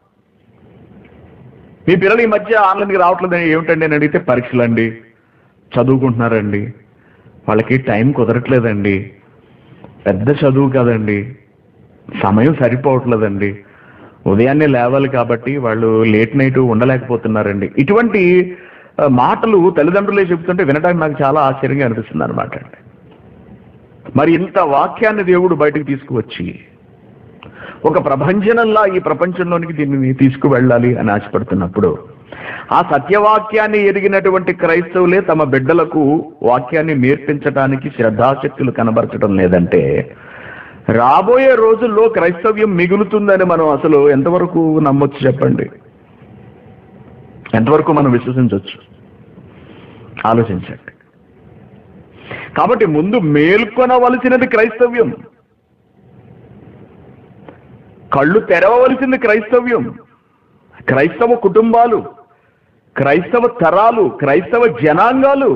మీ పిల్లలు ఈ మధ్య ఆన్లైన్కి రావట్లేదని ఏమిటండి అని అడిగితే పరీక్షలండి చదువుకుంటున్నారండి వాళ్ళకి టైం కుదరట్లేదండి పెద్ద చదువు కదండి సమయం సరిపోవట్లేదండి ఉదయాన్నే లేవాలి కాబట్టి వాళ్ళు లేట్ నైట్ ఉండలేకపోతున్నారండి ఇటువంటి ఆ, మాటలు తల్లిదండ్రులే చెబుతుంటే వినడానికి నాకు చాలా ఆశ్చర్యంగా అనిపిస్తుంది అనమాట మరి ఇంత వాక్యాన్ని దేవుడు బయటకు తీసుకువచ్చి ఒక ప్రభంజనంలా ఈ ప్రపంచంలోనికి దీనిని తీసుకువెళ్ళాలి అని ఆశపడుతున్నప్పుడు ఆ సత్యవాక్యాన్ని ఎరిగినటువంటి క్రైస్తవులే తమ బిడ్డలకు వాక్యాన్ని నేర్పించడానికి శ్రద్ధాశక్తులు కనబరచడం లేదంటే రాబోయే రోజుల్లో క్రైస్తవ్యం మిగులుతుందని మనం అసలు ఎంతవరకు నమ్మొచ్చు చెప్పండి ఎంతవరకు మనం విశ్వసించవచ్చు ఆలోచించండి కాబట్టి ముందు మేల్కొనవలసినది క్రైస్తవ్యం కళ్ళు తెరవవలసింది క్రైస్తవ్యం క్రైస్తవ కుటుంబాలు క్రైస్తవ తరాలు క్రైస్తవ జనాంగాలు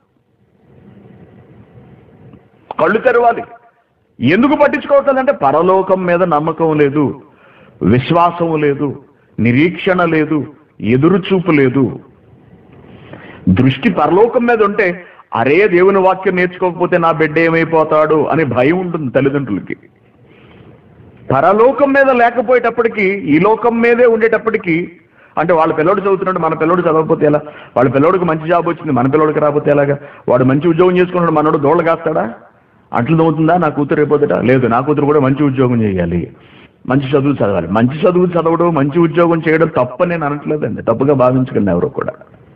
కళ్ళు తెరవాలి ఎందుకు పట్టించుకోవట్లేదంటే పరలోకం మీద నమ్మకం లేదు విశ్వాసం లేదు నిరీక్షణ లేదు ఎదురు చూపు లేదు దృష్టి పరలోకం మీద ఉంటే అరే దేవుని వాక్యం నేర్చుకోకపోతే నా బిడ్డ ఏమైపోతాడు అనే భయం ఉంటుంది తల్లిదండ్రులకి పరలోకం మీద లేకపోయేటప్పటికీ ఈ లోకం మీదే ఉండేటప్పటికీ అంటే వాళ్ళ పిల్లోడు చదువుతున్నాడు మన పిల్లోడు చదవకపోతే ఎలా వాళ్ళ పిల్లోడికి మంచి జాబ్ వచ్చింది మన పిల్లోడికి రాకపోతే ఎలాగా వాడు మంచి ఉద్యోగం చేసుకున్నాడు మనోడు దోళ్ళ కాస్తాడా అంట్లు తవ్వుతుందా నా కూతురు రేపోతుందా లేదు నా కూతురు కూడా మంచి ఉద్యోగం చేయాలి మంచి చదువులు చదవాలి మంచి చదువు చదవడం మంచి ఉద్యోగం చేయడం తప్పని నేను అనట్లేదండి తప్పుగా భావించకండి ఎవరు కూడా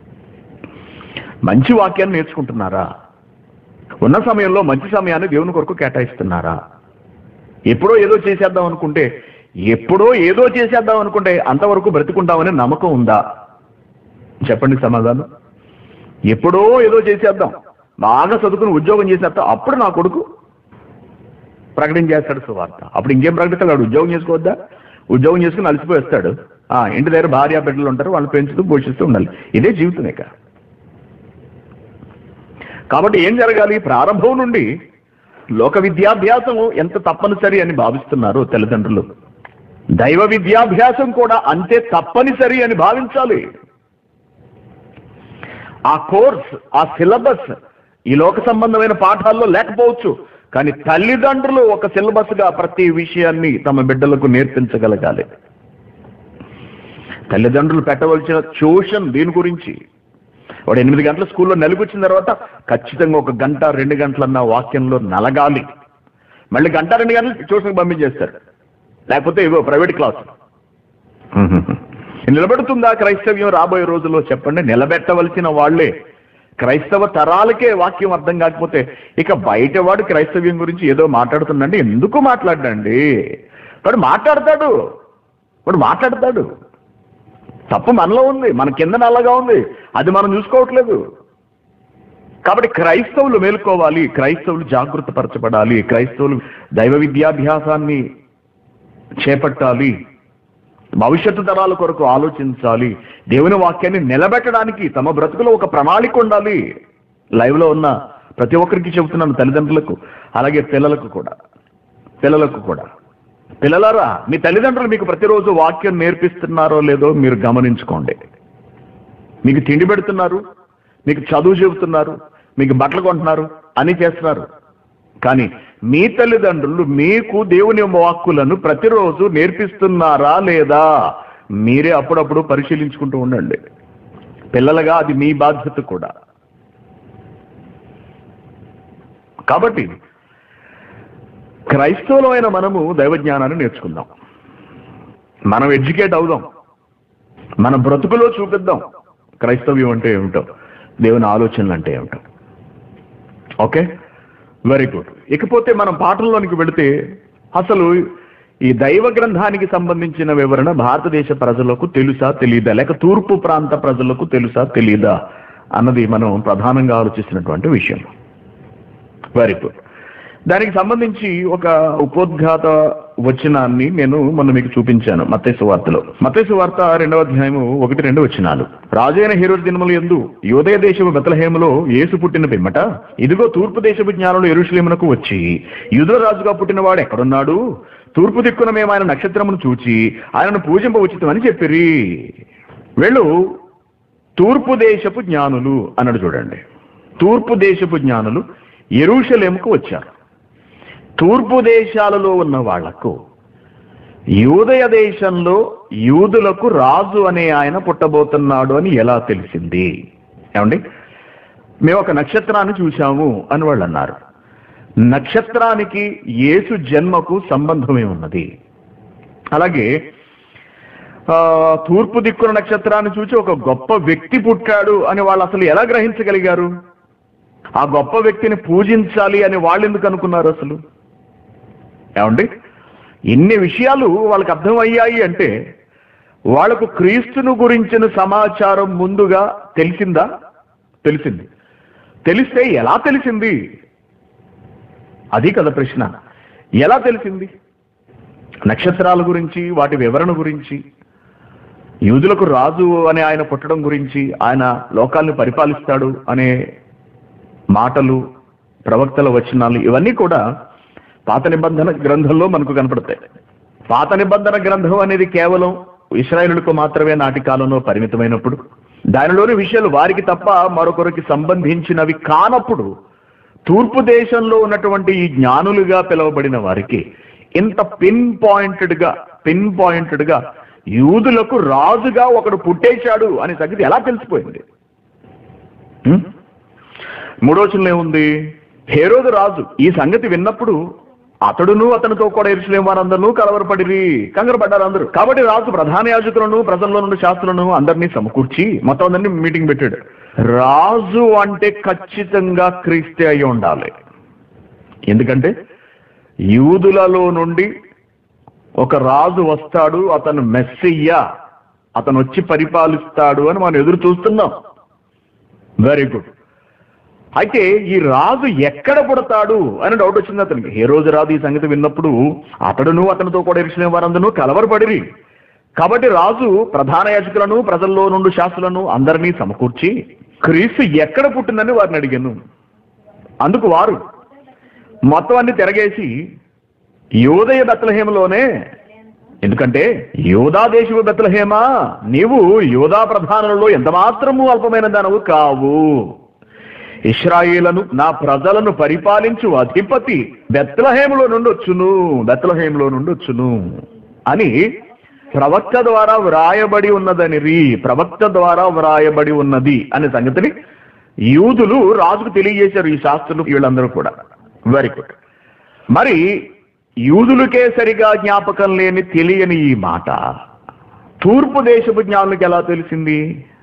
మంచి వాక్యాన్ని నేర్చుకుంటున్నారా ఉన్న సమయంలో మంచి సమయాన్ని దేవుని కొరకు కేటాయిస్తున్నారా ఎప్పుడో ఏదో చేసేద్దాం అనుకుంటే ఎప్పుడో ఏదో చేసేద్దాం అనుకుంటే అంతవరకు బ్రతికుంటామనే నమ్మకం ఉందా చెప్పండి సమాధానం ఎప్పుడో ఏదో చేసేద్దాం బాగా చదువుకుని ఉద్యోగం చేసేద్దాం అప్పుడు నా కొడుకు ప్రకటన చేస్తాడు సువార్త అప్పుడు ఇంకేం ప్రకటిస్తాడు వాడు ఉద్యోగం చేసుకోవద్దా ఉద్యోగం చేసుకుని అలసిపోయి వస్తాడు ఆ ఇంటి దగ్గర భార్య బిడ్డలు ఉంటారు వాళ్ళు పెంచుతూ పోషిస్తూ ఉండాలి ఇదే జీవితం ఇక కాబట్టి ఏం జరగాలి ప్రారంభం నుండి లోక విద్యాభ్యాసం ఎంత తప్పనిసరి అని భావిస్తున్నారు తల్లిదండ్రులు దైవ విద్యాభ్యాసం కూడా అంతే తప్పనిసరి అని భావించాలి ఆ కోర్స్ ఆ సిలబస్ ఈ లోక సంబంధమైన పాఠాల్లో లేకపోవచ్చు కానీ తల్లిదండ్రులు ఒక సిలబస్ గా ప్రతి విషయాన్ని తమ బిడ్డలకు నేర్పించగలగాలి తల్లిదండ్రులు పెట్టవలసిన ట్యూషన్ దీని గురించి వాడు ఎనిమిది గంటల స్కూల్లో నలుగుచ్చిన తర్వాత ఖచ్చితంగా ఒక గంట రెండు గంటలన్న వాక్యంలో నలగాలి మళ్ళీ గంట రెండు గంటలు ట్యూషన్కి పంపించేస్తారు లేకపోతే ఇవో ప్రైవేట్ క్లాస్ నిలబెడుతుందా క్రైస్తవ్యం రాబోయే రోజుల్లో చెప్పండి నిలబెట్టవలసిన వాళ్ళే క్రైస్తవ తరాలకే వాక్యం అర్థం కాకపోతే ఇక బయటవాడు క్రైస్తవ్యం గురించి ఏదో మాట్లాడుతుందండి ఎందుకు మాట్లాడండి వాడు మాట్లాడతాడు వాడు మాట్లాడతాడు తప్పు మనలో ఉంది మన కింద నల్లగా ఉంది అది మనం చూసుకోవట్లేదు కాబట్టి క్రైస్తవులు మేలుకోవాలి క్రైస్తవులు జాగృత పరచబడాలి క్రైస్తవులు దైవ విద్యాభ్యాసాన్ని చేపట్టాలి భవిష్యత్తు తరాల కొరకు ఆలోచించాలి దేవుని వాక్యాన్ని నిలబెట్టడానికి తమ బ్రతుకులో ఒక ప్రణాళిక ఉండాలి లైవ్ లో ఉన్న ప్రతి ఒక్కరికి చెబుతున్నాను తల్లిదండ్రులకు అలాగే పిల్లలకు కూడా పిల్లలకు కూడా పిల్లలారా మీ తల్లిదండ్రులు మీకు ప్రతిరోజు వాక్యం నేర్పిస్తున్నారో లేదో మీరు గమనించుకోండి మీకు తిండి పెడుతున్నారు మీకు చదువు చెబుతున్నారు మీకు బట్టలు కొంటున్నారు అని చేస్తున్నారు కానీ మీ తల్లిదండ్రులు మీకు దేవుని వాక్కులను ప్రతిరోజు నేర్పిస్తున్నారా లేదా మీరే అప్పుడప్పుడు పరిశీలించుకుంటూ ఉండండి పిల్లలుగా అది మీ బాధ్యత కూడా కాబట్టి క్రైస్తవులమైన మనము దైవ జ్ఞానాన్ని నేర్చుకుందాం మనం ఎడ్యుకేట్ అవుదాం మన బ్రతుకులో చూపిద్దాం క్రైస్తవ్యం అంటే ఏమిటో దేవుని ఆలోచనలు అంటే ఏమిటో ఓకే వెరీ గుడ్ ఇకపోతే మనం పాఠంలోనికి వెళితే అసలు ఈ దైవ గ్రంథానికి సంబంధించిన వివరణ భారతదేశ ప్రజలకు తెలుసా తెలీదా లేక తూర్పు ప్రాంత ప్రజలకు తెలుసా తెలీదా అన్నది మనం ప్రధానంగా ఆలోచిస్తున్నటువంటి విషయం వెరీ గుడ్ దానికి సంబంధించి ఒక ఉపోద్ఘాత వచనాన్ని నేను మొన్న మీకు చూపించాను మత్తైసు వార్తలో మత్తైసు వార్త రెండవ అధ్యాయము ఒకటి రెండు వచనాలు రాజైన హీరోజ్ దినములు ఎందు యోదయ దేశము బెతలహేములో యేసు పుట్టిన పిమ్మట ఇదిగో తూర్పు దేశపు జ్ఞానులు ఎరుషులేమునకు వచ్చి యుధ రాజుగా పుట్టినవాడు ఎక్కడున్నాడు తూర్పు దిక్కున మేము ఆయన నక్షత్రమును చూచి ఆయనను పూజింప ఉచితమని చెప్పిరి వెళ్ళు తూర్పు దేశపు జ్ఞానులు అన్నాడు చూడండి తూర్పు దేశపు జ్ఞానులు ఎరుషలేముకు వచ్చారు తూర్పు దేశాలలో ఉన్న వాళ్లకు యూదయ దేశంలో యూదులకు రాజు అనే ఆయన పుట్టబోతున్నాడు అని ఎలా తెలిసింది ఏమండి మేము ఒక నక్షత్రాన్ని చూశాము అని వాళ్ళు అన్నారు నక్షత్రానికి యేసు జన్మకు సంబంధమే ఉన్నది అలాగే ఆ, తూర్పు దిక్కున నక్షత్రాన్ని చూసి ఒక గొప్ప వ్యక్తి పుట్టాడు అని వాళ్ళు అసలు ఎలా గ్రహించగలిగారు ఆ గొప్ప వ్యక్తిని పూజించాలి అని వాళ్ళు ఎందుకు అనుకున్నారు అసలు ఏమండి ఇన్ని విషయాలు వాళ్ళకి అర్థమయ్యాయి అంటే వాళ్ళకు క్రీస్తును గురించిన సమాచారం ముందుగా తెలిసిందా తెలిసింది తెలిస్తే ఎలా తెలిసింది అది కదా ప్రశ్న ఎలా తెలిసింది నక్షత్రాల గురించి వాటి వివరణ గురించి యూదులకు రాజు అనే ఆయన పుట్టడం గురించి ఆయన లోకాల్ని పరిపాలిస్తాడు అనే మాటలు ప్రవక్తల వచనాలు ఇవన్నీ కూడా పాత నిబంధన గ్రంథంలో మనకు కనపడతాయి పాత నిబంధన గ్రంథం అనేది కేవలం ఇస్రాయేలులకు మాత్రమే నాటి కాలంలో పరిమితమైనప్పుడు దానిలోని విషయాలు వారికి తప్ప మరొకరికి సంబంధించినవి కానప్పుడు తూర్పు దేశంలో ఉన్నటువంటి ఈ జ్ఞానులుగా పిలువబడిన వారికి ఇంత పిన్ పాయింటెడ్ గా పిన్ పాయింటెడ్ గా యూదులకు రాజుగా ఒకడు పుట్టేశాడు అనే సంగతి ఎలా తెలిసిపోయింది హ్మ్? మూడో వచనంలో ఏముంది హేరోదు రాజు ఈ సంగతి విన్నప్పుడు అతడును అతనితో కూడా ఎరుసలేం వారందరూ కలవరపడిరి కంగారు పడ్డారు అందరూ కాబట్టి రాజు ప్రధాన యాజకులను ప్రజల్లో నుండి శాస్త్రులను అందరినీ సమకూర్చి మొత్తం అందరినీ మీటింగ్ పెట్టాడు రాజు అంటే ఖచ్చితంగా క్రీస్తే అయి ఉండాలి ఎందుకంటే యూదులలో నుండి ఒక రాజు వస్తాడు అతను మెస్సియ్యా అతను వచ్చి పరిపాలిస్తాడు అని మనం ఎదురు చూస్తున్నాం వెరీ గుడ్ అయితే ఈ రాజు ఎక్కడ పుడతాడు అని డౌట్ వచ్చింది అతనికి ఏ రోజు రాజు ఈ సంగతి విన్నప్పుడు అతడును అతనితో కూడా ఇరిచిన వారందరూ కలవరపడిరి కాబట్టి రాజు ప్రధాన యాజకులను ప్రజల్లో నుండి శాస్త్రులను అందరినీ సమకూర్చి క్రీస్తు ఎక్కడ పుట్టిందని వారిని అడిగాను అందుకు వారు మొత్తం అన్ని తిరగేసి యోదయ బెత్లహేమలోనే ఎందుకంటే యోధా దేశపు బెత్లహేమా నీవు యోధా ప్రధానులలో ఎంత మాత్రము అల్పమైన దానవు కావు ఇస్రాయేలను నా ప్రజలను పరిపాలించు అధిపతి బెత్లహేములో నుండి వచ్చును బెత్లహేములో నుండి వచ్చును అని ప్రవక్త ద్వారా వ్రాయబడి ఉన్నదని రీ ప్రవక్త ద్వారా వ్రాయబడి ఉన్నది అనే సంగతిని యూదులు రాజుకు తెలియజేశారు ఈ శాస్త్రులు వీళ్ళందరూ కూడా వెరీ గుడ్ మరి యూదులకే సరిగా జ్ఞాపకం లేని తెలియని ఈ మాట తూర్పు దేశపు జ్ఞానులకు ఎలా తెలిసింది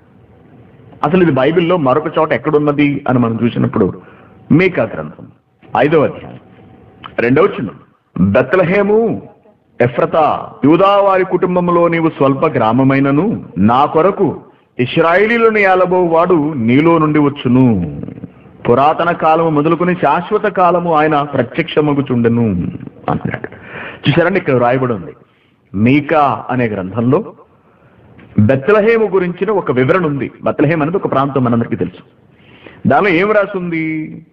అసలు ఇది బైబిల్లో మరొక చోట ఎక్కడున్నది అని మనం చూసినప్పుడు మీకా గ్రంథం ఐదవ అధ్యాయం రెండవ చిన్నం బెత్లహేము ఎఫ్రతా యూదా వారి కుటుంబంలో నీవు స్వల్ప గ్రామమైనను నా కొరకు ఇస్రాయిలీలను ఏలబో వాడు నీలో నుండి వచ్చును పురాతన కాలము మొదలుకొని శాశ్వత కాలము ఆయన ప్రత్యక్షమగుచుండెను అన్నాడు చూసారండి ఇక్కడ రాయబడి ఉంది మీకా అనే గ్రంథంలో బెత్లహేము గురించిన ఒక వివరణ ఉంది బెత్లహేం అనేది ఒక ప్రాంతం మనందరికీ తెలుసు దానిలో ఏం రాసింది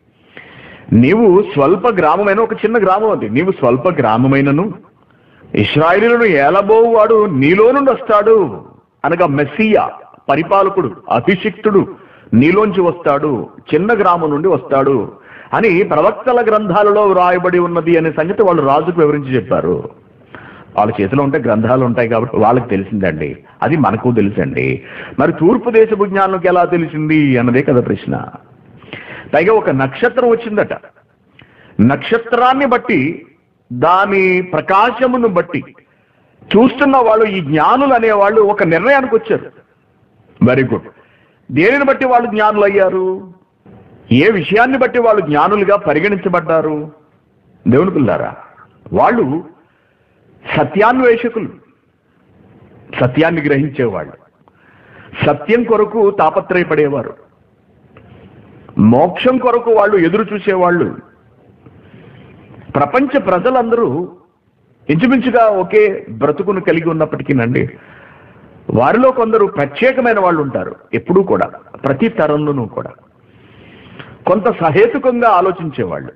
నీవు స్వల్ప గ్రామమైన ఒక చిన్న గ్రామం అది నీవు స్వల్ప గ్రామమైనను ఇస్రాయిలులను ఏలబోవాడు నీలో నుండి వస్తాడు అనగా మెస్సియా పరిపాలకుడు అభిషిక్తుడు నీలోంచి వస్తాడు చిన్న గ్రామం నుండి వస్తాడు అని ప్రవక్తల గ్రంథాలలో వ్రాయబడి ఉన్నది అనే సంగతి వాళ్ళు రాజుకు వివరించి చెప్పారు వాళ్ళ చేతిలో ఉంటే గ్రంథాలు ఉంటాయి కాబట్టి వాళ్ళకి తెలిసిందండి అది మనకు తెలుసండి మరి తూర్పు దేశపు జ్ఞానులకు ఎలా తెలిసింది అన్నదే కదా ప్రశ్న పైగా ఒక నక్షత్రం వచ్చిందట నక్షత్రాన్ని బట్టి దాని ప్రకాశమును బట్టి చూస్తున్న వాళ్ళు ఈ జ్ఞానులు అనేవాళ్ళు ఒక నిర్ణయానికి వచ్చారు వెరీ గుడ్ దేనిని బట్టి వాళ్ళు జ్ఞానులు అయ్యారు ఏ విషయాన్ని బట్టి వాళ్ళు జ్ఞానులుగా పరిగణించబడ్డారు దేవుని పిల్లారా వాళ్ళు సత్యాన్వేషకులు సత్యాన్ని గ్రహించేవాళ్ళు సత్యం కొరకు తాపత్రయపడేవారు మోక్షం కొరకు వాళ్ళు ఎదురు చూసేవాళ్ళు ప్రపంచ ప్రజలందరూ ఇంచుమించుగా ఒకే బ్రతుకును కలిగి ఉన్నప్పటికీనండి వారిలో కొందరు ప్రత్యేకమైన వాళ్ళు ఉంటారు ఎప్పుడూ కూడా ప్రతి తరంలోనూ కూడా కొంత సహేతుకంగా ఆలోచించేవాళ్ళు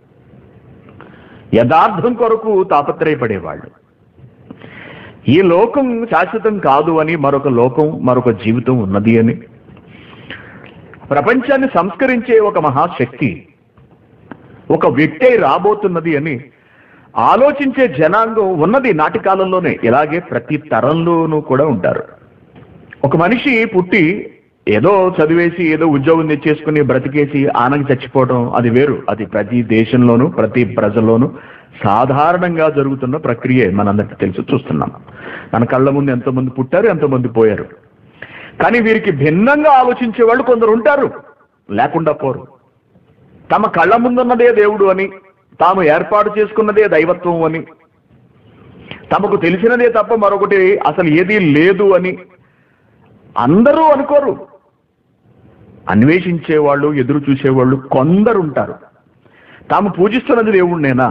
యథార్థం కొరకు తాపత్రయపడేవాళ్ళు ఈ లోకం శాశ్వతం కాదు అని మరొక లోకం మరొక జీవితం ఉన్నది అని ప్రపంచాన్ని సంస్కరించే ఒక మహాశక్తి ఒక వ్యక్తి అయి రాబోతున్నది అని ఆలోచించే జనాంగం ఉన్నది నాటి కాలంలోనే ఇలాగే ప్రతి తరంలోనూ కూడా ఉంటారు ఒక మనిషి పుట్టి ఏదో చదివేసి ఏదో ఉద్యోగం తెచ్చేసుకుని బ్రతికేసి ఆనంగి చచ్చిపోవడం అది వేరు అది ప్రతి దేశంలోనూ ప్రతి ప్రజల్లోనూ సాధారణంగా జరుగుతున్న ప్రక్రియ మనందరికీ తెలుసు చూస్తున్నాం మన కళ్ళ ముందు ఎంతమంది పుట్టారు ఎంతమంది పోయారు కానీ వీరికి భిన్నంగా ఆలోచించే వాళ్ళు కొందరు ఉంటారు లేకుండా పోరు తమ కళ్ళ ముందున్నదే దేవుడు అని తాము ఏర్పాటు చేసుకున్నదే దైవత్వం అని తమకు తెలిసినదే తప్ప మరొకటి అసలు ఏదీ లేదు అని అందరూ అనుకోరు అన్వేషించేవాళ్ళు ఎదురు చూసేవాళ్ళు కొందరు ఉంటారు తాము పూజిస్తున్నది దేవుణ్ణేనా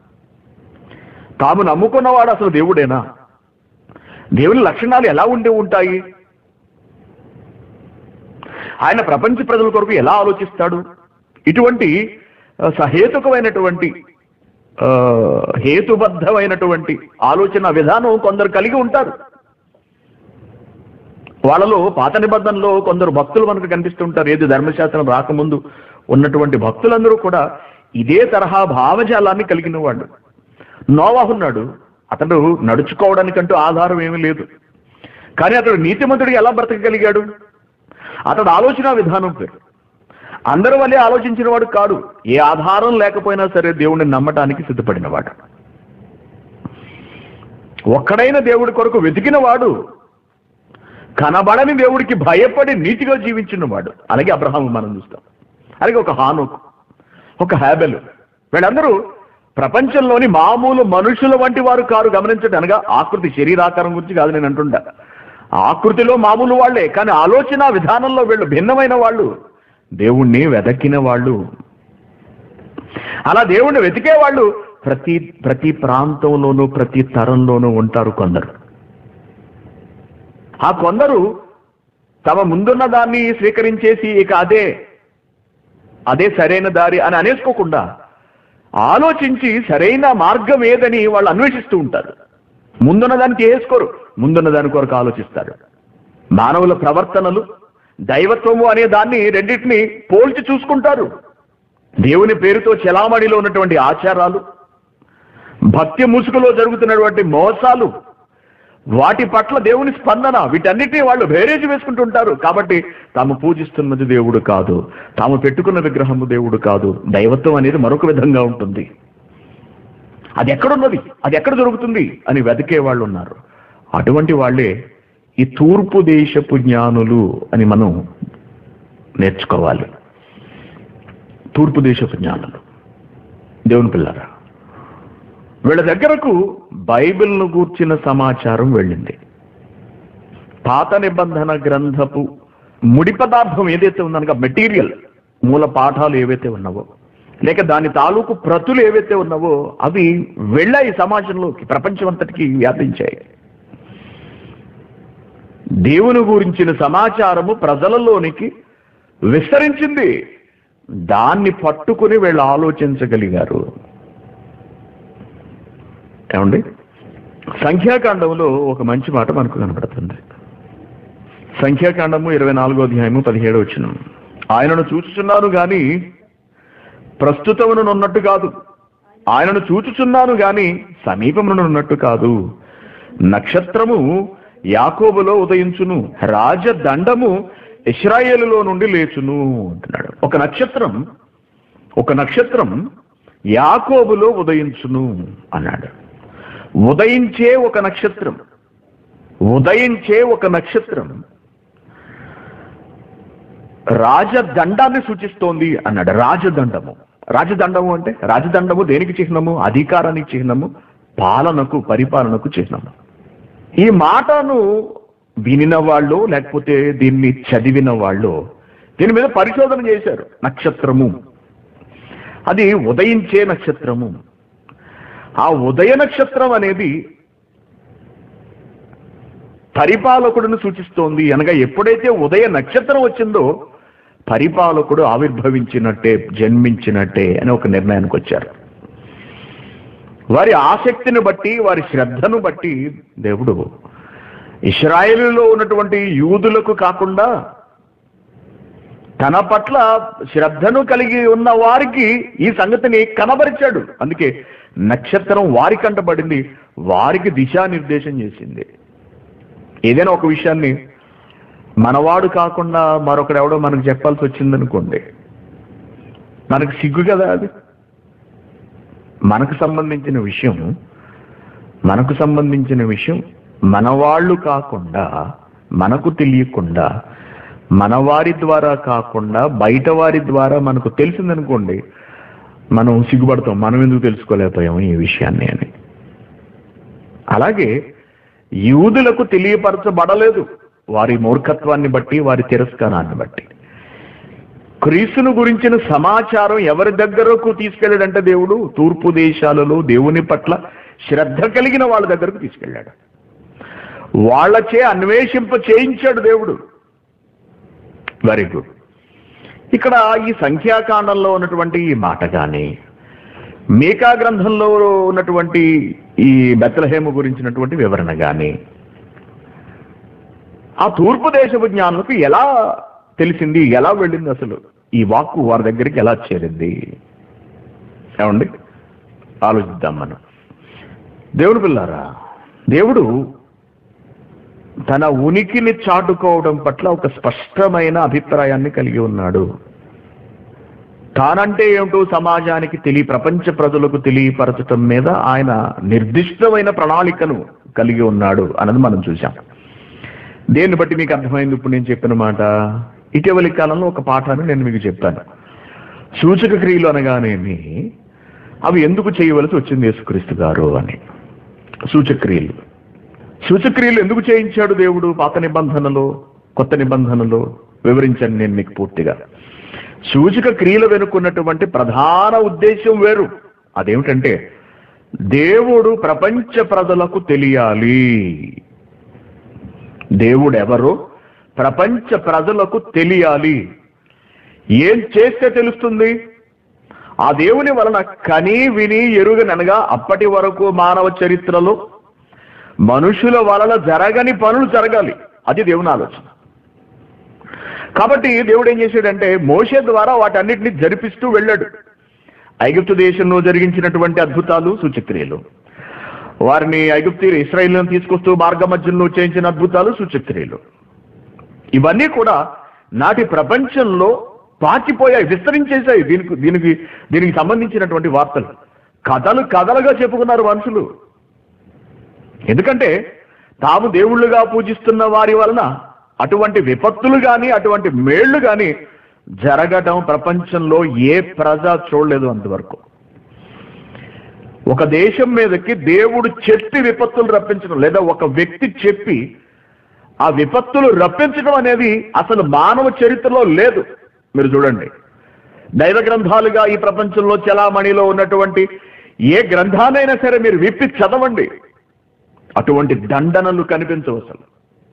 తాము నమ్ముకున్నవాడు అసలు దేవుడేనా దేవుని లక్షణాలు ఎలా ఉండి ఉంటాయి ఆయన ప్రపంచ ప్రజల కొరకు ఎలా ఆలోచిస్తాడు ఇటువంటి ఆ, సహేతుకమైనటువంటి ఆ, హేతుబద్ధమైనటువంటి ఆలోచన విధానం కొందరు కలిగి ఉంటారు వాళ్ళలో పాత నిబంధనలో కొందరు భక్తులు మనకు కనిపిస్తుంటారు ఏది ధర్మశాస్త్రం రాకముందు ఉన్నటువంటి భక్తులందరూ కూడా ఇదే తరహా భావజాలాన్ని కలిగిన వాళ్ళు నోవాహున్నాడు అతడు నడుచుకోవడానికంటూ ఆధారం ఏమీ లేదు కానీ అతడు నీతిమంతుడిగా ఎలా బ్రతకగలిగాడు అతడు ఆలోచన విధానం పేరు అందరి వల్లే ఆలోచించిన వాడు కాడు ఏ ఆధారం లేకపోయినా సరే దేవుణ్ణి నమ్మటానికి సిద్ధపడినవాడు ఒక్కడైన దేవుడి కొరకు వెతికిన వాడు కనబడని దేవుడికి భయపడి నీతిగా జీవించిన వాడు అలాగే అబ్రహాము మనం చూస్తాం అలాగే ఒక హానుకు ఒక హ్యాబెల్ వీళ్ళందరూ ప్రపంచంలోని మామూలు మనుషుల వంటి వారు కారు గమనించండి అనగా ఆకృతి శరీరాకారం గురించి కాదు నేను అంటుంటా ఆకృతిలో మామూలు వాళ్ళే కానీ ఆలోచన విధానంలో వీళ్ళు భిన్నమైన వాళ్ళు దేవుణ్ణి వెదకిన వాళ్ళు అలా దేవుణ్ణి వెతికే వాళ్ళు ప్రతి ప్రతి ప్రాంతంలోనూ ప్రతి తరంలోనూ ఉంటారు కొందరు ఆ కొందరు తమ ముందున్న దాన్ని స్వీకరించేసి ఇక అదే అదే సరైన దారి అని అనేసుకోకుండా ఆలోచించి సరైన మార్గం ఏదని వాళ్ళు అన్వేషిస్తూ ఉంటారు ముందున్న దాన్ని చేసుకోరు ముందున్న దాని కొరకు ఆలోచిస్తారు మానవుల ప్రవర్తనలు దైవత్వము అనే దాన్ని రెండింటిని పోల్చి చూసుకుంటారు దేవుని పేరుతో చెలామణిలో ఉన్నటువంటి ఆచారాలు భక్తి ముసుగులో జరుగుతున్నటువంటి మోసాలు వాటి పట్ల దేవుని స్పందన వీటన్నిటిని వాళ్ళు బేరేజ్ వేసుకుంటుంటారు కాబట్టి తాము పూజిస్తున్నది దేవుడు కాదు తాము పెట్టుకున్న విగ్రహము దేవుడు కాదు దైవత్వం అనేది మరొక విధంగా ఉంటుంది అది ఎక్కడున్నది అది ఎక్కడ దొరుకుతుంది అని వెతికే వాళ్ళు ఉన్నారు అటువంటి వాళ్ళే ఈ తూర్పు దేశపు జ్ఞానులు అని మనం నేర్చుకోవాలి తూర్పు దేశపు జ్ఞానులు దేవుని పిల్లరా వీళ్ళ దగ్గరకు బైబిల్ను గూర్చిన సమాచారం వెళ్ళింది పాత నిబంధన గ్రంథపు ముడి పదార్థం ఏదైతే ఉందనగా మెటీరియల్ మూల పాఠాలు ఏవైతే ఉన్నావో లేక దాని తాలూకు ప్రతులు ఏవైతే ఉన్నావో అవి వెళ్ళాయి సమాజంలోకి ప్రపంచం అంతటికి వ్యాపించాయి దేవుని గురించిన సమాచారము ప్రజలలోనికి విస్తరించింది దాన్ని పట్టుకుని వీళ్ళు ఆలోచించగలిగారు ఏమండి సంఖ్యాకాండంలో ఒక మంచి మాట మనకు కనపడుతుంది సంఖ్యాకాండము ఇరవై నాలుగో అధ్యాయము పదిహేడు వచ్చిన ఆయనను చూచుచున్నాను గాని ప్రస్తుతమునున్నట్టు కాదు ఆయనను చూచుచున్నాను గాని సమీపమునున్నట్టు కాదు నక్షత్రము యాకోబులో ఉదయించును రాజదండము ఇస్రాయేలులో నుండి లేచును అంటున్నాడు ఒక నక్షత్రం ఒక నక్షత్రం యాకోబులో ఉదయించును అన్నాడు ఉదయించే ఒక నక్షత్రం ఉదయించే ఒక నక్షత్రం రాజదండాన్ని సూచిస్తోంది అన్నాడు రాజదండము రాజదండము అంటే రాజదండము దేనికి చిహ్నము అధికారానికి చిహ్నము పాలనకు పరిపాలనకు చిహ్నము ఈ మాటను వినిన వాళ్ళు లేకపోతే దీన్ని చదివిన వాళ్ళు దీని మీద పరిశోధన చేశారు నక్షత్రము అది ఉదయించే నక్షత్రము ఆ ఉదయ నక్షత్రం అనేది పరిపాలకుడిని సూచిస్తోంది అనగా ఎప్పుడైతే ఉదయ నక్షత్రం వచ్చిందో పరిపాలకుడు ఆవిర్భవించినట్టే జన్మించినట్టే అని ఒక నిర్ణయానికి వచ్చారు వారి ఆసక్తిని బట్టి వారి శ్రద్ధను బట్టి దేవుడు ఇస్రాయేలులో ఉన్నటువంటి యూదులకు కాకుండా తన పట్ల శ్రద్ధను కలిగి ఉన్న వారికి ఈ సంగతిని కనబరిచాడు అందుకే నక్షత్రం వారి కంటబడింది వారికి దిశానిర్దేశం చేసింది ఏదైనా ఒక విషయాన్ని మనవాడు కాకుండా మరొకడెవడో మనకు చెప్పాల్సి వచ్చిందనుకోండి మనకు సిగ్గు కదా అది మనకు సంబంధించిన విషయం మనకు సంబంధించిన విషయం మనవాళ్ళు కాకుండా మనకు తెలియకుండా మన వారి ద్వారా కాకుండా బయట వారి ద్వారా మనకు తెలిసిందనుకోండి మనం సిగ్గుపడతాం మనం ఎందుకు తెలుసుకోలేకపోయాము ఈ విషయాన్ని అని అలాగే యూదులకు తెలియపరచబడలేదు వారి మూర్ఖత్వాన్ని బట్టి వారి తిరస్కారాన్ని బట్టి క్రీస్తును గురించిన సమాచారం ఎవరి దగ్గరకు తీసుకెళ్ళాడంటే దేవుడు తూర్పు దేశాలలో దేవుని పట్ల శ్రద్ధ కలిగిన వాళ్ళ దగ్గరకు తీసుకెళ్ళాడు వాళ్ళచే అన్వేషింప చేయించాడు దేవుడు వెరీ గుడ్ ఇక్కడ ఈ సంఖ్యాకాండంలో ఉన్నటువంటి ఈ మాట కానీ మీకా గ్రంథంలో ఉన్నటువంటి ఈ బెత్తలహేము గురించినటువంటి వివరణ కానీ ఆ తూర్పు దేశపు జ్ఞానులకు ఎలా తెలిసింది ఎలా వెళ్ళింది అసలు ఈ వాక్కు వారి దగ్గరికి ఎలా చేరింది ఏమండి ఆలోచిద్దాం మనం దేవుడు పిల్లారా దేవుడు తన ఉనికిని చాటుకోవడం పట్ల ఒక స్పష్టమైన అభిప్రాయాన్ని కలిగి ఉన్నాడు తానంటే ఏమిటో సమాజానికి తెలియ ప్రపంచ ప్రజలకు తెలియపరచటం మీద ఆయన నిర్దిష్టమైన ప్రణాళికను కలిగి ఉన్నాడు అన్నది మనం చూసాం దేన్ని బట్టి మీకు అర్థమైంది ఇప్పుడు నేను చెప్పిన మాట ఇటీవలి కాలంలో ఒక పాఠాన్ని నేను మీకు చెప్పాను సూచక క్రియలు అనగానేమి అవి ఎందుకు చేయవలసి వచ్చింది యేసుక్రీస్తు గారు అని సూచక్రియలు సూచక్రియలు ఎందుకు చేయించాడు దేవుడు పాత నిబంధనలో కొత్త నిబంధనలో వివరించాను నేను మీకు పూర్తిగా సూచక క్రియలు వెనుకున్నటువంటి ప్రధాన ఉద్దేశం వేరు అదేమిటంటే దేవుడు ప్రపంచ ప్రజలకు తెలియాలి దేవుడు ఎవరో ప్రపంచ ప్రజలకు తెలియాలి ఏం చేస్తే తెలుస్తుంది ఆ దేవుని వలన కని విని ఎరుగననగా అప్పటి వరకు మానవ చరిత్రలో మనుషుల వలన జరగని పనులు జరగాలి అది దేవుని ఆలోచన కాబట్టి దేవుడు ఏం చేశాడంటే మోషే ద్వారా వాటన్నిటిని జరిపిస్తూ వెళ్ళాడు ఐగుప్తు దేశంలో జరిగించినటువంటి అద్భుతాలు సూచక్రియలు వారిని ఐగుప్తీయులు ఇస్రాయిల్ను తీసుకొస్తూ మార్గ మధ్యంలో చేయించిన అద్భుతాలు సూచక్రియలు ఇవన్నీ కూడా నాటి ప్రపంచంలో పాకిపోయాయి విస్తరించేశాయి దీనికి దీనికి దీనికి సంబంధించినటువంటి వార్తలు కథలు కథలుగా చెప్పుకున్నారు మనుషులు ఎందుకంటే తాము దేవుళ్ళుగా పూజిస్తున్న వారి వలన అటువంటి విపత్తులు గాని అటువంటి మేళ్లు గాని జరగడం ప్రపంచంలో ఏ ప్రజ చూడలేదు అంతవరకు ఒక దేశం మీదకి దేవుడు చెప్పి విపత్తులు రప్పించడం లేదా ఒక వ్యక్తి చెప్పి ఆ విపత్తులు రప్పించడం అనేది అసలు మానవ చరిత్రలో లేదు మీరు చూడండి దైవ గ్రంథాలుగా ఈ ప్రపంచంలో చలామణిలో ఉన్నటువంటి ఏ గ్రంథానైనా సరే మీరు విప్పి చదవండి అటువంటి దండనలు కనిపించవు అసలు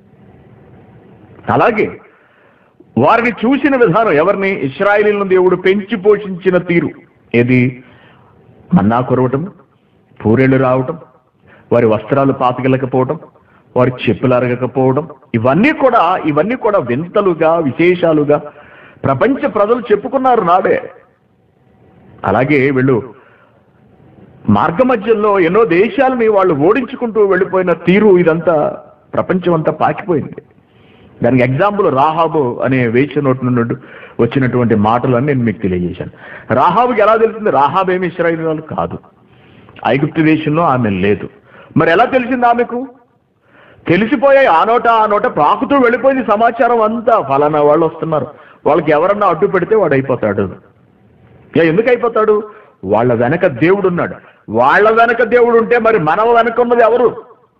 అలాగే వారిని చూసిన విధానం ఎవరిని ఇస్రాయిలీలను దేవుడు పెంచి పోషించిన తీరు ఏది మన్నా కురవటం పూరేళ్లు రావటం వారి వస్త్రాలు పాతగలకపోవటం వారి చెప్పులు అరగకపోవడం ఇవన్నీ కూడా ఇవన్నీ కూడా వింతలుగా విశేషాలుగా ప్రపంచ ప్రజలు చెప్పుకున్నారు నాడే అలాగే వీళ్ళు మార్గ మధ్యంలో ఎన్నో దేశాలని వాళ్ళు ఓడించుకుంటూ వెళ్ళిపోయిన తీరు ఇదంతా ప్రపంచం అంతా పాకిపోయింది దానికి ఎగ్జాంపుల్ రాహాబు అనే వేచి నోటి నుండి వచ్చినటువంటి మాటలని నేను మీకు తెలియజేశాను రాహాబుకి ఎలా తెలిసింది రాహాబ్ ఏమి ఇస్రాయిల్ వాళ్ళు కాదు ఐగుప్తు దేశంలో ఆమె లేదు మరి ఎలా తెలిసింది ఆమెకు తెలిసిపోయాయి ఆ నోట ఆ నోట పాకుతూ వెళ్ళిపోయింది సమాచారం అంతా ఫలానా వాళ్ళు వస్తున్నారు వాళ్ళకి ఎవరన్నా అడ్డు పెడితే వాడు అయిపోతాడు ఏ, ఎందుకు అయిపోతాడు వాళ్ళ వెనక దేవుడు ఉన్నాడు వాళ్ళ వెనక దేవుడు ఉంటే మరి మన వెనక ఉన్నది ఎవరు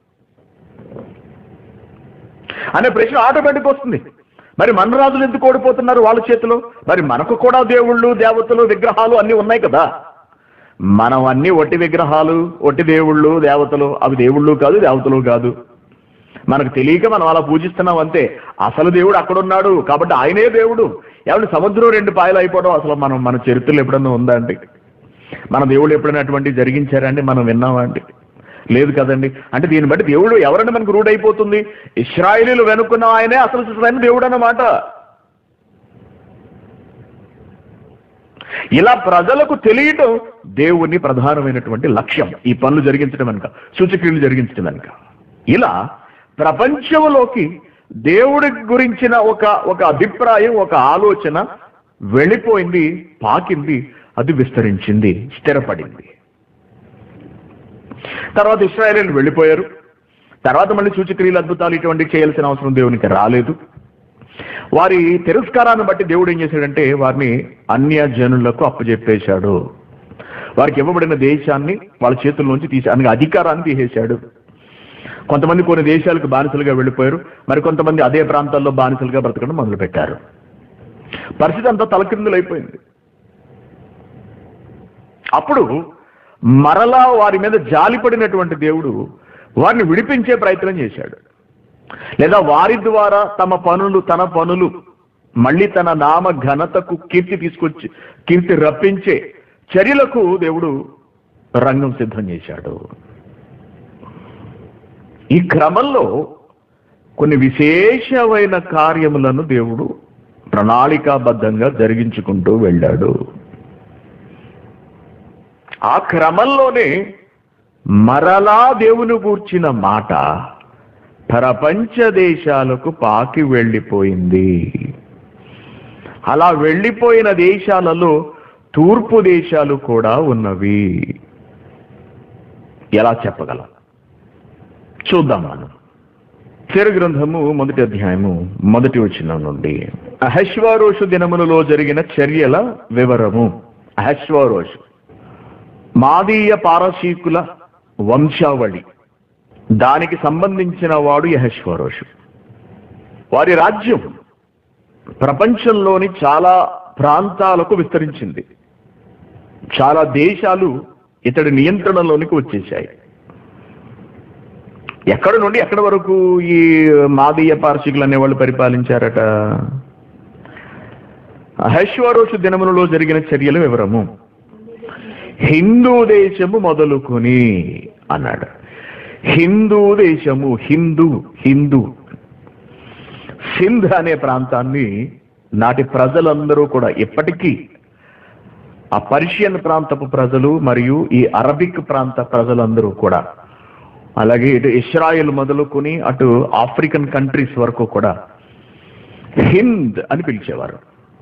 అనే ప్రశ్న ఆటోమేటిక్ వస్తుంది మరి మన రాజులు ఎందుకు ఓడిపోతున్నారు వాళ్ళ చేతిలో మరి మనకు కూడా దేవుళ్ళు దేవతలు విగ్రహాలు అన్నీ ఉన్నాయి కదా మనం అన్ని ఒట్టి విగ్రహాలు ఒట్టి దేవుళ్ళు దేవతలు అవి దేవుళ్ళు కాదు దేవతలు కాదు మనకు తెలియక మనం అలా పూజిస్తున్నాం అంతే అసలు దేవుడు అక్కడ ఉన్నాడు కాబట్టి ఆయనే దేవుడు ఏమంటే సముద్రం రెండు పాయలు అయిపోవడం అసలు మనం మన చరిత్రలో ఎప్పుడన్నా ఉందా అండి మన దేవుడు ఎప్పుడైనా అటువంటి జరిగించారండి మనం విన్నామా అండి లేదు కదండి అంటే దీన్ని బట్టి దేవుడు ఎవరైనా మనకు రూఢ అయిపోతుంది ఇస్రాయిలీలు వెనుక్కున్న ఆయనే అసలు సరైన దేవుడు అన్నమాట ఇలా ప్రజలకు తెలియటం దేవుని ప్రధానమైనటువంటి లక్ష్యం ఈ పనులు జరిగించడం వెనుక సూచక్రియలు జరిగించడం వెనుక ఇలా ప్రపంచంలోకి దేవుడి గురించిన ఒక ఒక అభిప్రాయం ఒక ఆలోచన వెళ్ళిపోయింది పాకింది అది విస్తరించింది స్థిరపడింది తర్వాత ఇస్రాయేలీలు వెళ్ళిపోయారు తర్వాత మళ్ళీ సూచక్రియలు అద్భుతాలు ఇటువంటి చేయాల్సిన అవసరం దేవునికి రాలేదు వారి తిరస్కారాన్ని బట్టి దేవుడు ఏం చేశాడంటే వారిని అన్య జనులకు అప్పచెప్పేశాడు వారికి ఇవ్వబడిన దేశాన్ని వాళ్ళ చేతుల్లోంచి తీసి అనగా అధికారాన్ని తీసేశాడు కొంతమంది కొన్ని దేశాలకు బానిసలుగా వెళ్ళిపోయారు మరి కొంతమంది అదే ప్రాంతాల్లో బానిసలుగా బ్రతకడం మొదలుపెట్టారు పరిస్థితి అంతా తలకిందులైపోయింది అప్పుడు మరలా వారి మీద జాలిపడినటువంటి దేవుడు వారిని విడిపించే ప్రయత్నం చేశాడు లేదా వారి ద్వారా తమ పనులు తన పనులు మళ్ళీ తన నామ ఘనతకు కీర్తి తీసుకొచ్చి కీర్తి రప్పించే చర్యలకు దేవుడు రంగం సిద్ధం చేశాడు ఈ క్రమంలో కొన్ని విశేషమైన కార్యములను దేవుడు ప్రణాళికాబద్ధంగా జరిగించుకుంటూ వెళ్ళాడు ఆ క్రమంలోనే మరలా దేవుని గూర్చిన మాట ప్రపంచ దేశాలకు పాకి వెళ్ళిపోయింది అలా వెళ్ళిపోయిన దేశాలలో తూర్పు దేశాలు కూడా ఉన్నవి ఎలా చెప్పగలం చూద్దాం మనం చెరు గ్రంథము మొదటి అధ్యాయము మొదటి వచనం నుండి అహశ్వారోషు దినములలో జరిగిన చర్యల వివరము అహశ్వారోషు మాదీయ పారసీకుల వంశావళి దానికి సంబంధించిన వాడు యహశ్వరోషు వారి రాజ్యం ప్రపంచంలోని చాలా ప్రాంతాలకు విస్తరించింది చాలా దేశాలు ఇతడి నియంత్రణలోనికి వచ్చేసాయి ఎక్కడ నుండి ఎక్కడి వరకు ఈ మాదీయ పార్షికులు అనేవాళ్ళు పరిపాలించారట అహశ్వరోషు దినములలో జరిగిన చర్యల వివరము హిందూ దేశము మొదలుకొని అన్నాడు హిందూ దేశము హిందూ హిందూ సింధ్ అనే ప్రాంతాన్ని నాటి ప్రజలందరూ కూడా ఇప్పటికీ ఆ పర్షియన్ ప్రాంతపు ప్రజలు మరియు ఈ అరబిక్ ప్రాంత ప్రజలందరూ కూడా అలాగే ఇటు ఇస్రాయల్ మొదలుకొని అటు ఆఫ్రికన్ కంట్రీస్ వరకు కూడా హింద్ అని పిలిచేవారు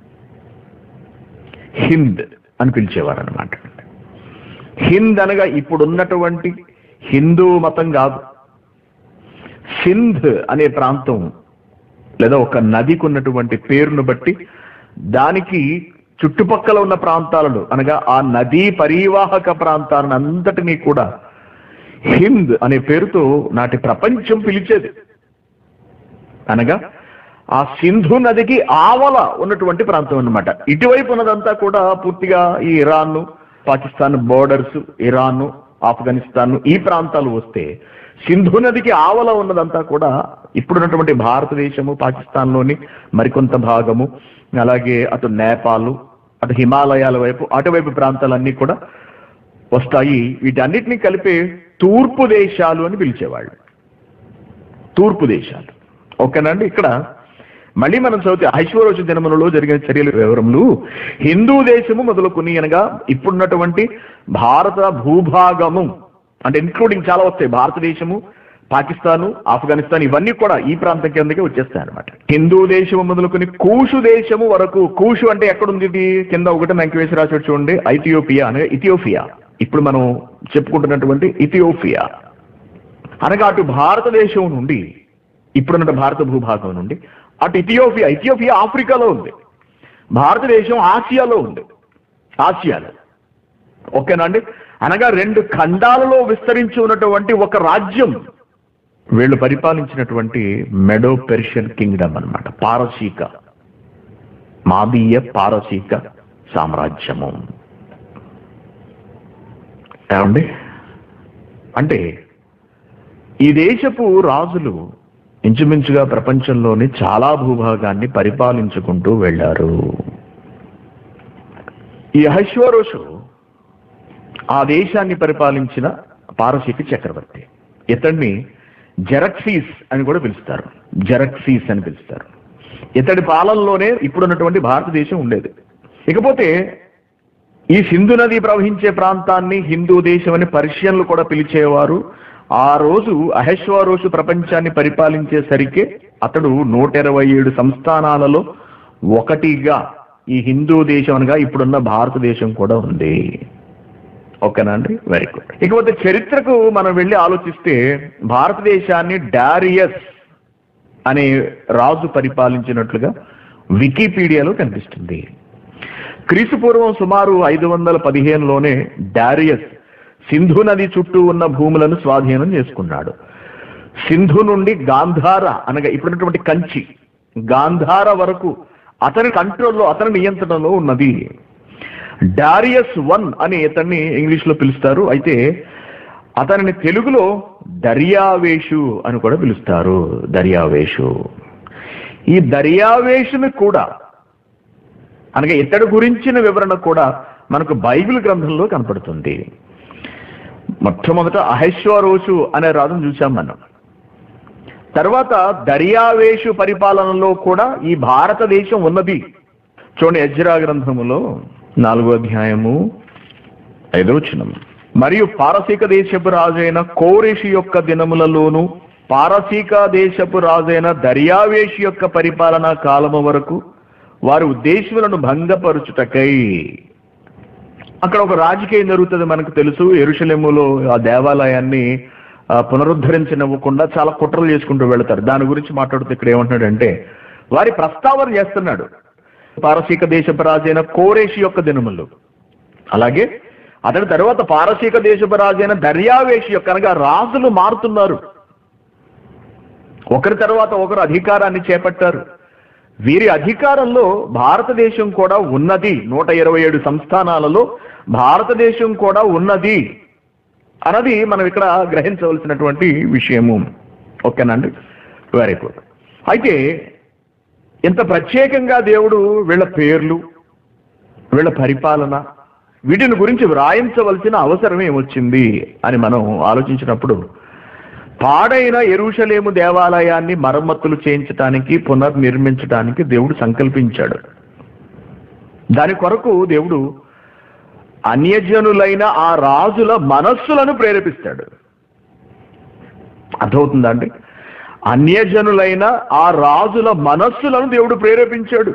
హింద్ అని పిలిచేవారు అనమాట హింద్ అనగా ఇప్పుడున్నటువంటి హిందూ మతం కాదు సింధ్ అనే ప్రాంతం లేదా ఒక నదికి ఉన్నటువంటి పేరును బట్టి దానికి చుట్టుపక్కల ఉన్న ప్రాంతాలను అనగా ఆ నదీ పరివాహక ప్రాంతాలను అంతటినీ కూడా హింద్ అనే పేరుతో నాటి ప్రపంచం పిలిచేది అనగా ఆ సింధు నదికి ఆవల ఉన్నటువంటి ప్రాంతం అన్నమాట ఇటువైపు ఉన్నదంతా కూడా పూర్తిగా ఈ Iran Pakistan borders Iran Afghanistan ఈ ప్రాంతాలు వస్తే సింధు నదికి ఆవల ఉన్నదంతా కూడా ఇప్పుడున్నటువంటి భారతదేశము పాకిస్తాన్లోని మరికొంత భాగము అలాగే అటు నేపాల్ అటు హిమాలయాల వైపు అటువైపు ప్రాంతాలన్నీ కూడా వస్తాయి వీటన్నిటిని కలిపే తూర్పు దేశాలు అని పిలిచేవాళ్ళు తూర్పు దేశాలు ఓకేనండి ఇక్కడ మళ్ళీ మనం చదివితే ఐశ్వరోజు దినములలో జరిగిన చర్యల వివరములు హిందూ దేశము మొదలుకొని అనగా ఇప్పుడున్నటువంటి భారత భూభాగము అంటే ఇంక్లూడింగ్ చాలా వస్తాయి భారతదేశము పాకిస్తాను ఆఫ్ఘనిస్తాన్ ఇవన్నీ కూడా ఈ ప్రాంతం కిందకే వచ్చేస్తాయి అనమాట హిందూ దేశము మొదలుకొని కూషు దేశము వరకు కూషు అంటే ఎక్కడుంది ఇది కింద ఒకటి నంకి వేసి రాసి చూడండి ఐథియోపియా అనగా ఇథియోపియా ఇప్పుడు మనం చెప్పుకుంటున్నటువంటి ఇథియోపియా అనగా అటు భారతదేశం నుండి ఇప్పుడున్న భారత భూభాగం నుండి అటు ఇథియోపియా ఇథియోపియా ఆఫ్రికాలో ఉంది భారతదేశం ఆసియాలో ఉంది ఆసియాలో ఓకేనండి అనగా రెండు ఖండాలలో విస్తరించి ఉన్నటువంటి ఒక రాజ్యం వీళ్ళు పరిపాలించినటువంటి మెడో పెర్షియన్ కింగ్డమ్ అన్నమాట పారసీక మాదీయ పారసీక సామ్రాజ్యము ఏమండి అంటే ఈ దేశపు రాజులు ఇంచుమించుగా ప్రపంచంలోని చాలా భూభాగాన్ని పరిపాలించుకుంటూ వెళ్ళారు ఈ అహశ్వరోషు ఆ దేశాన్ని పరిపాలించిన పారసీక చక్రవర్తి ఇతడిని జెరక్సీస్ అని కూడా పిలుస్తారు జెరక్సీస్ అని పిలుస్తారు ఇతడి పాలనలోనే ఇప్పుడున్నటువంటి భారతదేశం ఉండేది ఇకపోతే ఈ సింధు నది ప్రవహించే ప్రాంతాన్ని హిందూ దేశం అని పర్షియన్లు కూడా పిలిచేవారు ఆ రోజు అహశ్వరోషు ప్రపంచాన్ని పరిపాలించేసరికి అతడు నూట ఇరవై ఏడు సంస్థానాలలో ఒకటిగా ఈ హిందూ దేశం అనగా ఇప్పుడున్న భారతదేశం కూడా ఉంది ఓకేనా అండి వెరీ గుడ్ ఇకపోతే చరిత్రకు మనం వెళ్ళి ఆలోచిస్తే భారతదేశాన్ని డారియస్ అనే రాజు పరిపాలించినట్లుగా వికీపీడియాలో కనిపిస్తుంది క్రీస్తు పూర్వం సుమారు ఐదు వందల పదిహేనులోనే డారియస్ సింధు నది చుట్టూ ఉన్న భూములను స్వాధీనం చేసుకున్నాడు సింధు నుండి గాంధార అనగా ఇప్పుడున్నటువంటి కంచి గాంధార వరకు అతని కంట్రోల్లో అతని నియంత్రణలో ఉన్నది డారియస్ వన్ అని ఇతన్ని ఇంగ్లీష్ లో పిలుస్తారు అయితే అతనిని తెలుగులో దర్యావేషు అని కూడా పిలుస్తారు దర్యావేషు ఈ దర్యావేషుని కూడా అనగా ఇతడి గురించిన వివరణ కూడా మనకు బైబిల్ గ్రంథంలో కనపడుతుంది మొట్టమొదట అహశ్వరోషు అనే రాజును చూసాం మనం తర్వాత దర్యావేషు పరిపాలనలో కూడా ఈ భారతదేశం ఉన్నది చూడండి ఎజ్రా గ్రంథములో నాలుగో అధ్యాయము ఐదో వచనం మరియు పారసీక దేశపు రాజైన కోరేషి యొక్క దినములలోను పారసీక దేశపు రాజైన దర్యావేషి యొక్క పరిపాలనా కాలము వరకు వారి ఉద్దేశములను భంగపరుచుటకై అక్కడ ఒక రాజకీయం జరుగుతుంది మనకు తెలుసు ఎరుషలేములో ఆ దేవాలయాన్ని ఆ, పునరుద్ధరించనివ్వకుండా చాలా కుట్రలు చేసుకుంటూ వెళతారు దాని గురించి మాట్లాడుతూ ఇక్కడ ఏమంటున్నాడంటే వారి ప్రస్తావన చేస్తున్నాడు పారసీక దేశపు రాజైన కోరేషి యొక్క దినములు అలాగే అతని తర్వాత పారసీక దేశపు రాజైన దర్యావేషి యొక్క అనగా రాజులు మారుతున్నారు ఒకరి తర్వాత ఒకరు అధికారాన్ని చేపట్టారు వీరి అధికారంలో భారతదేశం కూడా ఉన్నది నూట ఇరవై ఏడు సంస్థానాలలో భారతదేశం కూడా ఉన్నది అన్నది మనం ఇక్కడ గ్రహించవలసినటువంటి విషయము ఓకేనండి వెరీ గుడ్ అయితే ఇంత ప్రత్యేకంగా దేవుడు వీళ్ళ పేర్లు వీళ్ళ పరిపాలన వీటిని గురించి వ్రాయించవలసిన అవసరం ఏమొచ్చింది అని మనం ఆలోచించినప్పుడు పాడైన ఎరుషలేము దేవాలయాన్ని మరమ్మతులు చేయించడానికి పునర్నిర్మించడానికి దేవుడు సంకల్పించాడు దాని కొరకు దేవుడు అన్యజనులైన ఆ రాజుల మనస్సులను ప్రేరేపిస్తాడు అర్థమవుతుందా అండి అన్యజనులైన ఆ రాజుల మనస్సులను దేవుడు ప్రేరేపించాడు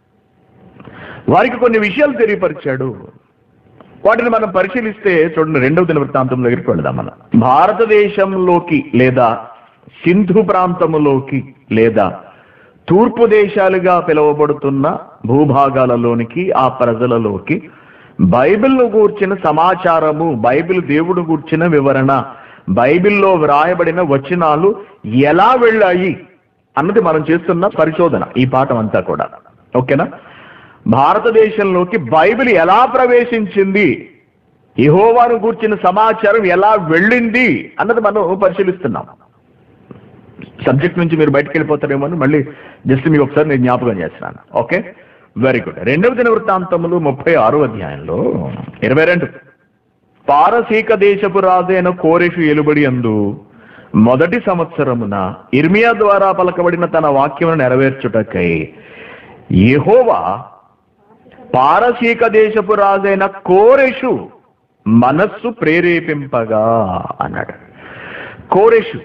వారికి కొన్ని విషయాలు తెలియపరిచాడు వాటిని మనం పరిశీలిస్తే చూడండి రెండవ దిన వృత్తాంతం దగ్గరికి వెళదాం మనం భారతదేశంలోకి లేదా సింధు ప్రాంతములోకి లేదా తూర్పు దేశాలుగా పిలువబడుతున్న భూభాగాలలోనికి ఆ ప్రజలలోకి బైబిల్ను గూర్చిన సమాచారము బైబిల్ దేవుడు గూర్చిన వివరణ బైబిల్లో వ్రాయబడిన వచనాలు ఎలా వెళ్ళాయి అన్నది మనం చేస్తున్న పరిశోధన ఈ పాఠం అంతా కూడా ఓకేనా భారతదేశంలోకి బైబిల్ ఎలా ప్రవేశించింది యెహోవాను గూర్చిన సమాచారం ఎలా వెళ్ళింది అన్నది మనం పరిశీలిస్తున్నాం సబ్జెక్ట్ నుంచి మీరు బయటకు వెళ్ళిపోతారేమో అని మళ్ళీ జస్ట్ మీకు ఒకసారి నేను జ్ఞాపకం చేస్తున్నాను ఓకే వెరీ గుడ్ రెండవ దిన వృత్తాంతములు ముప్పై ఆరో అధ్యాయంలో ఇరవై రెండు పారసీక దేశపు రాజైన కోరెషు ఎలుబడి అందు మొదటి సంవత్సరమున ఇర్మియా ద్వారా పలకబడిన తన వాక్యమును నెరవేర్చుటకై యెహోవా పారసీక దేశపు రాజైన కోరెషు మనస్సు ప్రేరేపింపగా అన్నాడు కోరెషు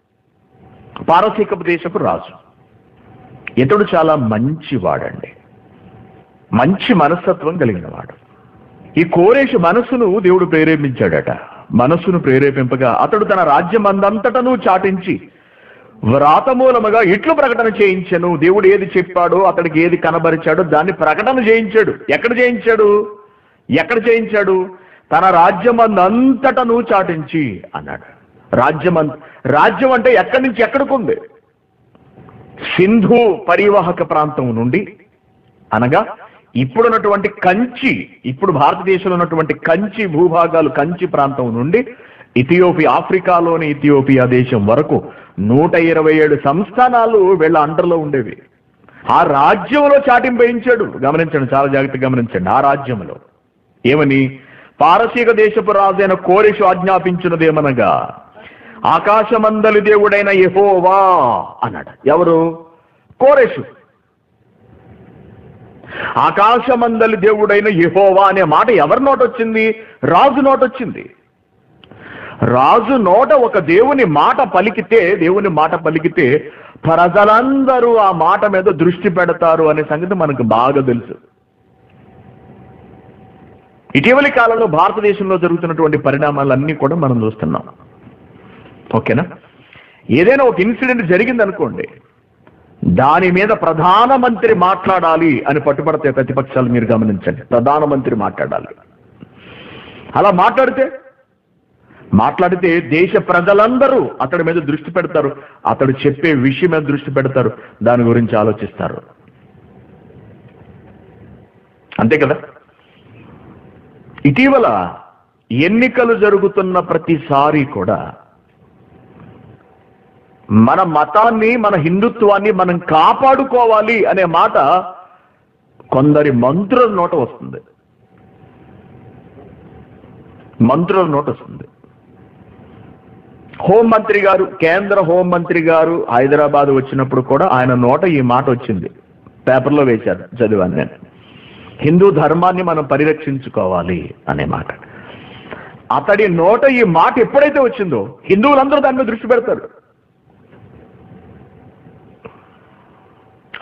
పారసీకపు దేశపు రాజు ఇతడు చాలా మంచివాడండి మంచి మనస్తత్వం కలిగిన వాడు ఈ కోరేషు మనస్సును దేవుడు ప్రేరేపించాడట మనస్సును ప్రేరేపింపగా అతడు తన రాజ్యం అందంతటను చాటించి వ్రాతమూలముగా ఇట్లు ప్రకటన చేయించను దేవుడు ఏది చెప్పాడో అతడికి ఏది కనబరిచాడో దాన్ని ప్రకటన చేయించాడు ఎక్కడ చేయించాడు ఎక్కడ చేయించాడు తన రాజ్యం అంతటను చాటించి అన్నాడు రాజ్యం అంత రాజ్యం అంటే ఎక్కడి నుంచి ఎక్కడికి ఉంది సింధు పరివాహక ప్రాంతం నుండి అనగా ఇప్పుడున్నటువంటి కంచి ఇప్పుడు భారతదేశంలో ఉన్నటువంటి కంచి భూభాగాలు కంచి ప్రాంతం నుండి ఇథియోపియా ఆఫ్రికాలోని ఇథియోపియా దేశం వరకు నూట ఇరవై ఏడు సంస్థానాలు వీళ్ళ అండర్లో ఉండేవి ఆ రాజ్యంలో చాటింపయించాడు గమనించండి చాలా జాగ్రత్తగా గమనించండి ఆ రాజ్యంలో ఏమని పారసీక దేశపు రాజైన కోరేషు ఆజ్ఞాపించినదేమనగా ఆకాశమందలి దేవుడైన యెహోవా అన్నాడు ఎవరు కోరేషు ఆకాశమందలి దేవుడైన యెహోవా అనే మాట ఎవరి నోట వచ్చింది రాజు నోట వచ్చింది రాజు నోట ఒక దేవుని మాట పలికితే దేవుని మాట పలికితే ప్రజలందరూ ఆ మాట మీద దృష్టి పెడతారు అనే సంగతి మనకు బాగా తెలుసు ఇటీవలి కాలంలో భారతదేశంలో జరుగుతున్నటువంటి పరిణామాలన్నీ కూడా మనం చూస్తున్నాం ఓకేనా ఏదైనా ఒక ఇన్సిడెంట్ జరిగింది అనుకోండి దాని మీద ప్రధానమంత్రి మాట్లాడాలి అని పట్టుబడతాయి ప్రతిపక్షాలు మీరు గమనించండి ప్రధానమంత్రి మాట్లాడాలి అలా మాట్లాడితే మాట్లాడితే దేశ ప్రజలందరూ అతడి మీద దృష్టి పెడతారు అతడు చెప్పే విషయం మీద దృష్టి పెడతారు దాని గురించి ఆలోచిస్తారు అంతే కదా ఇటీవల ఎన్నికలు జరుగుతున్న ప్రతిసారి కూడా మన మతాన్ని మన హిందుత్వాన్ని మనం కాపాడుకోవాలి అనే మాట కొందరి మంత్రుల నోట వస్తుంది మంత్రుల నోట వస్తుంది హోంమంత్రి గారు కేంద్ర హోంమంత్రి గారు హైదరాబాద్ వచ్చినప్పుడు కూడా ఆయన నోట ఈ మాట వచ్చింది పేపర్లో వేశారు చదివాను నేను హిందూ ధర్మాన్ని మనం పరిరక్షించుకోవాలి అనే మాట అతడి నోట ఈ మాట ఎప్పుడైతే వచ్చిందో హిందువులందరూ దాని మీద దృష్టి పెడతారు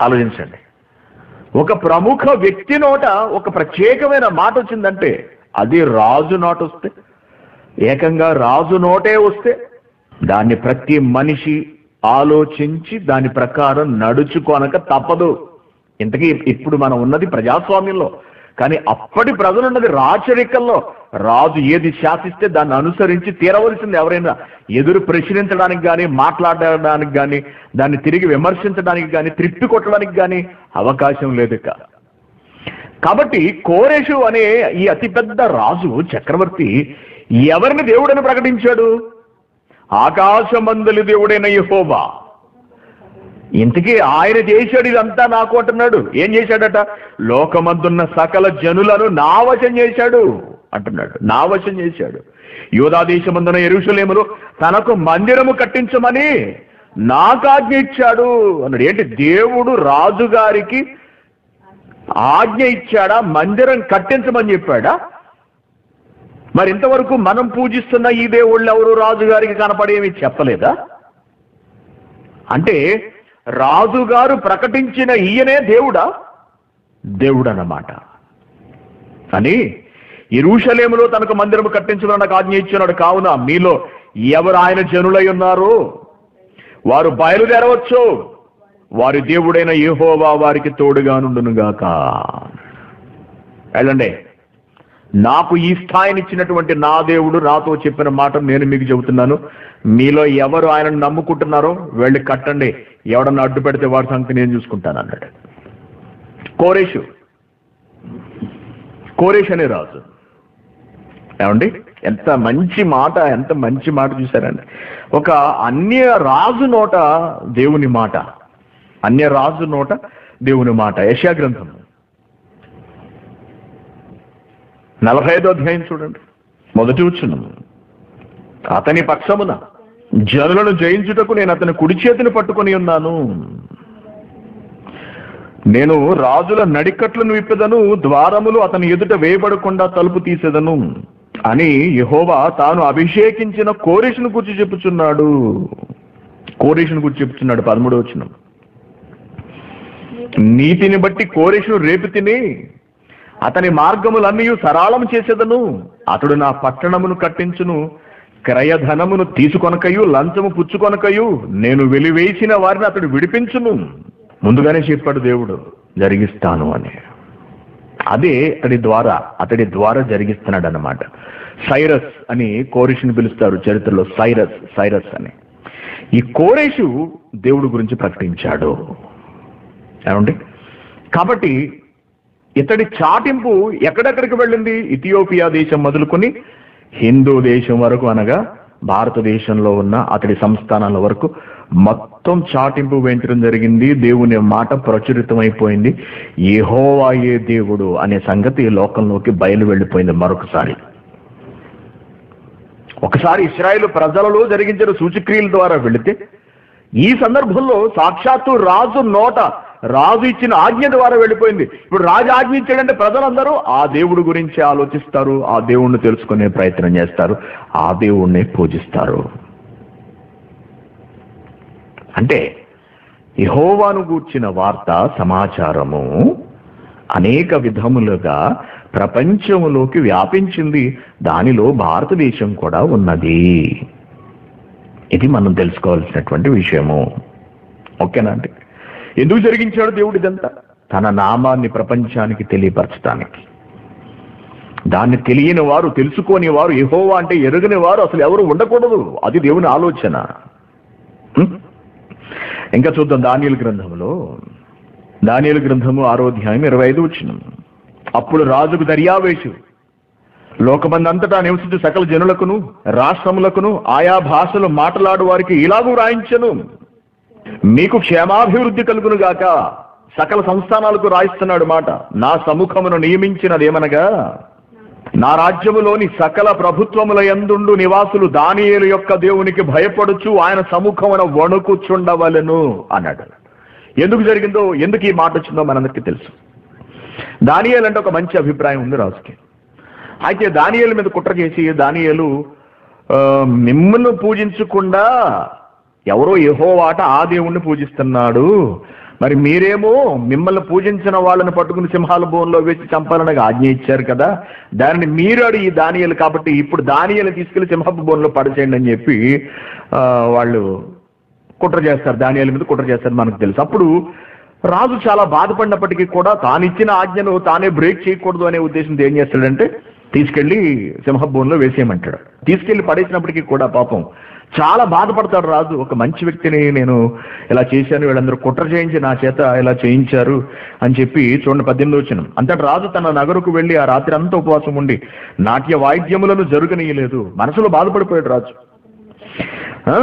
ఆలోచించండి ఒక ప్రముఖ వ్యక్తి నోట ఒక ప్రత్యేకమైన మాట వచ్చిందంటే అది రాజు నోట వస్తే ఏకంగా రాజు నోటే వస్తే దాన్ని ప్రతి మనిషి ఆలోచించి దాని ప్రకారం నడుచుకొనక తప్పదు ఇంతకీ ఇప్పుడు మనం ఉన్నది ప్రజాస్వామ్యంలో కానీ అప్పటి ప్రజలున్నది రాచరికల్లో రాజు ఏది శాసిస్తే దాన్ని అనుసరించి తీరవలసింది ఎవరైనా ఎదురు ప్రశ్నించడానికి కానీ మాట్లాడడానికి కానీ దాన్ని తిరిగి విమర్శించడానికి కానీ త్రిప్పి కొట్టడానికి కానీ అవకాశం లేదు ఇక కాబట్టి కోరేషు అనే ఈ అతిపెద్ద రాజు చక్రవర్తి ఎవరిని దేవుడని ప్రకటించాడు ఆకాశమందలి దేవుడైన యెహోవా ఇంతకీ ఆయన చేశాడు ఇదంతా నాకు అంటున్నాడు ఏం చేశాడట లోకమందున్న సకల జనులను నావశం చేశాడు అంటున్నాడు నావశం చేశాడు యోధా దేశమందున ఎరుషలేములో తనకు మందిరము కట్టించమని నాకు ఆజ్ఞ ఇచ్చాడు అన్నాడు ఏంటి దేవుడు రాజుగారికి ఆజ్ఞ ఇచ్చాడా మందిరం కట్టించమని చెప్పాడా మరి ఇంతవరకు మనం పూజిస్తున్న ఈ దేవుళ్ళు ఎవరు రాజుగారికి కనపడేమి చెప్పలేదా అంటే రాజుగారు ప్రకటించిన ఈయనే దేవుడా దేవుడు అన్నమాట అని ఇరుషలేములో తనకు మందిరము కట్టించడం నాకు ఆజ్ఞ ఇచ్చినాడు కావున మీలో ఎవరు ఆయన జనులై ఉన్నారో వారు బయలుదేరవచ్చు వారి దేవుడైన యెహోవా వారికి తోడుగా నుండునుగాక వెళ్ళండి నాకు ఈ స్థాయినిచ్చినటువంటి నా దేవుడు నాతో చెప్పిన మాట నేను మీకు చెబుతున్నాను మీలో ఎవరు ఆయనను నమ్ముకుంటున్నారో వెళ్ళి కట్టండి ఎవడన్నా అడ్డు పెడితే వాడి సంగతి నేను చూసుకుంటాను అన్నాడు కోరేషు కోరేష్ అనే రాజు ఏమండి ఎంత మంచి మాట ఎంత మంచి మాట చూశారండి ఒక అన్య రాజు నోట దేవుని మాట అన్య రాజు నోట దేవుని మాట యశా గ్రంథం నలభై ఐదో అధ్యాయం చూడండి మొదటి వచ్చిన అతని పక్షమున జనులను జయించుటకు నేను అతని కుడి చేతిని పట్టుకొని ఉన్నాను నేను రాజుల నడికట్లను విప్పెదను ద్వారములు అతని ఎదుట వేయబడకుండా తలుపు తీసేదను అని యహోవా తాను అభిషేకించిన కోరేషును గురించి చెప్పుచున్నాడు కోరేషును గురించి చెప్పుచున్నాడు పదమూడు వచ్చిన నీతిని బట్టి కోరేషును రేపు తిని అతని మార్గములన్నీ సరాళం చేసేదను అతడు నా పట్టణమును కట్టించును క్రయధనమును తీసుకొనకయు లంచము పుచ్చుకొనకయు నేను వెలివేసిన వారిని అతడు విడిపించును ముందుగానే చెప్పాడు దేవుడు జరిగిస్తాను అని అదే అతడి ద్వారా అతడి ద్వారా జరిగిస్తున్నాడు అన్నమాట సైరస్ అని కోరేషుని పిలుస్తారు చరిత్రలో సైరస్ సైరస్ అని ఈ కోరేషు దేవుడు గురించి ప్రకటించాడు ఏమండి కాబట్టి ఇతడి చాటింపు ఎక్కడెక్కడికి వెళ్ళింది ఇథియోపియా దేశం మొదలుకొని హిందూ దేశం వరకు అనగా భారతదేశంలో ఉన్న అతడి సంస్థానాల వరకు మొత్తం చాటింపు వేయించడం జరిగింది దేవుని మాట ప్రచురితమైపోయింది యెహోవాయే దేవుడు అనే సంగతి లోకంలోకి బయలు వెళ్ళిపోయింది మరొకసారి ఒకసారి ఇస్రాయేల్ ప్రజలలో జరిగించిన సూచక్రియల ద్వారా వెళితే ఈ సందర్భంలో సాక్షాత్తు రాజు నోట రాజు ఇచ్చిన ఆజ్ఞ ద్వారా వెళ్ళిపోయింది ఇప్పుడు రాజు ఆజ్ఞ ఇచ్చాడంటే ప్రజలందరూ ఆ దేవుడు గురించి ఆలోచిస్తారు ఆ దేవుణ్ణి తెలుసుకునే ప్రయత్నం చేస్తారు ఆ దేవుణ్ణి పూజిస్తారు అంటే యహోవాను గూర్చిన వార్త సమాచారము అనేక విధములుగా ప్రపంచములోకి వ్యాపించింది దానిలో భారతదేశం కూడా ఉన్నది ఇది మనం తెలుసుకోవాల్సినటువంటి విషయము ఓకేనా అండి ఎందుకు జరిగించాడు దేవుడు ఇదంతా తన నామాన్ని ప్రపంచానికి తెలియపరచడానికి దాన్ని తెలియని వారు తెలుసుకోని వారు ఎహోవా అంటే ఎరుగని వారు అసలు ఎవరు ఉండకూడదు అది దేవుని ఆలోచన హ్మ్? ఇంకా చూద్దాం దానియలు గ్రంథంలో దానియలు గ్రంథము ఆరో అధ్యాయం ఇరవై ఐదు వచ్చిన అప్పుడు రాజుకు దర్యావేశు లోకమందంతటా నివసించు సకల జనులకును రాష్ట్రములకును ఆయా భాషలు మాట్లాడు వారికి ఇలాగూ రాయించను మీకు క్షేమాభివృద్ధి కలుగును గాక సకల సంస్థానాలకు రాయిస్తున్నాడు మాట నా సముఖమును నియమించినదేమనగా నా రాజ్యములోని సకల ప్రభుత్వముల యందుండు నివాసులు దానియేలు యొక్క దేవునికి భయపడుచు ఆయన సముఖమున వణుకుచుండవలెను అన్నాడు ఎందుకు జరిగిందో ఎందుకు ఈ మాట వచ్చిందో మనందరికీ తెలుసు దానియేలు అంటే ఒక మంచి అభిప్రాయం ఉంది రాజుకి అయితే దానియేలు మీద కుట్ర చేసి దానియేలు ఆ, మిమ్మల్ని పూజించకుండా ఎవరో యెహోవాట ఆ దేవుణ్ణి పూజిస్తున్నాడు మరి మీరేమో మిమ్మల్ని పూజించిన వాళ్ళని పట్టుకుని సింహాల భూమిలో వేసి చంపాలని ఆజ్ఞ ఇచ్చారు కదా దానిని మీరు అడిగి దానియలు కాబట్టి ఇప్పుడు దానియలు తీసుకెళ్లి సింహపు భూమిలో పడచేయండి అని చెప్పి ఆ, వాళ్ళు కుట్ర చేస్తారు దానియాల మీద కుట్ర చేస్తారు మనకు తెలుసు అప్పుడు రాజు చాలా బాధపడినప్పటికీ కూడా తాను ఇచ్చిన ఆజ్ఞను తానే బ్రేక్ చేయకూడదు అనే ఉద్దేశంతో ఏం చేస్తాడంటే తీసుకెళ్లి సింహభూమిలో వేసేయమంటాడు తీసుకెళ్లి పడేసినప్పటికీ కూడా పాపం చాలా బాధపడతాడు రాజు ఒక మంచి వ్యక్తిని నేను ఇలా చేశాను వీళ్ళందరూ కుట్ర చేయించి నా చేత ఇలా చేయించారు అని చెప్పి చూడండి పద్దెనిమిది వచ్చిన అంతటి రాజు తన నగరుకు వెళ్లి ఆ రాత్రి అంతా ఉపవాసం ఉండి నాట్య వాయిద్యములను జరుగనీయలేదు మనసులో బాధపడిపోయాడు రాజు ఆ?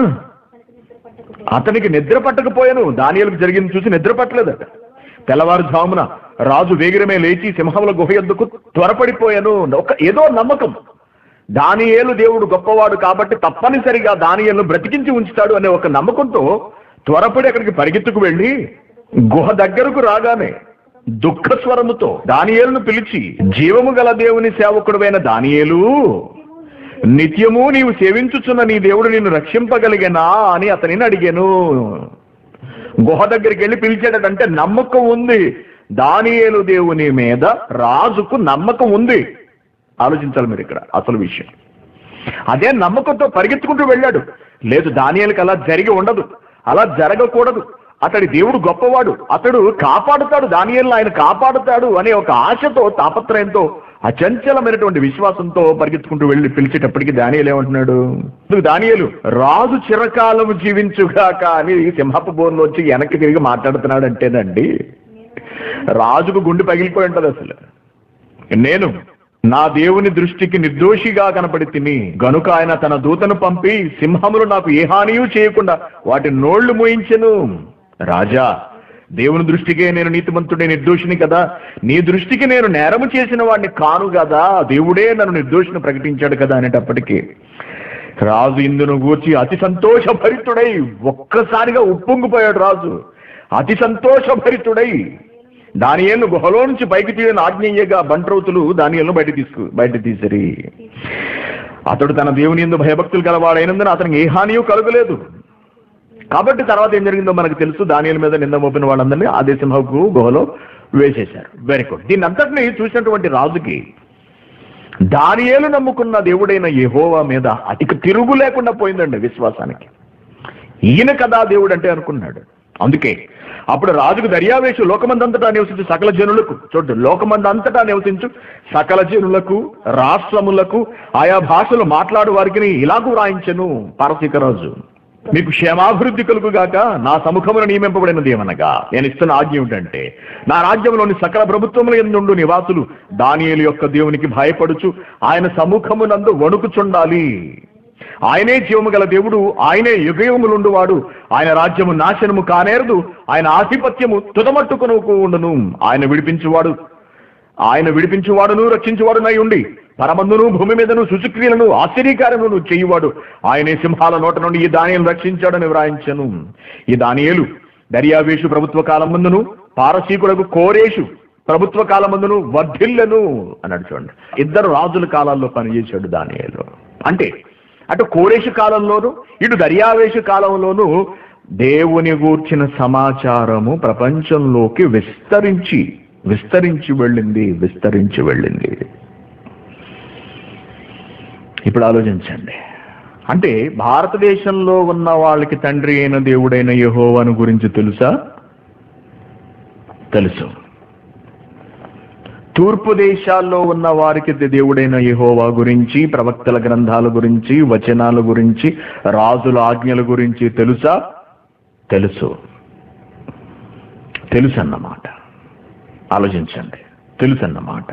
అతనికి నిద్ర పట్టకపోయాను దానియలకు జరిగింది చూసి నిద్ర పట్టలేదట తెల్లవారుజామున రాజు వేగిరమే లేచి సింహముల గుహ ఎద్దుకు త్వరపడిపోయాను ఒక ఏదో నమ్మకం దానియేలు దేవుడు గొప్పవాడు కాబట్టి తప్పనిసరిగా దానియేలు బ్రతికించి ఉంచుతాడు అనే ఒక నమ్మకంతో త్వరపడి అక్కడికి పరిగెత్తుకు వెళ్ళి గుహ దగ్గరకు రాగానే దుఃఖ స్వరముతో దానియేలును పిలిచి జీవము గల దేవుని సేవకుడువైన దానియేలు నిత్యము నీవు సేవించుచున్న నీ దేవుడు నిన్ను రక్షింపగలిగనా అని అతనిని అడిగాను గుహ దగ్గరికి వెళ్ళి పిలిచాడంటే నమ్మకం ఉంది దానియేలు దేవుని మీద రాజుకు నమ్మకం ఉంది ఆలోచించాలి మీరు ఇక్కడ అసలు విషయం అదే నమ్మకంతో పరిగెత్తుకుంటూ వెళ్ళాడు లేదు దానియేలుకి అలా జరిగి ఉండదు అలా జరగకూడదు అతడి దేవుడు గొప్పవాడు అతడు కాపాడుతాడు దానియేలు ఆయన కాపాడుతాడు అనే ఒక ఆశతో తాపత్రయంతో అచంచలమైనటువంటి విశ్వాసంతో పరిగెత్తుకుంటూ వెళ్ళి పిలిచేటప్పటికి దానియేలు ఏమంటున్నాడు "నువ్వు దానియేలు రాజు చిరకాలము జీవించుగాక అని సింహపు బోన్లో వచ్చి వెనక్కి తిరిగి మాట్లాడుతున్నాడు అంటేనండి రాజుకు గుండె పగిలిపోయి ఉంటది అసలు నేను నా దేవుని దృష్టికి నిర్దోషిగా కనపడి తిని గనుక ఆయన తన దూతను పంపి సింహములు నాకు ఏ హానియూ చేయకుండా వాటి నోళ్లు మోయించెను రాజా దేవుని దృష్టికే నేను నీతిమంతుడే నిర్దోషిని కదా నీ దృష్టికి నేను నేరము చేసిన వాడిని కాను కదా దేవుడే నన్ను నిర్దోషిని ప్రకటించాడు కదా అనేటప్పటికీ రాజు ఇందును గూర్చి అతి సంతోషభరితుడై ఒక్కసారిగా ఉప్పొంగిపోయాడు రాజు అతి సంతోషభరితుడై దానియేలు గుహలో నుంచి పైకి తీయని ఆజ్ఞయ్యగా బంట్రౌతులు దానియేలను బయట తీసుకు బయట తీసిరి అతడు తన దేవుని ఎందు భయభక్తులు గలవాడైనందున అతనికి ఏ హానియూ కలుగలేదు కాబట్టి తర్వాత ఏం జరిగిందో మనకు తెలుసు దానియల మీద నింద మోపిన వాళ్ళందరినీ ఆదేశంహకు గుహలో వేసేశారు వెరీ గుడ్ దీన్ని అంతటిని చూసినటువంటి రాజుకి దానియేలు నమ్ముకున్న దేవుడైన యెహోవా మీద అతికి తిరుగు లేకుండా పోయిందండి విశ్వాసానికి ఈయన కదా దేవుడు అంటే అనుకున్నాడు అందుకే అప్పుడు రాజుకు దర్యావేశు లోకమందంతటా నివసించు సకల జనులకు చూడు లోకమందంతటా నివసించు సకల జనులకు రాష్ట్రములకు ఆయా భాషలు మాట్లాడు వారికి ఇలాగూ రాయించను పారసీక రాజు మీకు క్షేమాభివృద్ధి కలుగుగాక నా సముఖమున నియమింపబడినది ఏమనగా నేను ఇస్తున్న ఆజ్ఞ ఏమిటంటే నా రాజ్యంలోని సకల ప్రభుత్వముల ఎందుండు నివాసులు దానియేలు యొక్క దేవునికి భయపడుచు ఆయన సముఖమునందు వణుకుచుండాలి ఆయనే జీవము గల దేవుడు ఆయనే యుగయుములుండువాడు ఆయన రాజ్యము నాశనము కానేరదు ఆయన ఆధిపత్యము తుదమట్టుకును ఉండును ఆయన విడిపించువాడు ఆయన విడిపించువాడును రక్షించువాడునై ఉండి పరమందును భూమి మీదను సుచుక్రియలను ఆశ్చర్యకార్యములను చేయువాడు ఆయనే సింహాల నోట నుండి ఈ దానియలు రక్షించాడని వ్రాయించను ఈ దానియేలు దర్యావేషు ప్రభుత్వ కాలమందును పారసీకులకు కోరేషు ప్రభుత్వ కాలమందును వర్ధిల్లెను అన్నాడు చూడండి ఇద్దరు రాజుల కాలాల్లో పనిచేశాడు దానియేలు అంటే అటు కోరేషు కాలంలోను ఇటు దర్యావేషు కాలంలోను దేవుని గూర్చిన సమాచారము ప్రపంచంలోకి విస్తరించి విస్తరించి వెళ్ళింది విస్తరించి వెళ్ళింది ఇప్పుడు ఆలోచించండి అంటే భారతదేశంలో ఉన్న వాళ్ళకి తండ్రి అయిన దేవుడైన యెహోవాను గురించి తెలుసా తెలుసు తూర్పు దేశాల్లో ఉన్న వారికి దేవుడైన యెహోవా గురించి ప్రవక్తల గ్రంథాల గురించి వచనాల గురించి రాజుల ఆజ్ఞల గురించి తెలుసా తెలుసు తెలుసు అన్నమాట ఆలోచించండి తెలుసు అన్నమాట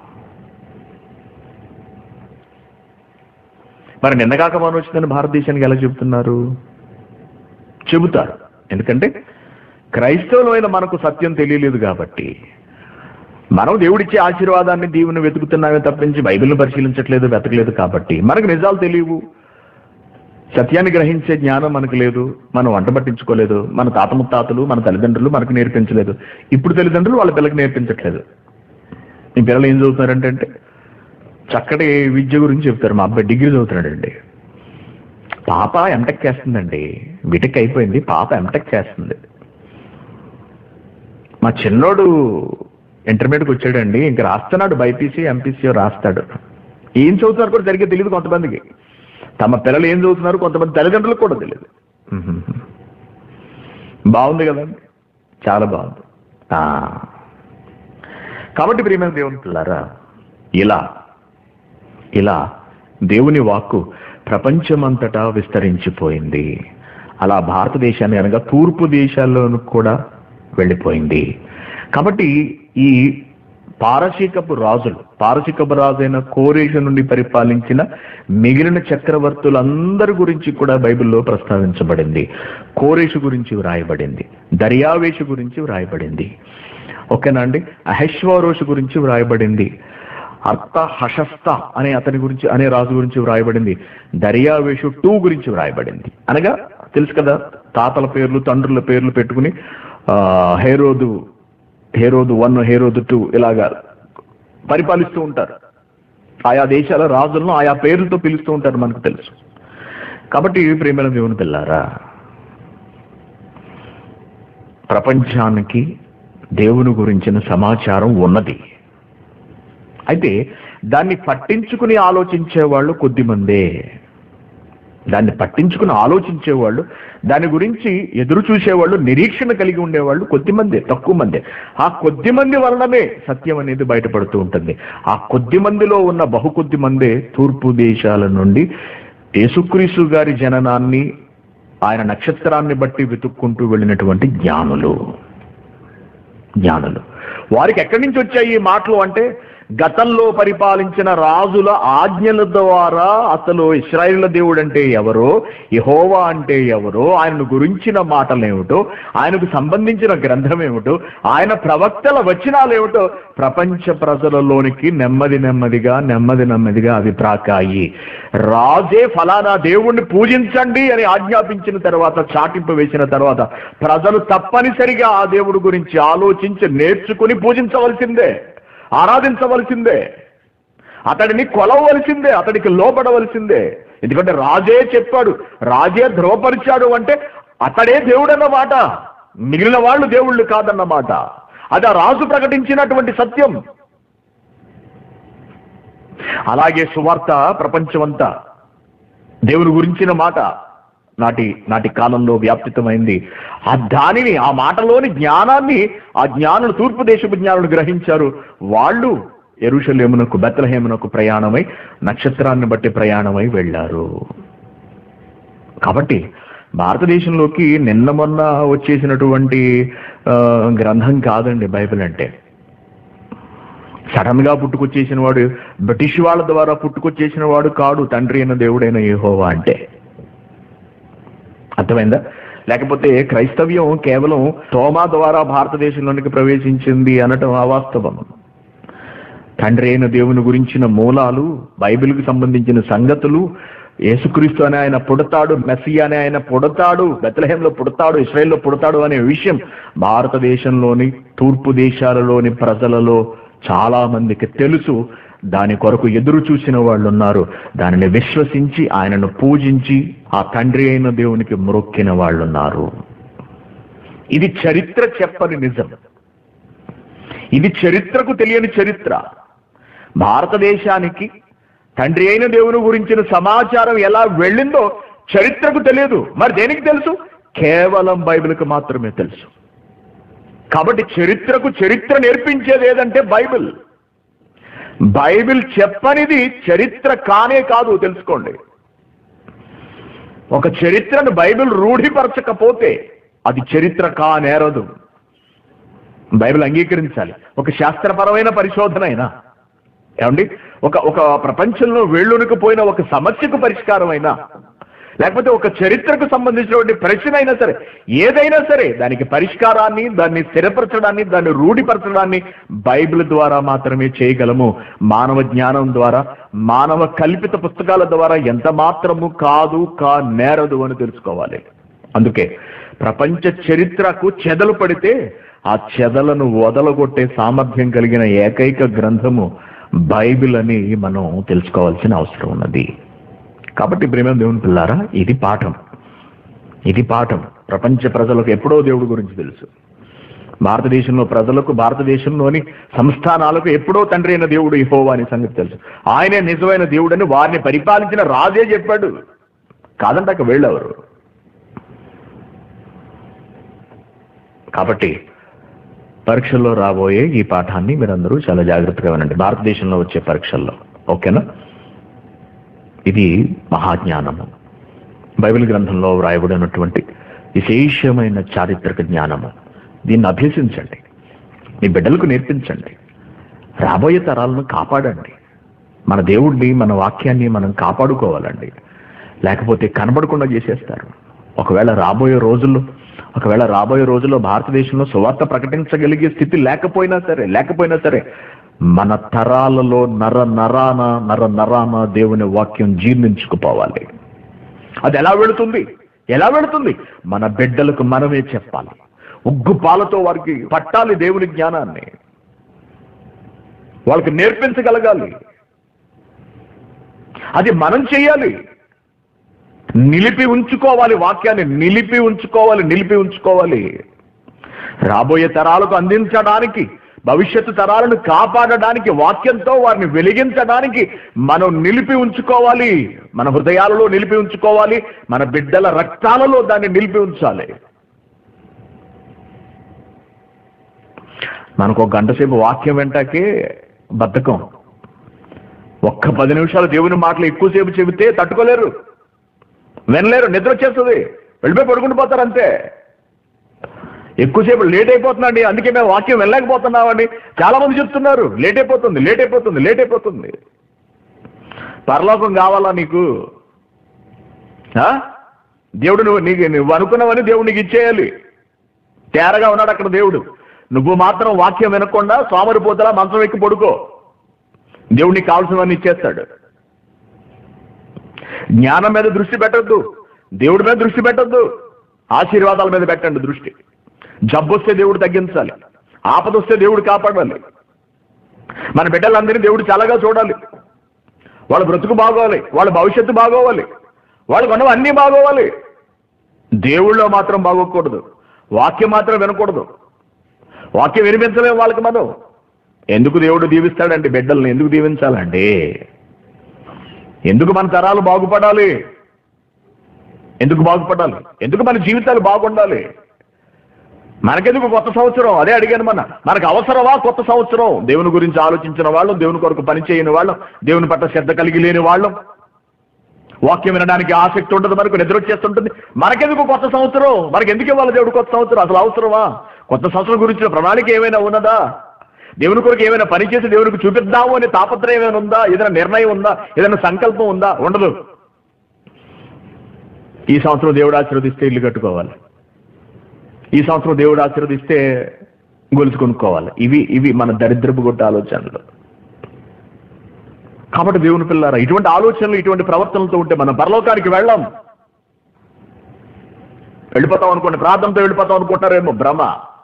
మరి నిన్నగాక మనం వచ్చిందని భారతదేశానికి ఎలా చెబుతున్నారు చెబుతారు ఎందుకంటే క్రైస్తవులమైన మనకు సత్యం తెలియలేదు కాబట్టి మనం దేవుడిచ్చే ఆశీర్వాదాన్ని దీవుని వెతుకుతున్నామే తప్పించి బైబిల్ని పరిశీలించట్లేదు వెతకలేదు కాబట్టి మనకు నిజాలు తెలియవు సత్యాన్ని గ్రహించే జ్ఞానం మనకు లేదు మనం వంట పట్టించుకోలేదు మన తాత ముత్తాతలు మన తల్లిదండ్రులు మనకు నేర్పించలేదు ఇప్పుడు తల్లిదండ్రులు వాళ్ళ పిల్లకి నేర్పించట్లేదు మీ పిల్లలు ఏం చదువుతున్నారంటే అంటే చక్కటి విద్య గురించి చెప్తారు మా అబ్బాయి డిగ్రీ చదువుతున్నాడండి పాప ఎంటెక్ చేస్తుందండి బీటెక్ అయిపోయింది పాప ఎంటెక్ చేస్తుంది మా చిన్నోడు ఇంటర్మీడియట్కి వచ్చాడండి ఇంక రాస్తున్నాడు బైపీసీ ఎంపీసీ రాస్తాడు ఏం చదువుతున్నారు కూడా సరిగ్గా తెలియదు కొంతమందికి తమ పిల్లలు ఏం చదువుతున్నారు కొంతమంది తల్లిదండ్రులకు కూడా తెలియదు బాగుంది కదండి చాలా బాగుంది ఆ. కాబట్టి ప్రియమైన దేవుని పిల్లారా ఇలా ఇలా దేవుని వాక్కు ప్రపంచమంతటా విస్తరించిపోయింది అలా భారతదేశాన్ని అనగా తూర్పు దేశాల్లోనూ కూడా వెళ్ళిపోయింది కాబట్టి ఈ పారసీకపు రాజులు పారసీకపు రాజైన కోరేషు నుండి పరిపాలించిన మిగిలిన చక్రవర్తులందరి గురించి కూడా బైబిల్లో ప్రస్తావించబడింది కోరేషు గురించి వ్రాయబడింది దర్యావేషు గురించి వ్రాయబడింది ఓకేనా అండి అహెశ్వరోషు గురించి వ్రాయబడింది అర్థ హషస్త అనే అతని గురించి అనే రాజు గురించి వ్రాయబడింది దర్యావేషు టూ గురించి వ్రాయబడింది అనగా తెలుసు కదా తాతల పేర్లు తండ్రుల పేర్లు పెట్టుకుని ఆ, హేరోదు హేరోదు వన్ హేరోదు టూ ఇలాగా పరిపాలిస్తూ ఉంటారు ఆయా దేశాల రాజులను ఆయా పేర్లతో పిలుస్తూ ఉంటారు మనకు తెలుసు కాబట్టి ప్రేమల దేవుని పిల్లారా ప్రపంచానికి దేవుని గురించిన సమాచారం ఉన్నది అయితే దాన్ని పట్టించుకుని ఆలోచించే వాళ్ళు కొద్దిమందే దాన్ని పట్టించుకుని ఆలోచించేవాళ్ళు దాని గురించి ఎదురు చూసేవాళ్ళు నిరీక్షణ కలిగి ఉండేవాళ్ళు కొద్దిమందే తక్కువ మందే ఆ కొద్ది మంది వలనమే సత్యం అనేది బయటపడుతూ ఉంటుంది ఆ కొద్ది మందిలో ఉన్న బహు కొద్ది మందే తూర్పు దేశాల నుండి యేసుక్రీస్తు గారి జననాన్ని ఆయన నక్షత్రాన్ని బట్టి వెతుక్కుంటూ వెళ్ళినటువంటి జ్ఞానులు జ్ఞానులు వారికి ఎక్కడి నుంచి వచ్చాయి ఈ మాటలు అంటే గతంలో పరిపాలించిన రాజుల ఆజ్ఞల ద్వారా అసలు ఇస్రాయిల దేవుడు అంటే ఎవరో యహోవా అంటే ఎవరో ఆయనను గురించిన మాటలు ఏమిటో ఆయనకు సంబంధించిన గ్రంథం ఏమిటో ఆయన ప్రవక్తల వచనాలు ఏమిటో ప్రపంచ ప్రజలలోనికి నెమ్మది నెమ్మదిగా నెమ్మది నెమ్మదిగా అవి ప్రాకాయి రాజే ఫలానా దేవుణ్ణి పూజించండి అని ఆజ్ఞాపించిన తర్వాత చాటింపు వేసిన తర్వాత ప్రజలు తప్పనిసరిగా ఆ దేవుడి గురించి ఆలోచించి నేర్చుకుని పూజించవలసిందే ఆరాధించవలసిందే అతడిని కొలవలసిందే అతడికి లోపడవలసిందే ఎందుకంటే రాజే చెప్పాడు రాజే ధ్రువపరిచాడు అంటే అతడే దేవుడన్నమాట మిగిలిన వాళ్ళు దేవుళ్ళు కాదన్నమాట అది ఆ రాజు ప్రకటించినటువంటి సత్యం అలాగే సువార్త ప్రపంచమంతా దేవుని గురించిన మాట నాటి నాటి కాలంలో వ్యాప్తితమైంది ఆ దానిని ఆ మాటలోని జ్ఞానాన్ని ఆ జ్ఞానులు తూర్పు దేశపు జ్ఞానులు గ్రహించారు వాళ్ళు ఎరుషలేమునకు బెత్తలహేమునకు ప్రయాణమై నక్షత్రాన్ని బట్టి ప్రయాణమై వెళ్ళారు కాబట్టి భారతదేశంలోకి నిన్న మొన్న వచ్చేసినటువంటి ఆ, గ్రంథం కాదండి బైబిల్ అంటే సడన్ గా పుట్టుకొచ్చేసిన వాడు బ్రిటిష్ వాళ్ళ ద్వారా పుట్టుకొచ్చేసిన వాడు కాడు తండ్రి అయిన దేవుడైన యెహోవా అంటే అర్థమైందా లేకపోతే క్రైస్తవ్యం కేవలం తోమా ద్వారా భారతదేశంలోనికి ప్రవేశించింది అనటం అవాస్తవం తండ్రి అయిన దేవుని గురించిన మూలాలు బైబిల్కి సంబంధించిన సంగతులు యేసుక్రీస్తు అనే ఆయన పుడతాడు మెస్సీ అనే ఆయన పుడతాడు బెత్లహేంలో పుడతాడు ఇస్రాయేల్లో పుడతాడు అనే విషయం భారతదేశంలోని తూర్పు దేశాలలోని ప్రజలలో చాలా మందికి తెలుసు దాని కొరకు ఎదురు చూసిన వాళ్ళు ఉన్నారు దానిని విశ్వసించి ఆయనను పూజించి ఆ తండ్రి అయిన దేవునికి మ్రొక్కిన వాళ్ళు ఉన్నారు ఇది చరిత్ర చెప్పని నిజం ఇది చరిత్రకు తెలియని చరిత్ర భారతదేశానికి తండ్రి అయిన దేవుని గురించిన సమాచారం ఎలా వెళ్ళిందో చరిత్రకు తెలియదు మరి దేనికి తెలుసు కేవలం బైబిల్కి మాత్రమే తెలుసు కాబట్టి చరిత్రకు చరిత్ర నేర్పించేది ఏదంటే బైబిల్ బైబిల్ చెప్పనిది చరిత్ర కానే కాదు తెలుసుకోండి ఒక చరిత్రను బైబిల్ రూఢిపరచకపోతే అది చరిత్ర కానేరదు బైబిల్ అంగీకరించాలి ఒక శాస్త్రపరమైన పరిశోధన అయినా ఏమండి ఒక ఒక ప్రపంచంలో వేళ్ళునకపోయిన ఒక సమస్యకు పరిష్కారం అయినా లేకపోతే ఒక చరిత్రకు సంబంధించినటువంటి ప్రశ్న అయినా సరే ఏదైనా సరే దానికి పరిష్కారాన్ని దాన్ని స్థిరపరచడాన్ని దాన్ని రూఢిపరచడాన్ని బైబిల్ ద్వారా మాత్రమే చేయగలము మానవ జ్ఞానం ద్వారా మానవ కల్పిత పుస్తకాల ద్వారా ఎంత మాత్రము కాదు కా నేరదు అని తెలుసుకోవాలి అందుకే ప్రపంచ చరిత్రకు చెదలు పడితే ఆ చెదలను వదలగొట్టే సామర్థ్యం కలిగిన ఏకైక గ్రంథము బైబిల్ అని మనం తెలుసుకోవాల్సిన అవసరం ఉన్నది కాబట్టి ప్రేమ దేవుని పిల్లారా ఇది పాఠం ఇది పాఠం ప్రపంచ ప్రజలకు ఎప్పుడో దేవుడి గురించి తెలుసు భారతదేశంలో ప్రజలకు భారతదేశంలోని సంస్థానాలకు ఎప్పుడో తండ్రి అయిన దేవుడు యెహోవా అనే సంగతి తెలుసు ఆయనే నిజమైన దేవుడని వారిని పరిపాలించిన రాజే చెప్పాడు కాదంటాక వెళ్ళేవారు కాబట్టి పరీక్షల్లో రాబోయే ఈ పాఠాన్ని మీరందరూ చాలా జాగ్రత్తగా వినండి భారతదేశంలో వచ్చే పరీక్షల్లో ఓకేనా ఇది మహాజ్ఞానము బైబిల్ గ్రంథంలో వ్రాయబడినటువంటి విశేషమైన చారిత్రక జ్ఞానము దీన్ని అభ్యసించండి మీ బిడ్డలకు నేర్పించండి రాబోయే తరాలను కాపాడండి మన దేవుడిని మన వాక్యాన్ని మనం కాపాడుకోవాలండి లేకపోతే కనబడకుండా చేసేస్తారు ఒకవేళ రాబోయే రోజుల్లో ఒకవేళ రాబోయే రోజుల్లో భారతదేశంలో సువార్త ప్రకటించగలిగే స్థితి లేకపోయినా సరే లేకపోయినా సరే మన తరాలలో నర నరాన నర నరాన దేవుని వాక్యం జీర్ణించుకుపోవాలి అది ఎలా వెళుతుంది ఎలా వెళుతుంది మన బిడ్డలకు మనమే చెప్పాలి ఉగ్గు పాలతో వారికి పట్టాలి దేవుని జ్ఞానాన్ని వాళ్ళకి నేర్పించగలగాలి అది మనం చేయాలి నిలిపి ఉంచుకోవాలి వాక్యాన్ని నిలిపి ఉంచుకోవాలి నిలిపి ఉంచుకోవాలి రాబోయే తరాలకు అందించడానికి భవిష్యత్తు తరాలను కాపాడడానికి వాక్యంతో వారిని వెలిగించడానికి మనం నిలిపి ఉంచుకోవాలి మన హృదయాలలో నిలిపి ఉంచుకోవాలి మన బిడ్డల రక్తాలలో దాన్ని నిలిపి ఉంచాలి మనకు ఒక గంట సేపు వాక్యం వెంటకే బద్ధకం ఒక్క పది నిమిషాలు దేవుని మాటలు ఎక్కువసేపు చెబితే తట్టుకోలేరు వినలేరు నిద్ర వచ్చేస్తుంది వెళ్ళిపోయి పడుకుంటూ పోతారు అంతే ఎక్కువసేపు లేట్ అయిపోతుందండి అందుకే మేము వాక్యం వెళ్ళలేకపోతున్నామండి చాలా మంది చెప్తున్నారు లేట్ అయిపోతుంది లేట్ అయిపోతుంది లేట్ అయిపోతుంది పరలోకం కావాలా నీకు ఆ? దేవుడు నువ్వు నీకు నువ్వు అనుకున్నవని దేవుడు నీకు ఇచ్చేయాలి తేరగా ఉన్నాడు అక్కడ దేవుడు నువ్వు మాత్రం వాక్యం వినకుండా సోమరిపోతలా మంచం ఎక్కి పడుకో దేవుడు నీకు కావాల్సినవన్నీ ఇచ్చేస్తాడు జ్ఞానం మీద దృష్టి పెట్టద్దు దేవుడి మీద దృష్టి పెట్టద్దు ఆశీర్వాదాల మీద పెట్టండి దృష్టి జబ్బు వస్తే దేవుడు తగ్గించాలి ఆపద వస్తే దేవుడు కాపాడాలి మన బిడ్డలందరినీ దేవుడు చాలాగా చూడాలి వాళ్ళ బ్రతుకు బాగోవాలి వాళ్ళ భవిష్యత్తు బాగోవాలి వాళ్ళకు ఉన్నవి అన్నీ బాగోవాలి దేవుళ్ళో మాత్రం బాగోకూడదు వాక్యం మాత్రం వినకూడదు వాక్యం వినిపించలేము వాళ్ళకి మనం ఎందుకు దేవుడు దీవిస్తాడండి బిడ్డల్ని ఎందుకు దీవించాలండి ఎందుకు మన తరాలు బాగుపడాలి ఎందుకు బాగుపడాలి ఎందుకు మన జీవితాలు బాగుండాలి మనకెందుకు కొత్త సంవత్సరం అదే అడిగాను మన మనకు అవసరమా కొత్త సంవత్సరం దేవుని గురించి ఆలోచించిన వాళ్ళం దేవుని కొరకు పని చేయని వాళ్ళం దేవుని పట్ల శ్రద్ధ కలిగి లేని వాళ్ళం వాక్యం వినడానికి ఆసక్తి ఉండదు మనకు నిద్ర వచ్చేస్తుంటుంది మనకెందుకు కొత్త సంవత్సరం మనకి ఎందుకు ఇవ్వాలి దేవుడు కొత్త సంవత్సరం అసలు అవసరమా కొత్త సంవత్సరం గురించిన ప్రణాళిక ఏమైనా ఉన్నదా దేవుని కొరకు ఏమైనా పని చేసి దేవునికి చూపిద్దాము అనే తాపత్రయం ఏమైనా ఉందా ఏదైనా నిర్ణయం ఉందా ఏదైనా సంకల్పం ఉందా ఉండదు ఈ సంవత్సరం దేవుడు ఆశీర్వదిస్తే ఇల్లు కట్టుకోవాలి ఈ సంవత్సరం దేవుడు ఆశీర్వదిస్తే గొలుసు కొనుక్కోవాలి ఇవి ఇవి మన దరిద్రపు గొట్ట ఆలోచనలు కాబట్టి దేవుని పిల్లారా ఇటువంటి ఆలోచనలు ఇటువంటి ప్రవర్తనలతో ఉంటే మనం పరలోకానికి వెళ్ళాం వెళ్ళిపోతాం అనుకోండి ప్రార్థనతో వెళ్ళిపోతాం అనుకుంటారేమో భ్రమ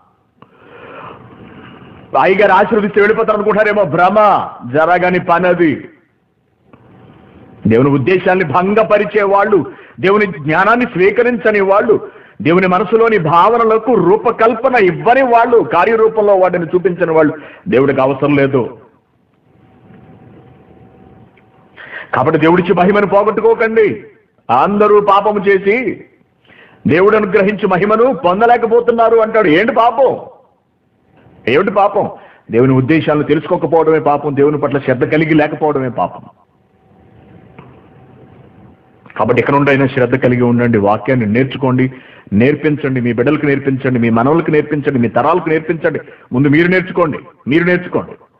అయ్యగారు ఆశీర్వదిస్తే వెళ్ళిపోతారు అనుకుంటారేమో భ్రమ జరగని పని అది దేవుని ఉద్దేశాన్ని భంగపరిచే వాళ్ళు దేవుని జ్ఞానాన్ని స్వీకరించని వాళ్ళు దేవుని మనసులోని భావనలకు రూపకల్పన ఇవ్వని వాళ్ళు కార్యరూపంలో వాటిని చూపించని వాళ్ళు దేవుడికి అవసరం లేదు కాబట్టి దేవుడిచ్చి మహిమను పోగొట్టుకోకండి అందరూ పాపము చేసి దేవుడు అనుగ్రహించి మహిమను పొందలేకపోతున్నారు అంటాడు ఏంటి పాపం ఏమిటి పాపం దేవుని ఉద్దేశాలను తెలుసుకోకపోవడమే పాపం దేవుని పట్ల శ్రద్ధ కలిగి లేకపోవడమే పాపం కాబట్టి ఇక్కడ నుండైనా శ్రద్ధ కలిగి ఉండండి వాక్యాన్ని నేర్చుకోండి నేర్పించండి మీ బిడ్డలకు నేర్పించండి మీ మనవలకు నేర్పించండి మీ తరాలకు నేర్పించండి ముందు మీరు నేర్చుకోండి మీరు నేర్చుకోండి